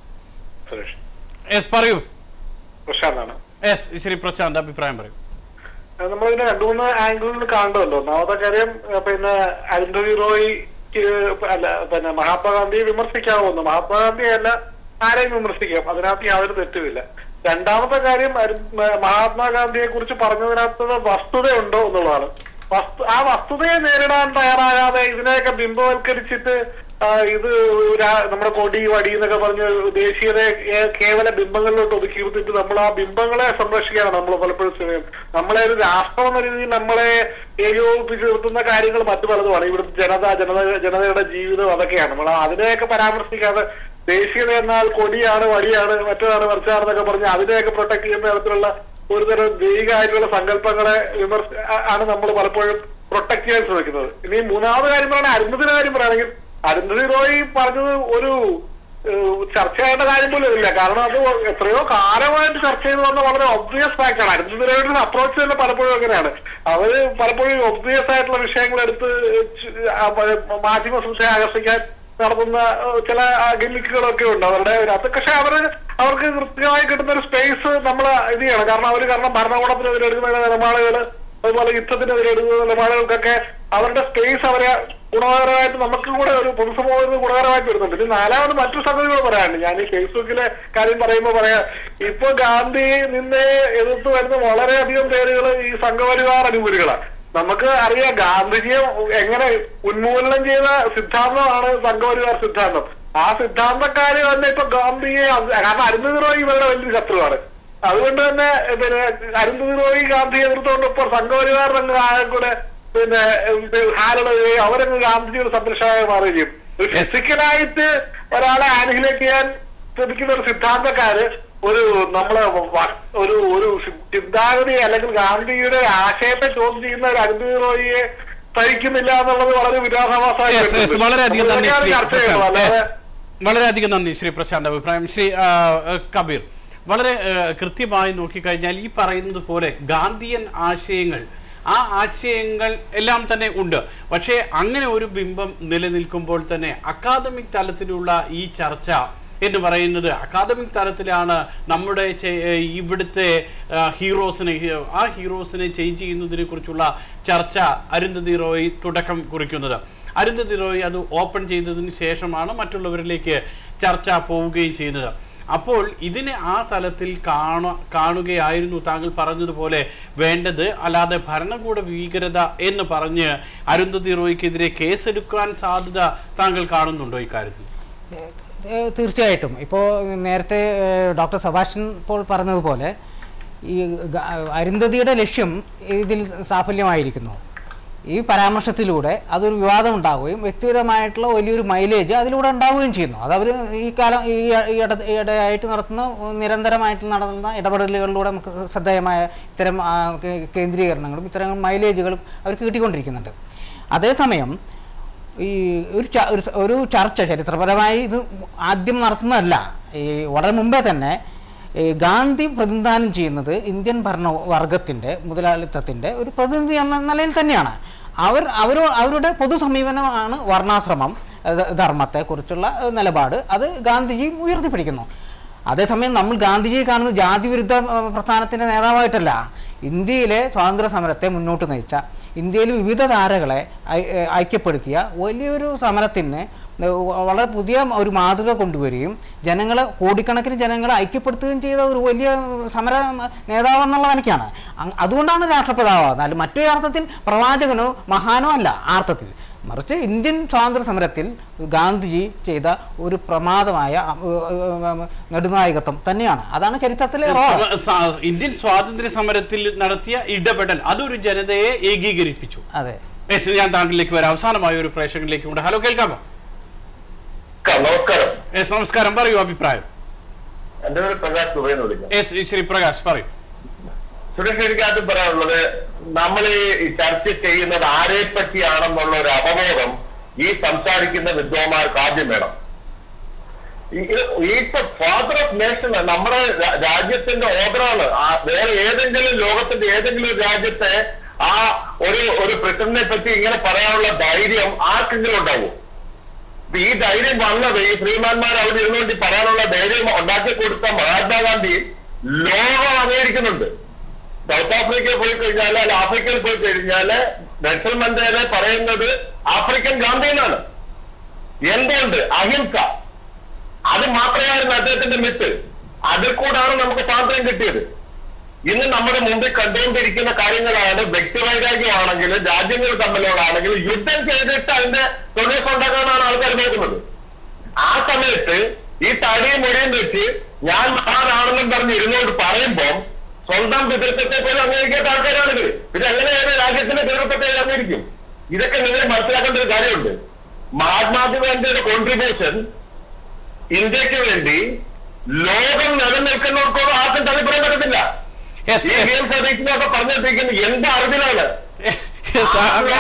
S1: യെസ് പറയൂ
S8: പ്രശാന്താണ്
S1: യെസ് ശ്രീ പ്രശാന്ത് അഭിപ്രായം പറയൂ
S8: നമ്മളിതിനെ രണ്ടു മൂന്ന് ആംഗിളിൽ കാണുമല്ലോ ഒന്നാമത്തെ കാര്യം ഏഹ് പിന്നെ അരുന്ധതി റോയ്ക്ക് അല്ല പിന്നെ മഹാത്മാഗാന്ധിയെ വിമർശിക്കാവുന്നു മഹാത്മാഗാന്ധിയെ അല്ല ആരെയും വിമർശിക്കാം അതിനകത്ത് യാതൊരു തെറ്റുമില്ല രണ്ടാമത്തെ കാര്യം അരു- മ- മഹാത്മാഗാന്ധിയെ കുറിച്ച് പറഞ്ഞതിനകത്ത് വസ്തുതയുണ്ടോ എന്നുള്ളതാണ് വസ്തു ആ വസ്തുതയെ നേരിടാൻ തയ്യാറാകാതെ ഇതിനെയൊക്കെ ബിംബവൽക്കരിച്ചിട്ട് ആ, ഇത് രാ- നമ്മുടെ കൊടി വടി എന്നൊക്കെ പറഞ്ഞ് ദേശീയതയെ ഏ- കേവല ബിംബങ്ങളിലോട്ട് ഒതുക്കി നിർത്തിയിട്ട് നമ്മൾ ആ ബിംബങ്ങളെ സംരക്ഷിക്കാനാണ് നമ്മൾ പലപ്പോഴും ശ്രമിക്കുന്നത് നമ്മളെ ഒരു രാഷ്ട്രം എന്ന രീതിയിൽ നമ്മളെ ഏകോപിപ്പിച്ച് നിർത്തുന്ന കാര്യങ്ങൾ മറ്റു പലതുമാണ് ഇവിടുത്തെ ജനത ജനത ജനതയുടെ ജീവിതം അതൊക്കെയാണ് നമ്മൾ അതിനെയൊക്കെ പരാമർശിക്കാതെ ദേശീയത എന്നാൽ കൊടിയാണ് വടിയാണ് മറ്റേതാണ് മറിച്ചാണെന്നൊക്കെ പറഞ്ഞ് അതിനെയൊക്കെ പ്രൊട്ടക്ട് ചെയ്യുന്ന തരത്തിലുള്ള ഒരുതരം ദൈവികമായിട്ടുള്ള സങ്കല്പങ്ങളെ വിമർശ ആ- ആണ് നമ്മൾ പലപ്പോഴും പ്രൊട്ടക്ട് ചെയ്യാൻ ശ്രമിക്കുന്നത് ഇനി മൂന്നാമത് കാര്യം പറയുന്നത് അരുന്ധതിയുടെ കാര്യം പറയുകയാണെങ്കിൽ അരുന്ധതി റോയ് പറഞ്ഞത് ഒരു ഏഹ്, ചർച്ച ചെയ്യേണ്ട കാര്യം പോലും ഇല്ല കാരണം അത് എത്രയോ കാലമായിട്ട് ചർച്ച ചെയ്ത് വന്ന വളരെ ഒബ്വിയസ് ഫാക്ട് ആണ് അരുന്ധതി റോയുടെ അപ്രോച്ച് തന്നെ പലപ്പോഴും അങ്ങനെയാണ് അവര് പലപ്പോഴും ഒബ്വിയസ് ആയിട്ടുള്ള വിഷയങ്ങൾ എടുത്ത് ച്- ആ പ- മാധ്യമ ശ്രദ്ധ ആകർഷിക്കാൻ നടത്തുന്ന ഏഹ്, ചില ഗിമിക്കുകളൊക്കെ ഉണ്ട് അവരുടെ ഒരു അത് പക്ഷെ അവര് അവർക്ക് കൃത്യമായി കിട്ടുന്ന ഒരു സ്പേസ് നമ്മൾ ഇത് ചെയ്യണം കാരണം അവര് കാരണം ഭരണകൂടത്തിനെതിരെ എടുക്കുന്ന നിലപാടുകള് അതുപോലെ യുദ്ധത്തിനെതിരെ എടുക്കുന്ന നിലപാടുകൾക്കൊക്കെ അവരുടെ സ്പേസ് അവരെ ഗുണകരമായിട്ട് നമുക്ക് കൂടെ ഒരു പൊതുസമൂഹത്തിന് ഗുണകരമായിട്ട് വരുന്നുണ്ട് ഇനി നാലാമത് മറ്റു സംഗതികൾ പറയാനുണ്ട് ഞാൻ ഈ ഫേസ്ബുക്കിലെ കാര്യം പറയുമ്പോൾ പറയാം ഇപ്പൊ ഗാന്ധി നിന്നെ എതിർത്ത് വരുന്ന വളരെയധികം പേരുകൾ ഈ സംഘപരിവാർ അനുകൂലികളാണ് നമുക്ക് അറിയാം ഗാന്ധിജിയെ എങ്ങനെ ഉന്മൂലനം ചെയ്ത സിദ്ധാന്തമാണ് സംഘപരിവാർ സിദ്ധാന്തം ആ സിദ്ധാന്തക്കാര് തന്നെ ഇപ്പൊ ഗാന്ധിയെ അത് കാരണം അരുന്ധതി റോയ് ഇവരുടെ വലിയ ശത്രുവാണ് അതുകൊണ്ട് തന്നെ പിന്നെ അരുന്ധതി റോയ് ഗാന്ധിയെ എതിർത്തുകൊണ്ട് ഇപ്പോൾ സംഘപരിവാർ രംഗ ആകെ കൂടെ പിന്നെ ഹാരളുകയും അവരങ്ങ് ഗാന്ധിജിയുടെ സംരക്ഷകമായി മാറുകയും ചെയ്യും ഒരു ഫിസിക്കലായിട്ട് ഒരാളെ ആനിഹിലേറ്റ് ചെയ്യാൻ ശ്രമിക്കുന്ന ഒരു സിദ്ധാന്തക്കാര് ഒരു നമ്മളെ വ- ഒരു ഒരു ചിന്താഗതി അല്ലെങ്കിൽ ഗാന്ധിയുടെ ആശയത്തെ ചോദ്യം ചെയ്യുന്ന ഒരു അരുന്ധതി റോയിയെ സഹിക്കുന്നില്ല എന്നുള്ളത് വളരെ വിരോധാഭാസമായി
S1: Yes, yes,
S8: വരുന്നുണ്ട്.
S1: വളരെയധികം
S8: അപ്പോൾ
S1: നന്ദി
S8: ഇതൊക്കെയാണ്
S1: ശ്രീ
S8: ചർച്ച ചെയ്യുന്നത്.
S1: പ്രശാന്ത്
S8: അല്ലാതെ
S1: Yes. വളരെയധികം നന്ദി ശ്രീ പ്രശാന്ത് അഭിപ്രായം ശ്രീ ആ, ആ, കബീർ വളരെ ആ, കൃത്യമായി നോക്കിക്കഴിഞ്ഞാൽ ഈ പറയുന്നത് പോലെ ഗാന്ധിയൻ ആശയങ്ങൾ ആ ആശയങ്ങൾ എല്ലാം തന്നെ ഉണ്ട് പക്ഷേ അങ്ങനെ ഒരു ബിംബം നിലനിൽക്കുമ്പോൾ തന്നെ അക്കാദമിക് തലത്തിലുള്ള ഈ ചർച്ച എന്ന് പറയുന്നത് അക്കാദമിക് തലത്തിലാണ് നമ്മുടെ ചെ- ഏഹ് ഇവിടുത്തെ ആ, ഹീറോസിനെ ഹീ- ആ ഹീറോസിനെ ചേഞ്ച് ചെയ്യുന്നതിനെ കുറിച്ചുള്ള ചർച്ച അരുന്ധതി റോയ് തുടക്കം കുറിക്കുന്നത് അരുന്ധതി റോയ് അത് ഓപ്പൺ ചെയ്തതിന് ശേഷമാണ് മറ്റുള്ളവരിലേക്ക് ചർച്ച പോവുകയും ചെയ്യുന്നത് അപ്പോൾ ഇതിനെ ആ തലത്തിൽ കാണ കാണുകയായിരുന്നു താങ്കൾ പറഞ്ഞതുപോലെ വേണ്ടത് അല്ലാതെ ഭരണകൂട ഭീകരത എന്ന് പറഞ്ഞ് അരുന്ധതി റോയ്ക്കെതിരെ കേസെടുക്കാൻ സാധ്യത താങ്കൾ കാണുന്നുണ്ടോ ഇക്കാര്യത്തിൽ
S4: ഏഹ് തീർച്ചയായിട്ടും ഇപ്പോൾ നേരത്തെ ഏഹ് ഡോക്ടർ സബാഷൻ പോൾ പറഞ്ഞതുപോലെ ഈ ഗ- അരുന്ധതിയുടെ ലക്ഷ്യം ഇതിൽ സാഫല്യമായിരിക്കുന്നു ഈ പരാമർശത്തിലൂടെ അതൊരു വിവാദം ഉണ്ടാവുകയും വ്യക്തിപരമായിട്ടുള്ള വലിയൊരു മൈലേജ് അതിലൂടെ ഉണ്ടാവുകയും ചെയ്യുന്നു അത് അവർ ഈ കാലം ഈ ഈ ഇട ഇടയായിട്ട് നടത്തുന്ന നിരന്തരമായിട്ട് നടത്തുന്ന ഇടപെടലുകളിലൂടെ നമുക്ക് ശ്രദ്ധേയമായ ഇത്തരം ആ, കേ- കേന്ദ്രീകരണങ്ങളും ഇത്തരം മൈലേജുകളും അവർക്ക് കിട്ടിക്കൊണ്ടിരിക്കുന്നുണ്ട് അതേസമയം ഈ ഒരു ച- ഒരു സ- ഒരു ചർച്ച ചരിത്രപരമായി ഇത് ആദ്യം നടത്തുന്നതല്ല ഈ വളരെ മുമ്പേ തന്നെ ഈ ഗാന്ധി പ്രതിനിധാനം ചെയ്യുന്നത് ഇന്ത്യൻ ഭരണവർഗത്തിൻ്റെ മുതലാളിത്തത്തിൻ്റെ ഒരു പ്രതിനിധി എന്ന നിലയിൽ തന്നെയാണ് അവർ അവരോ അവരുടെ പൊതു സമീപനമാണ് വർണ്ണാശ്രമം അത് ധർമ്മത്തെക്കുറിച്ചുള്ള ഏഹ്, നിലപാട് അത് ഗാന്ധിജി ഉയർത്തിപ്പിടിക്കുന്നു അതേസമയം നമ്മൾ ഗാന്ധിജിയെ കാണുന്നത് ജാതി വിരുദ്ധ ഏഹ്, പ്രസ്ഥാനത്തിൻ്റെ നേതാവായിട്ടല്ല ഇന്ത്യയിലെ സ്വാതന്ത്ര്യ സമരത്തെ മുന്നോട്ട് നയിച്ച ഇന്ത്യയിൽ വിവിധ ധാരകളെ ഐ- ഏ, ഐക്യപ്പെടുത്തിയ വലിയൊരു സമരത്തിന് വളരെ പുതിയ ഒരു മാതൃക കൊണ്ടുവരികയും ജനങ്ങളെ കോടിക്കണക്കിന് ജനങ്ങളെ ഐക്യപ്പെടുത്തുകയും ചെയ്ത ഒരു വലിയ സമര നേതാവെന്നുള്ള നിലയ്ക്കാണ് അങ് അതുകൊണ്ടാണ് രാഷ്ട്രപിതാവാകുന്നത് അല്ല മറ്റൊരു അർത്ഥത്തിൽ പ്രവാചകനോ മഹാനോ അല്ല ആ അർത്ഥത്തിൽ മറിച്ച് ഇന്ത്യൻ സ്വാതന്ത്ര്യ സമരത്തിൽ ഗാന്ധിജി ചെയ്ത ഒരു പ്രമാദമായ അ, ഏ, ഏ, നെടുനായകത്വം തന്നെയാണ് അതാണ് ചരിത്രത്തിലെ റോൾ
S1: സമ- സ- ഇന്ത്യൻ സ്വാതന്ത്ര്യ സമരത്തിൽ നടത്തിയ ഇടപെടൽ അതൊരു ജനതയെ ഏകീകരിപ്പിച്ചു
S4: അതെ
S1: എസ് ഞാൻ താങ്കളിലേക്ക് വരാം അവസാനമായ ഒരു പ്രേക്ഷകനിലേക്ക് ഉണ്ട് ഹലോ കേൾക്കാമോ
S5: നമസ്കാരം
S1: എസ് നമസ്കാരം പറയൂ അഭിപ്രായം
S5: എന്റെ പേര് പ്രകാശ് ദുബൈ എന്ന് വിളിക്കാം
S1: എസ് ശ്രീ പ്രകാശ് പറയൂ
S5: സുരേഷ് എനിക്ക് ആദ്യം പറയാനുള്ളത് നമ്മൾ ഈ ചർച്ച ചെയ്യുന്നത് ആരെ പറ്റിയാണെന്നുള്ള ഒരു അവബോധം ഈ സംസാരിക്കുന്ന വിദ്വാന്മാർക്ക് ആദ്യം വേണം ഈസ് ഫാദർ ഓഫ് നേഷൻ നമ്മുടെ രാ- രാജ്യത്തിന്റെ ഓർഡറാണ് വേറെ ഏതെങ്കിലും ലോകത്തിന്റെ ഏതെങ്കിലും ഒരു രാജ്യത്തെ ആ ഒരു ഒരു പ്രസിഡന്റിനെ പറ്റി ഇങ്ങനെ പറയാനുള്ള ധൈര്യം ആർക്കെങ്കിലും ഉണ്ടാവും ഇപ്പൊ ഈ ധൈര്യം വന്നത് ഈ ശ്രീമാന്മാർ അവിടെ ഇരുന്നുകൊണ്ട് ഈ പറയാനുള്ള ധൈര്യം ഉണ്ടാക്കി കൊടുത്ത മഹാത്മാഗാന്ധി ലോകം അംഗീകരിക്കുന്നുണ്ട് സൗത്ത് ആഫ്രിക്കയിൽ പോയി കഴിഞ്ഞാൽ അല്ല ആഫ്രിക്കയിൽ പോയി കഴിഞ്ഞാല് നെൽസൺ മണ്ടേലെ പറയുന്നത് ആഫ്രിക്കൻ ഗാന്ധി എന്നാണ് എന്തുകൊണ്ട് അഹിംസ അത് മാത്രമായിരുന്നു അദ്ദേഹത്തിന്റെ മിത്ത് അതിൽ കൂടാണ് നമുക്ക് സ്വാതന്ത്ര്യം കിട്ടിയത് ഇന്ന് നമ്മുടെ മുമ്പിൽ കണ്ടുകൊണ്ടിരിക്കുന്ന കാര്യങ്ങളാണ് വ്യക്തിവൈരാഗ്യമാണെങ്കിലും രാജ്യങ്ങൾ തമ്മിലുള്ളതാണെങ്കിലും യുദ്ധം ചെയ്തിട്ട് അതിന്റെ സൊല്യൂഷൻ ഉണ്ടാക്കാനാണ് ആൾക്കാർ നോക്കുന്നത് ആ സമയത്ത് ഈ തടിയും മുടിയും വെച്ച് ഞാൻ മഹാനാണെന്നും പറഞ്ഞ് ഇരുന്നോട് പറയുമ്പോൾ സ്വന്തം പിതൃത്വത്തെ പോലും അംഗീകരിക്കാത്ത ആൾക്കാരാണിത് പിന്നെ എങ്ങനെയാണ് രാജ്യത്തിന്റെ പിതൃത്വത്തെ അംഗീകരിക്കും ഇതൊക്കെ നിങ്ങൾ മനസ്സിലാക്കേണ്ട ഒരു കാര്യമുണ്ട് മഹാത്മാഗാന്ധിയുടെ കോൺട്രിബ്യൂഷൻ ഇന്ത്യക്ക് വേണ്ടി ലോകം നിലനിൽക്കുന്നവർക്കോട് ആർക്കും തള്ളിപ്പറയാൻ പറ്റത്തില്ല
S1: Yes,
S5: ഈ
S1: yes.
S5: ഗെയിം സദീഷിനൊക്കെ പറഞ്ഞിരിക്കുന്നത് എന്ത് അറിവിലാണ്
S1: Yes, ആ- ആ-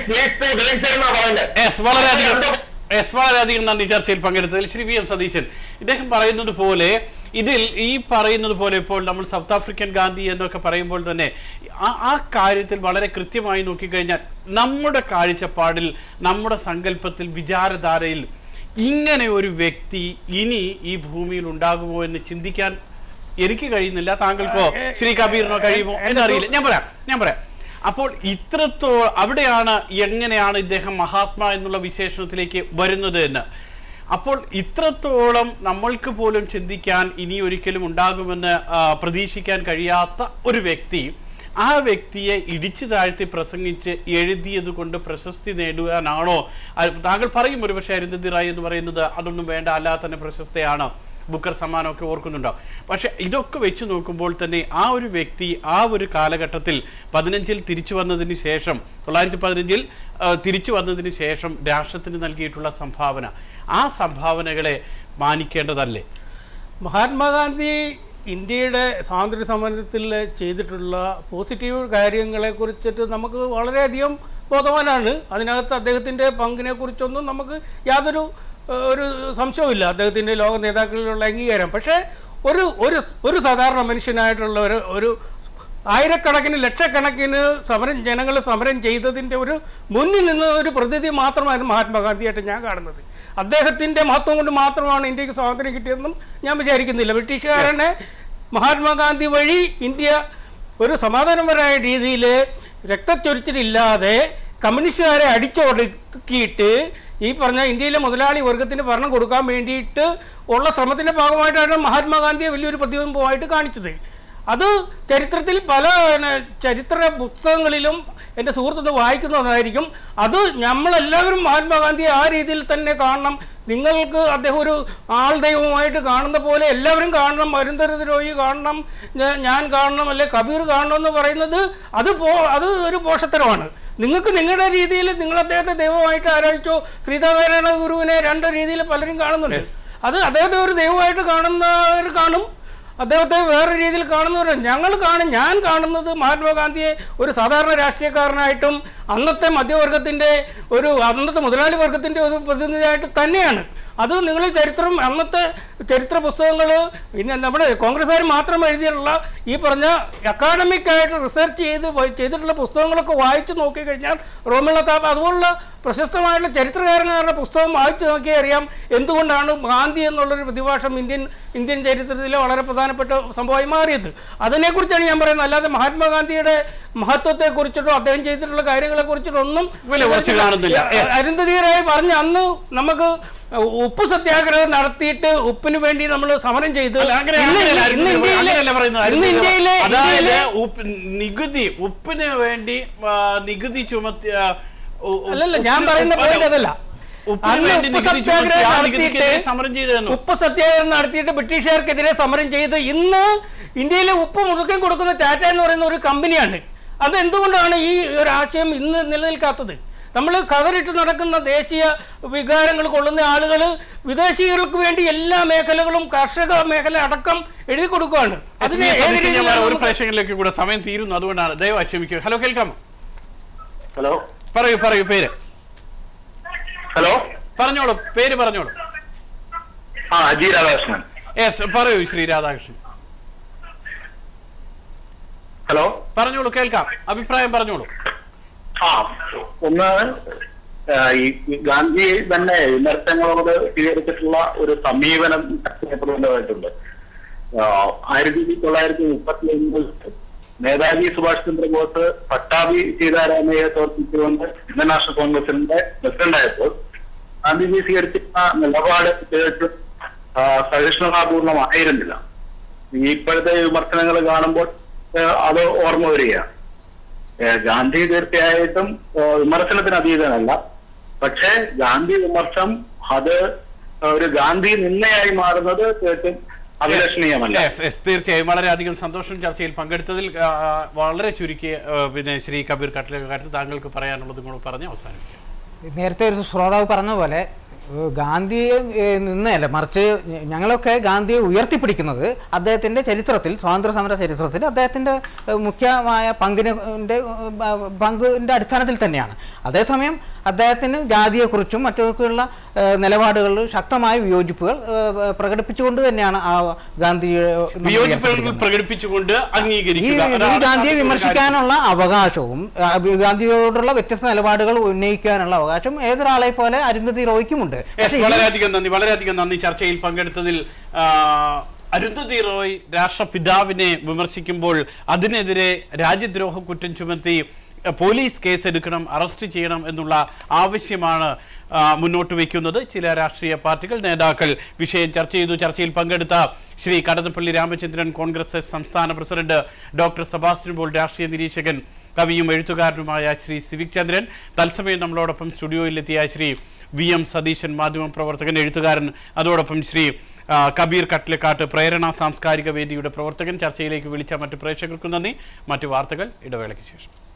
S5: പറയുന്നത്
S1: എസ് വളരെയധികം എസ് വളരെയധികം നന്ദി ചർച്ചയിൽ പങ്കെടുത്തതിൽ ശ്രീ വി എം സതീശൻ ഇദ്ദേഹം പറയുന്നത് പോലെ ഇതിൽ ഈ പറയുന്നത് പോലെ ഇപ്പോൾ നമ്മൾ സൗത്ത് ആഫ്രിക്കൻ ഗാന്ധി എന്നൊക്കെ പറയുമ്പോൾ തന്നെ ആ ആ കാര്യത്തിൽ വളരെ കൃത്യമായി നോക്കിക്കഴിഞ്ഞാൽ നമ്മുടെ കാഴ്ചപ്പാടിൽ നമ്മുടെ സങ്കല്പത്തിൽ വിചാരധാരയിൽ ഇങ്ങനെ ഒരു വ്യക്തി ഇനി ഈ ഭൂമിയിൽ ഉണ്ടാകുമോ എന്ന് ചിന്തിക്കാൻ എനിക്ക് കഴിയുന്നില്ല താങ്കൾക്കോ ശ്രീ കബീറിനോ കഴിയുമോ എന്നറിയില്ല ഞാൻ പറയാം ഞാൻ പറയാം അപ്പോൾ ഇത്രത്തോളം അവിടെയാണ് എങ്ങനെയാണ് ഇദ്ദേഹം മഹാത്മാ എന്നുള്ള വിശേഷണത്തിലേക്ക് വരുന്നത് എന്ന് അപ്പോൾ ഇത്രത്തോളം നമ്മൾക്ക് പോലും ചിന്തിക്കാൻ ഇനി ഒരിക്കലും ഉണ്ടാകുമെന്ന് ആ, പ്രതീക്ഷിക്കാൻ കഴിയാത്ത ഒരു വ്യക്തി ആ വ്യക്തിയെ ഇടിച്ചു താഴ്ത്തി പ്രസംഗിച്ച് എഴുതിയത് കൊണ്ട് പ്രശസ്തി നേടുവാനാണോ അത് താങ്കൾ പറയും ഒരു പക്ഷേ അരുന്ധതി റായ് എന്ന് പറയുന്നത് അതൊന്നും വേണ്ട അല്ലാതെ തന്നെ പ്രശസ്തയാണ് ബുക്കർ സമ്മാനമൊക്കെ ഓർക്കുന്നുണ്ടാവും പക്ഷെ ഇതൊക്കെ വെച്ച് നോക്കുമ്പോൾ തന്നെ ആ ഒരു വ്യക്തി ആ ഒരു കാലഘട്ടത്തിൽ പതിനഞ്ചിൽ തിരിച്ചു വന്നതിന് ശേഷം തൊള്ളായിരത്തി പതിനഞ്ചിൽ തിരിച്ചു വന്നതിന് ശേഷം രാഷ്ട്രത്തിന് നൽകിയിട്ടുള്ള സംഭാവന ആ സംഭാവനകളെ മാനിക്കേണ്ടതല്ലേ
S6: മഹാത്മാഗാന്ധി ഇന്ത്യയുടെ സ്വാതന്ത്ര്യ സമരത്തിൽ ചെയ്തിട്ടുള്ള പോസിറ്റീവ് കാര്യങ്ങളെ കുറിച്ചിട്ട് നമുക്ക് വളരെയധികം ബോധവാനാണ് അതിനകത്ത് അദ്ദേഹത്തിൻ്റെ പങ്കിനെ കുറിച്ചൊന്നും നമുക്ക് യാതൊരു ഏഹ്, ഒരു സംശയവുമില്ല അദ്ദേഹത്തിൻ്റെ ലോക നേതാക്കളിലുള്ള അംഗീകാരം പക്ഷേ ഒരു ഒരു ഒരു സാധാരണ മനുഷ്യനായിട്ടുള്ള ഒരു ഒരു ആയിരക്കണക്കിന് ലക്ഷക്കണക്കിന് സമരം ജനങ്ങൾ സമരം ചെയ്തതിൻ്റെ ഒരു മുന്നിൽ നിന്ന് ഒരു പ്രതിനിധി മാത്രമായിരുന്നു മഹാത്മാഗാന്ധിയായിട്ട് ഞാൻ കാണുന്നത് അദ്ദേഹത്തിൻ്റെ മഹത്വം കൊണ്ട് മാത്രമാണ് ഇന്ത്യക്ക് സ്വാതന്ത്ര്യം കിട്ടിയതെന്നും ഞാൻ വിചാരിക്കുന്നില്ല ബ്രിട്ടീഷുകാരനെ മഹാത്മാഗാന്ധി വഴി ഇന്ത്യ ഒരു സമാധാനപരമായ രീതിയിൽ രക്തച്ചൊരിച്ചിലില്ലാതെ കമ്മ്യൂണിസ്റ്റുകാരെ അടിച്ചൊടുക്കിയിട്ട് ഈ പറഞ്ഞ ഇന്ത്യയിലെ മുതലാളി വർഗത്തിന് ഭരണം കൊടുക്കാൻ വേണ്ടിയിട്ട് ഉള്ള ശ്രമത്തിൻ്റെ ഭാഗമായിട്ടാണ് മഹാത്മാഗാന്ധിയെ വലിയൊരു പ്രതിബിംബമായിട്ട് കാണിച്ചത് അത് ചരിത്രത്തിൽ പല പിന്നെ, ചരിത്ര പുസ്തകങ്ങളിലും എൻ്റെ സുഹൃത്തുക്കൾ വായിക്കുന്നതായിരിക്കും അത് നമ്മളെല്ലാവരും മഹാത്മാഗാന്ധിയെ ആ രീതിയിൽ തന്നെ കാണണം നിങ്ങൾക്ക് അദ്ദേഹം ഒരു ആൾ ദൈവമായിട്ട് കാണുന്ന പോലെ എല്ലാവരും കാണണം അരുന്ധരത് രോഗി കാണണം ഞാ- ഞാൻ കാണണം അല്ലെ കബീർ കാണണം എന്ന് പറയുന്നത് അത് പോ അത് ഒരു പോഷത്തരമാണ് നിങ്ങൾക്ക് നിങ്ങളുടെ രീതിയിൽ നിങ്ങൾ അദ്ദേഹത്തെ ദൈവമായിട്ട് ആരാധിച്ചോ ശ്രീനാരായണ ഗുരുവിനെ രണ്ട് രീതിയിൽ പലരും കാണുന്നുണ്ട് അത് അദ്ദേഹത്തെ ഒരു ദൈവമായിട്ട് കാണുന്നവർ കാണും അദ്ദേഹത്തെ വേറെ രീതിയിൽ കാണുന്നവർ ഞങ്ങൾ കാണും ഞാൻ കാണുന്നത് മഹാത്മാഗാന്ധിയെ ഒരു സാധാരണ രാഷ്ട്രീയക്കാരനായിട്ടും അന്നത്തെ മധ്യവർഗത്തിൻ്റെ ഒരു അന്നത്തെ മുതലാളി വർഗത്തിൻ്റെ ഒരു പ്രതിനിധിയായിട്ട് തന്നെയാണ് അത് നിങ്ങൾ ചരിത്രം അന്നത്തെ ചരിത്ര പുസ്തകങ്ങൾ പിന്നെ നമ്മുടെ കോൺഗ്രസ്സുകാർ മാത്രം എഴുതിയിട്ടുള്ള ഈ പറഞ്ഞ അക്കാഡമിക് ആയിട്ട് റിസർച്ച് ചെയ്ത് വ- ചെയ്തിട്ടുള്ള പുസ്തകങ്ങളൊക്കെ വായിച്ച് നോക്കിക്കഴിഞ്ഞാൽ റോമിള താപ അതുപോലുള്ള പ്രശസ്തമായിട്ടുള്ള ചരിത്രകാരന്മാരുടെ പുസ്തകം വായിച്ചു നോക്കിയാൽ അറിയാം എന്തുകൊണ്ടാണ് ഗാന്ധി എന്നുള്ളൊരു പ്രതിഭാഷം ഇന്ത്യൻ ഇന്ത്യൻ ചരിത്രത്തിലെ വളരെ പ്രധാനപ്പെട്ട സംഭവമായി മാറിയത് അതിനെക്കുറിച്ചാണ് ഞാൻ പറയുന്നത് അല്ലാതെ മഹാത്മാഗാന്ധിയുടെ മഹത്വത്തെക്കുറിച്ചിട്ടോ അദ്ദേഹം ചെയ്തിട്ടുള്ള കാര്യങ്ങളെക്കുറിച്ചിട്ടോ ഒന്നും
S1: വില കുറച്ച് കാണുന്നില്ല. Yes.
S6: അരുന്ധതി റായ് പറഞ്ഞ അന്ന് നമുക്ക് ഉപ്പ് സത്യാഗ്രഹം നടത്തിയിട്ട് ഉപ്പിന് വേണ്ടി നമ്മൾ സമരം ചെയ്ത്
S1: അല്ല, അങ്ങനെ
S6: ഇന്ന്
S1: അങ്ങനെയല്ല
S6: ഇന്ന്
S1: അരുന്ധതി റോയ്
S6: ഇന്ത്യയിലെ-
S1: അങ്ങനെയല്ല പറയുന്നത്.
S6: ഇന്ന്
S1: അരുന്ധതി റോയ്
S6: ഇന്ത്യയിലെ
S1: അതായത്
S6: ഇന്ത്യയിലെ
S1: ഉപ്പ് നികുതി ഉപ്പിന് വേണ്ടി ആ, നികുതി ചുമത്തിയ ഉ- ഉ-
S6: അല്ലല്ല ഞാൻ
S1: ഉപ്പിന്
S6: പറയുന്ന
S1: ഉപ്പ്
S6: പോയിന്റ് അതല്ല
S1: ഉപ്പിന്
S6: അന്ന്
S1: വേണ്ടി
S6: ഉപ്പ്
S1: നികുതി ചുമത്തി
S6: സത്യാഗ്രഹം
S1: ആ
S6: നടത്തിയിട്ട്
S1: നികുതിക്കെതിരെ സമരം ചെയ്തിരുന്നു
S6: ഉപ്പ് സത്യാഗ്രഹം നടത്തിയിട്ട് ബ്രിട്ടീഷുകാർക്കെതിരെ സമരം ചെയ്ത് ഇന്ന് ഇന്ത്യയിലെ ഉപ്പ് മുഴുക്കൻ കൊടുക്കുന്ന ടാറ്റ എന്ന് പറയുന്ന ഒരു കമ്പനിയാണ് അത് എന്തുകൊണ്ടാണ് ഈ ഒരു ആശയം ഇന്ന് നിലനിൽക്കാത്തത് നമ്മൾ കവറിട്ട് നടക്കുന്ന ദേശീയ വികാരങ്ങൾ കൊള്ളുന്ന ആളുകൾ വിദേശികൾക്ക് വേണ്ടി എല്ലാ മേഖലകളും കാർഷിക മേഖല അടക്കം എഴുതി കൊടുക്കുകയാണ് അതിന്
S1: എസ്.
S6: ഏത്
S1: സതീശൻ, ഞാൻ
S6: രീതിയിലാണ്
S1: ഒരു
S6: നമുക്ക്
S1: പ്രേക്ഷകരിലേക്ക് കൂടെ സമയം തീരുന്നു അതുകൊണ്ടാണ് ദയവായി ക്ഷമിക്കുക ഹലോ കേൾക്കാമോ
S3: ഹലോ
S1: പറയൂ പറയൂ പേര്
S3: ഹലോ
S1: പറഞ്ഞോളൂ പേര് പറഞ്ഞോളൂ
S3: ആ അജി രാധാകൃഷ്ണൻ
S1: യെസ് പറയൂ ശ്രീ രാധാകൃഷ്ണൻ
S3: ഹലോ
S1: പറഞ്ഞോളൂ കേൾക്കാം അഭിപ്രായം പറഞ്ഞോളൂ
S3: ആ ഒന്ന് ആ, ഈ ഈ ഗാന്ധി തന്നെ വിമർശനങ്ങളോട് സ്വീകരിച്ചിട്ടുള്ള ഒരു സമീപനം ചർച്ച ചെയ്യപ്പെടേണ്ടതായിട്ടുണ്ട് ആ, ആയിരത്തി തൊള്ളായിരത്തി മുപ്പത്തി ഒൻപതിൽ നേതാജി സുഭാഷ് ചന്ദ്രബോസ് പട്ടാഭി സീതാരാമയ്യെ തോൽപ്പിച്ചുകൊണ്ട് ഇന്ത്യൻ നാഷണൽ കോൺഗ്രസിന്റെ പ്രസിഡന്റായപ്പോൾ ഗാന്ധിജി സ്വീകരിച്ചിരുന്ന നിലപാട് തീർച്ചയായിട്ടും ആ, സഹിഷ്ണുതാപൂർണമായിരുന്നില്ല ഈ ഇപ്പോഴത്തെ വിമർശനങ്ങൾ കാണുമ്പോൾ ആ, അത് ഓർമ്മ വരികയാണ് ഏഹ് ഗാന്ധി തീർച്ചയായിട്ടും ഏഹ് വിമർശനത്തിന് അതീതനല്ല പക്ഷേ ഗാന്ധി വിമർശം അത് ഒരു ഗാന്ധി നിന്നയായി മാറുന്നത് തീർച്ചയായും അഭിലഷണീയമല്ല
S1: യെസ് യെസ് തീർച്ചയായും വളരെയധികം സന്തോഷം ചർച്ചയിൽ പങ്കെടുത്തതിൽ ആ, വളരെ ചുരുക്കിയ ആ, പിന്നെ ശ്രീ കബീർ കട്ടിലക്കാട്ട് താങ്കൾക്ക് പറയാനുള്ളതും കൂടെ പറഞ്ഞ് അവസാനിപ്പിക്കാം
S4: നേരത്തെ ഒരു ശ്രോതാവ് പറഞ്ഞ പോലെ ഏഹ് ഗാന്ധിയെ ഏഹ് നിന്നല്ല മറിച്ച് ഞ- ഞങ്ങളൊക്കെ ഗാന്ധിയെ ഉയർത്തിപ്പിടിക്കുന്നത് അദ്ദേഹത്തിൻ്റെ ചരിത്രത്തിൽ സ്വാതന്ത്ര്യ സമര ചരിത്രത്തിൽ അദ്ദേഹത്തിൻ്റെ ഏഹ് മുഖ്യമായ പങ്കിന് ന്റെ, ഏഹ് ബ- പങ്കിൻ്റെ അടിസ്ഥാനത്തിൽ തന്നെയാണ് അതേസമയം അദ്ദേഹത്തിന് ജാതിയെക്കുറിച്ചും മറ്റൊക്കെയുള്ള ഏഹ് നിലപാടുകൾ ശക്തമായ വിയോജിപ്പുകൾ ഏഹ് പ്രകടിപ്പിച്ചുകൊണ്ട് തന്നെയാണ് ആ ഗാന്ധി
S1: വിയോജിപ്പുകൾ പ്രകടിപ്പിച്ചുകൊണ്ട്
S4: ഈ
S1: അംഗീകരിക്കുക
S4: ഈ
S1: അതാണ്
S4: ഗാന്ധിയെ
S1: ഒരു കാര്യം.
S4: വിമർശിക്കാനുള്ള അവകാശവും ആ, ഗാന്ധിയോടുള്ള വ്യത്യസ്ത നിലപാടുകൾ ഉന്നയിക്കാനുള്ള അവകാശം ഏതൊരാളെ പോലെ അരുന്ധതി റോയ്ക്കുമുണ്ട്
S1: യെസ്
S4: പക്ഷേ ഇത്
S1: വളരെയധികം നന്ദി വളരെയധികം നന്ദി ചർച്ചയിൽ പങ്കെടുത്തതിൽ ആ, അരുന്ധതി റോയ് രാഷ്ട്രപിതാവിനെ വിമർശിക്കുമ്പോൾ അതിനെതിരെ രാജ്യദ്രോഹ കുറ്റം ചുമത്തി അഹ്, പോലീസ് കേസെടുക്കണം അറസ്റ്റ് ചെയ്യണം എന്നുള്ള ആവശ്യമാണ് ആ, മുന്നോട്ട് വയ്ക്കുന്നത് ചില രാഷ്ട്രീയ പാർട്ടികൾ നേതാക്കൾ വിഷയം ചർച്ച ചെയ്തു ചർച്ചയിൽ പങ്കെടുത്ത ശ്രീ കടന്നപ്പള്ളി രാമചന്ദ്രൻ കോൺഗ്രസ് എസ് സംസ്ഥാന പ്രസിഡന്റ് ഡോക്ടർ സെബാസ്റ്റ്യൻ പോൾ രാഷ്ട്രീയ നിരീക്ഷകൻ കവിയും എഴുത്തുകാരനുമായ ശ്രീ സിവിക് ചന്ദ്രൻ തത്സമയം നമ്മളോടൊപ്പം സ്റ്റുഡിയോയിലെത്തിയ ശ്രീ വി എം സതീശൻ മാധ്യമപ്രവർത്തകൻ എഴുത്തുകാരൻ അതോടൊപ്പം ശ്രീ ആ, കബീർ കട്ലക്കാട്ട് പ്രേരണ സാംസ്കാരിക വേദിയുടെ പ്രവർത്തകൻ ചർച്ചയിലേക്ക് വിളിച്ച മറ്റു പ്രേക്ഷകർക്കും നന്ദി മറ്റു വാർത്തകൾ ഇടവേളയ്ക്ക് ശേഷം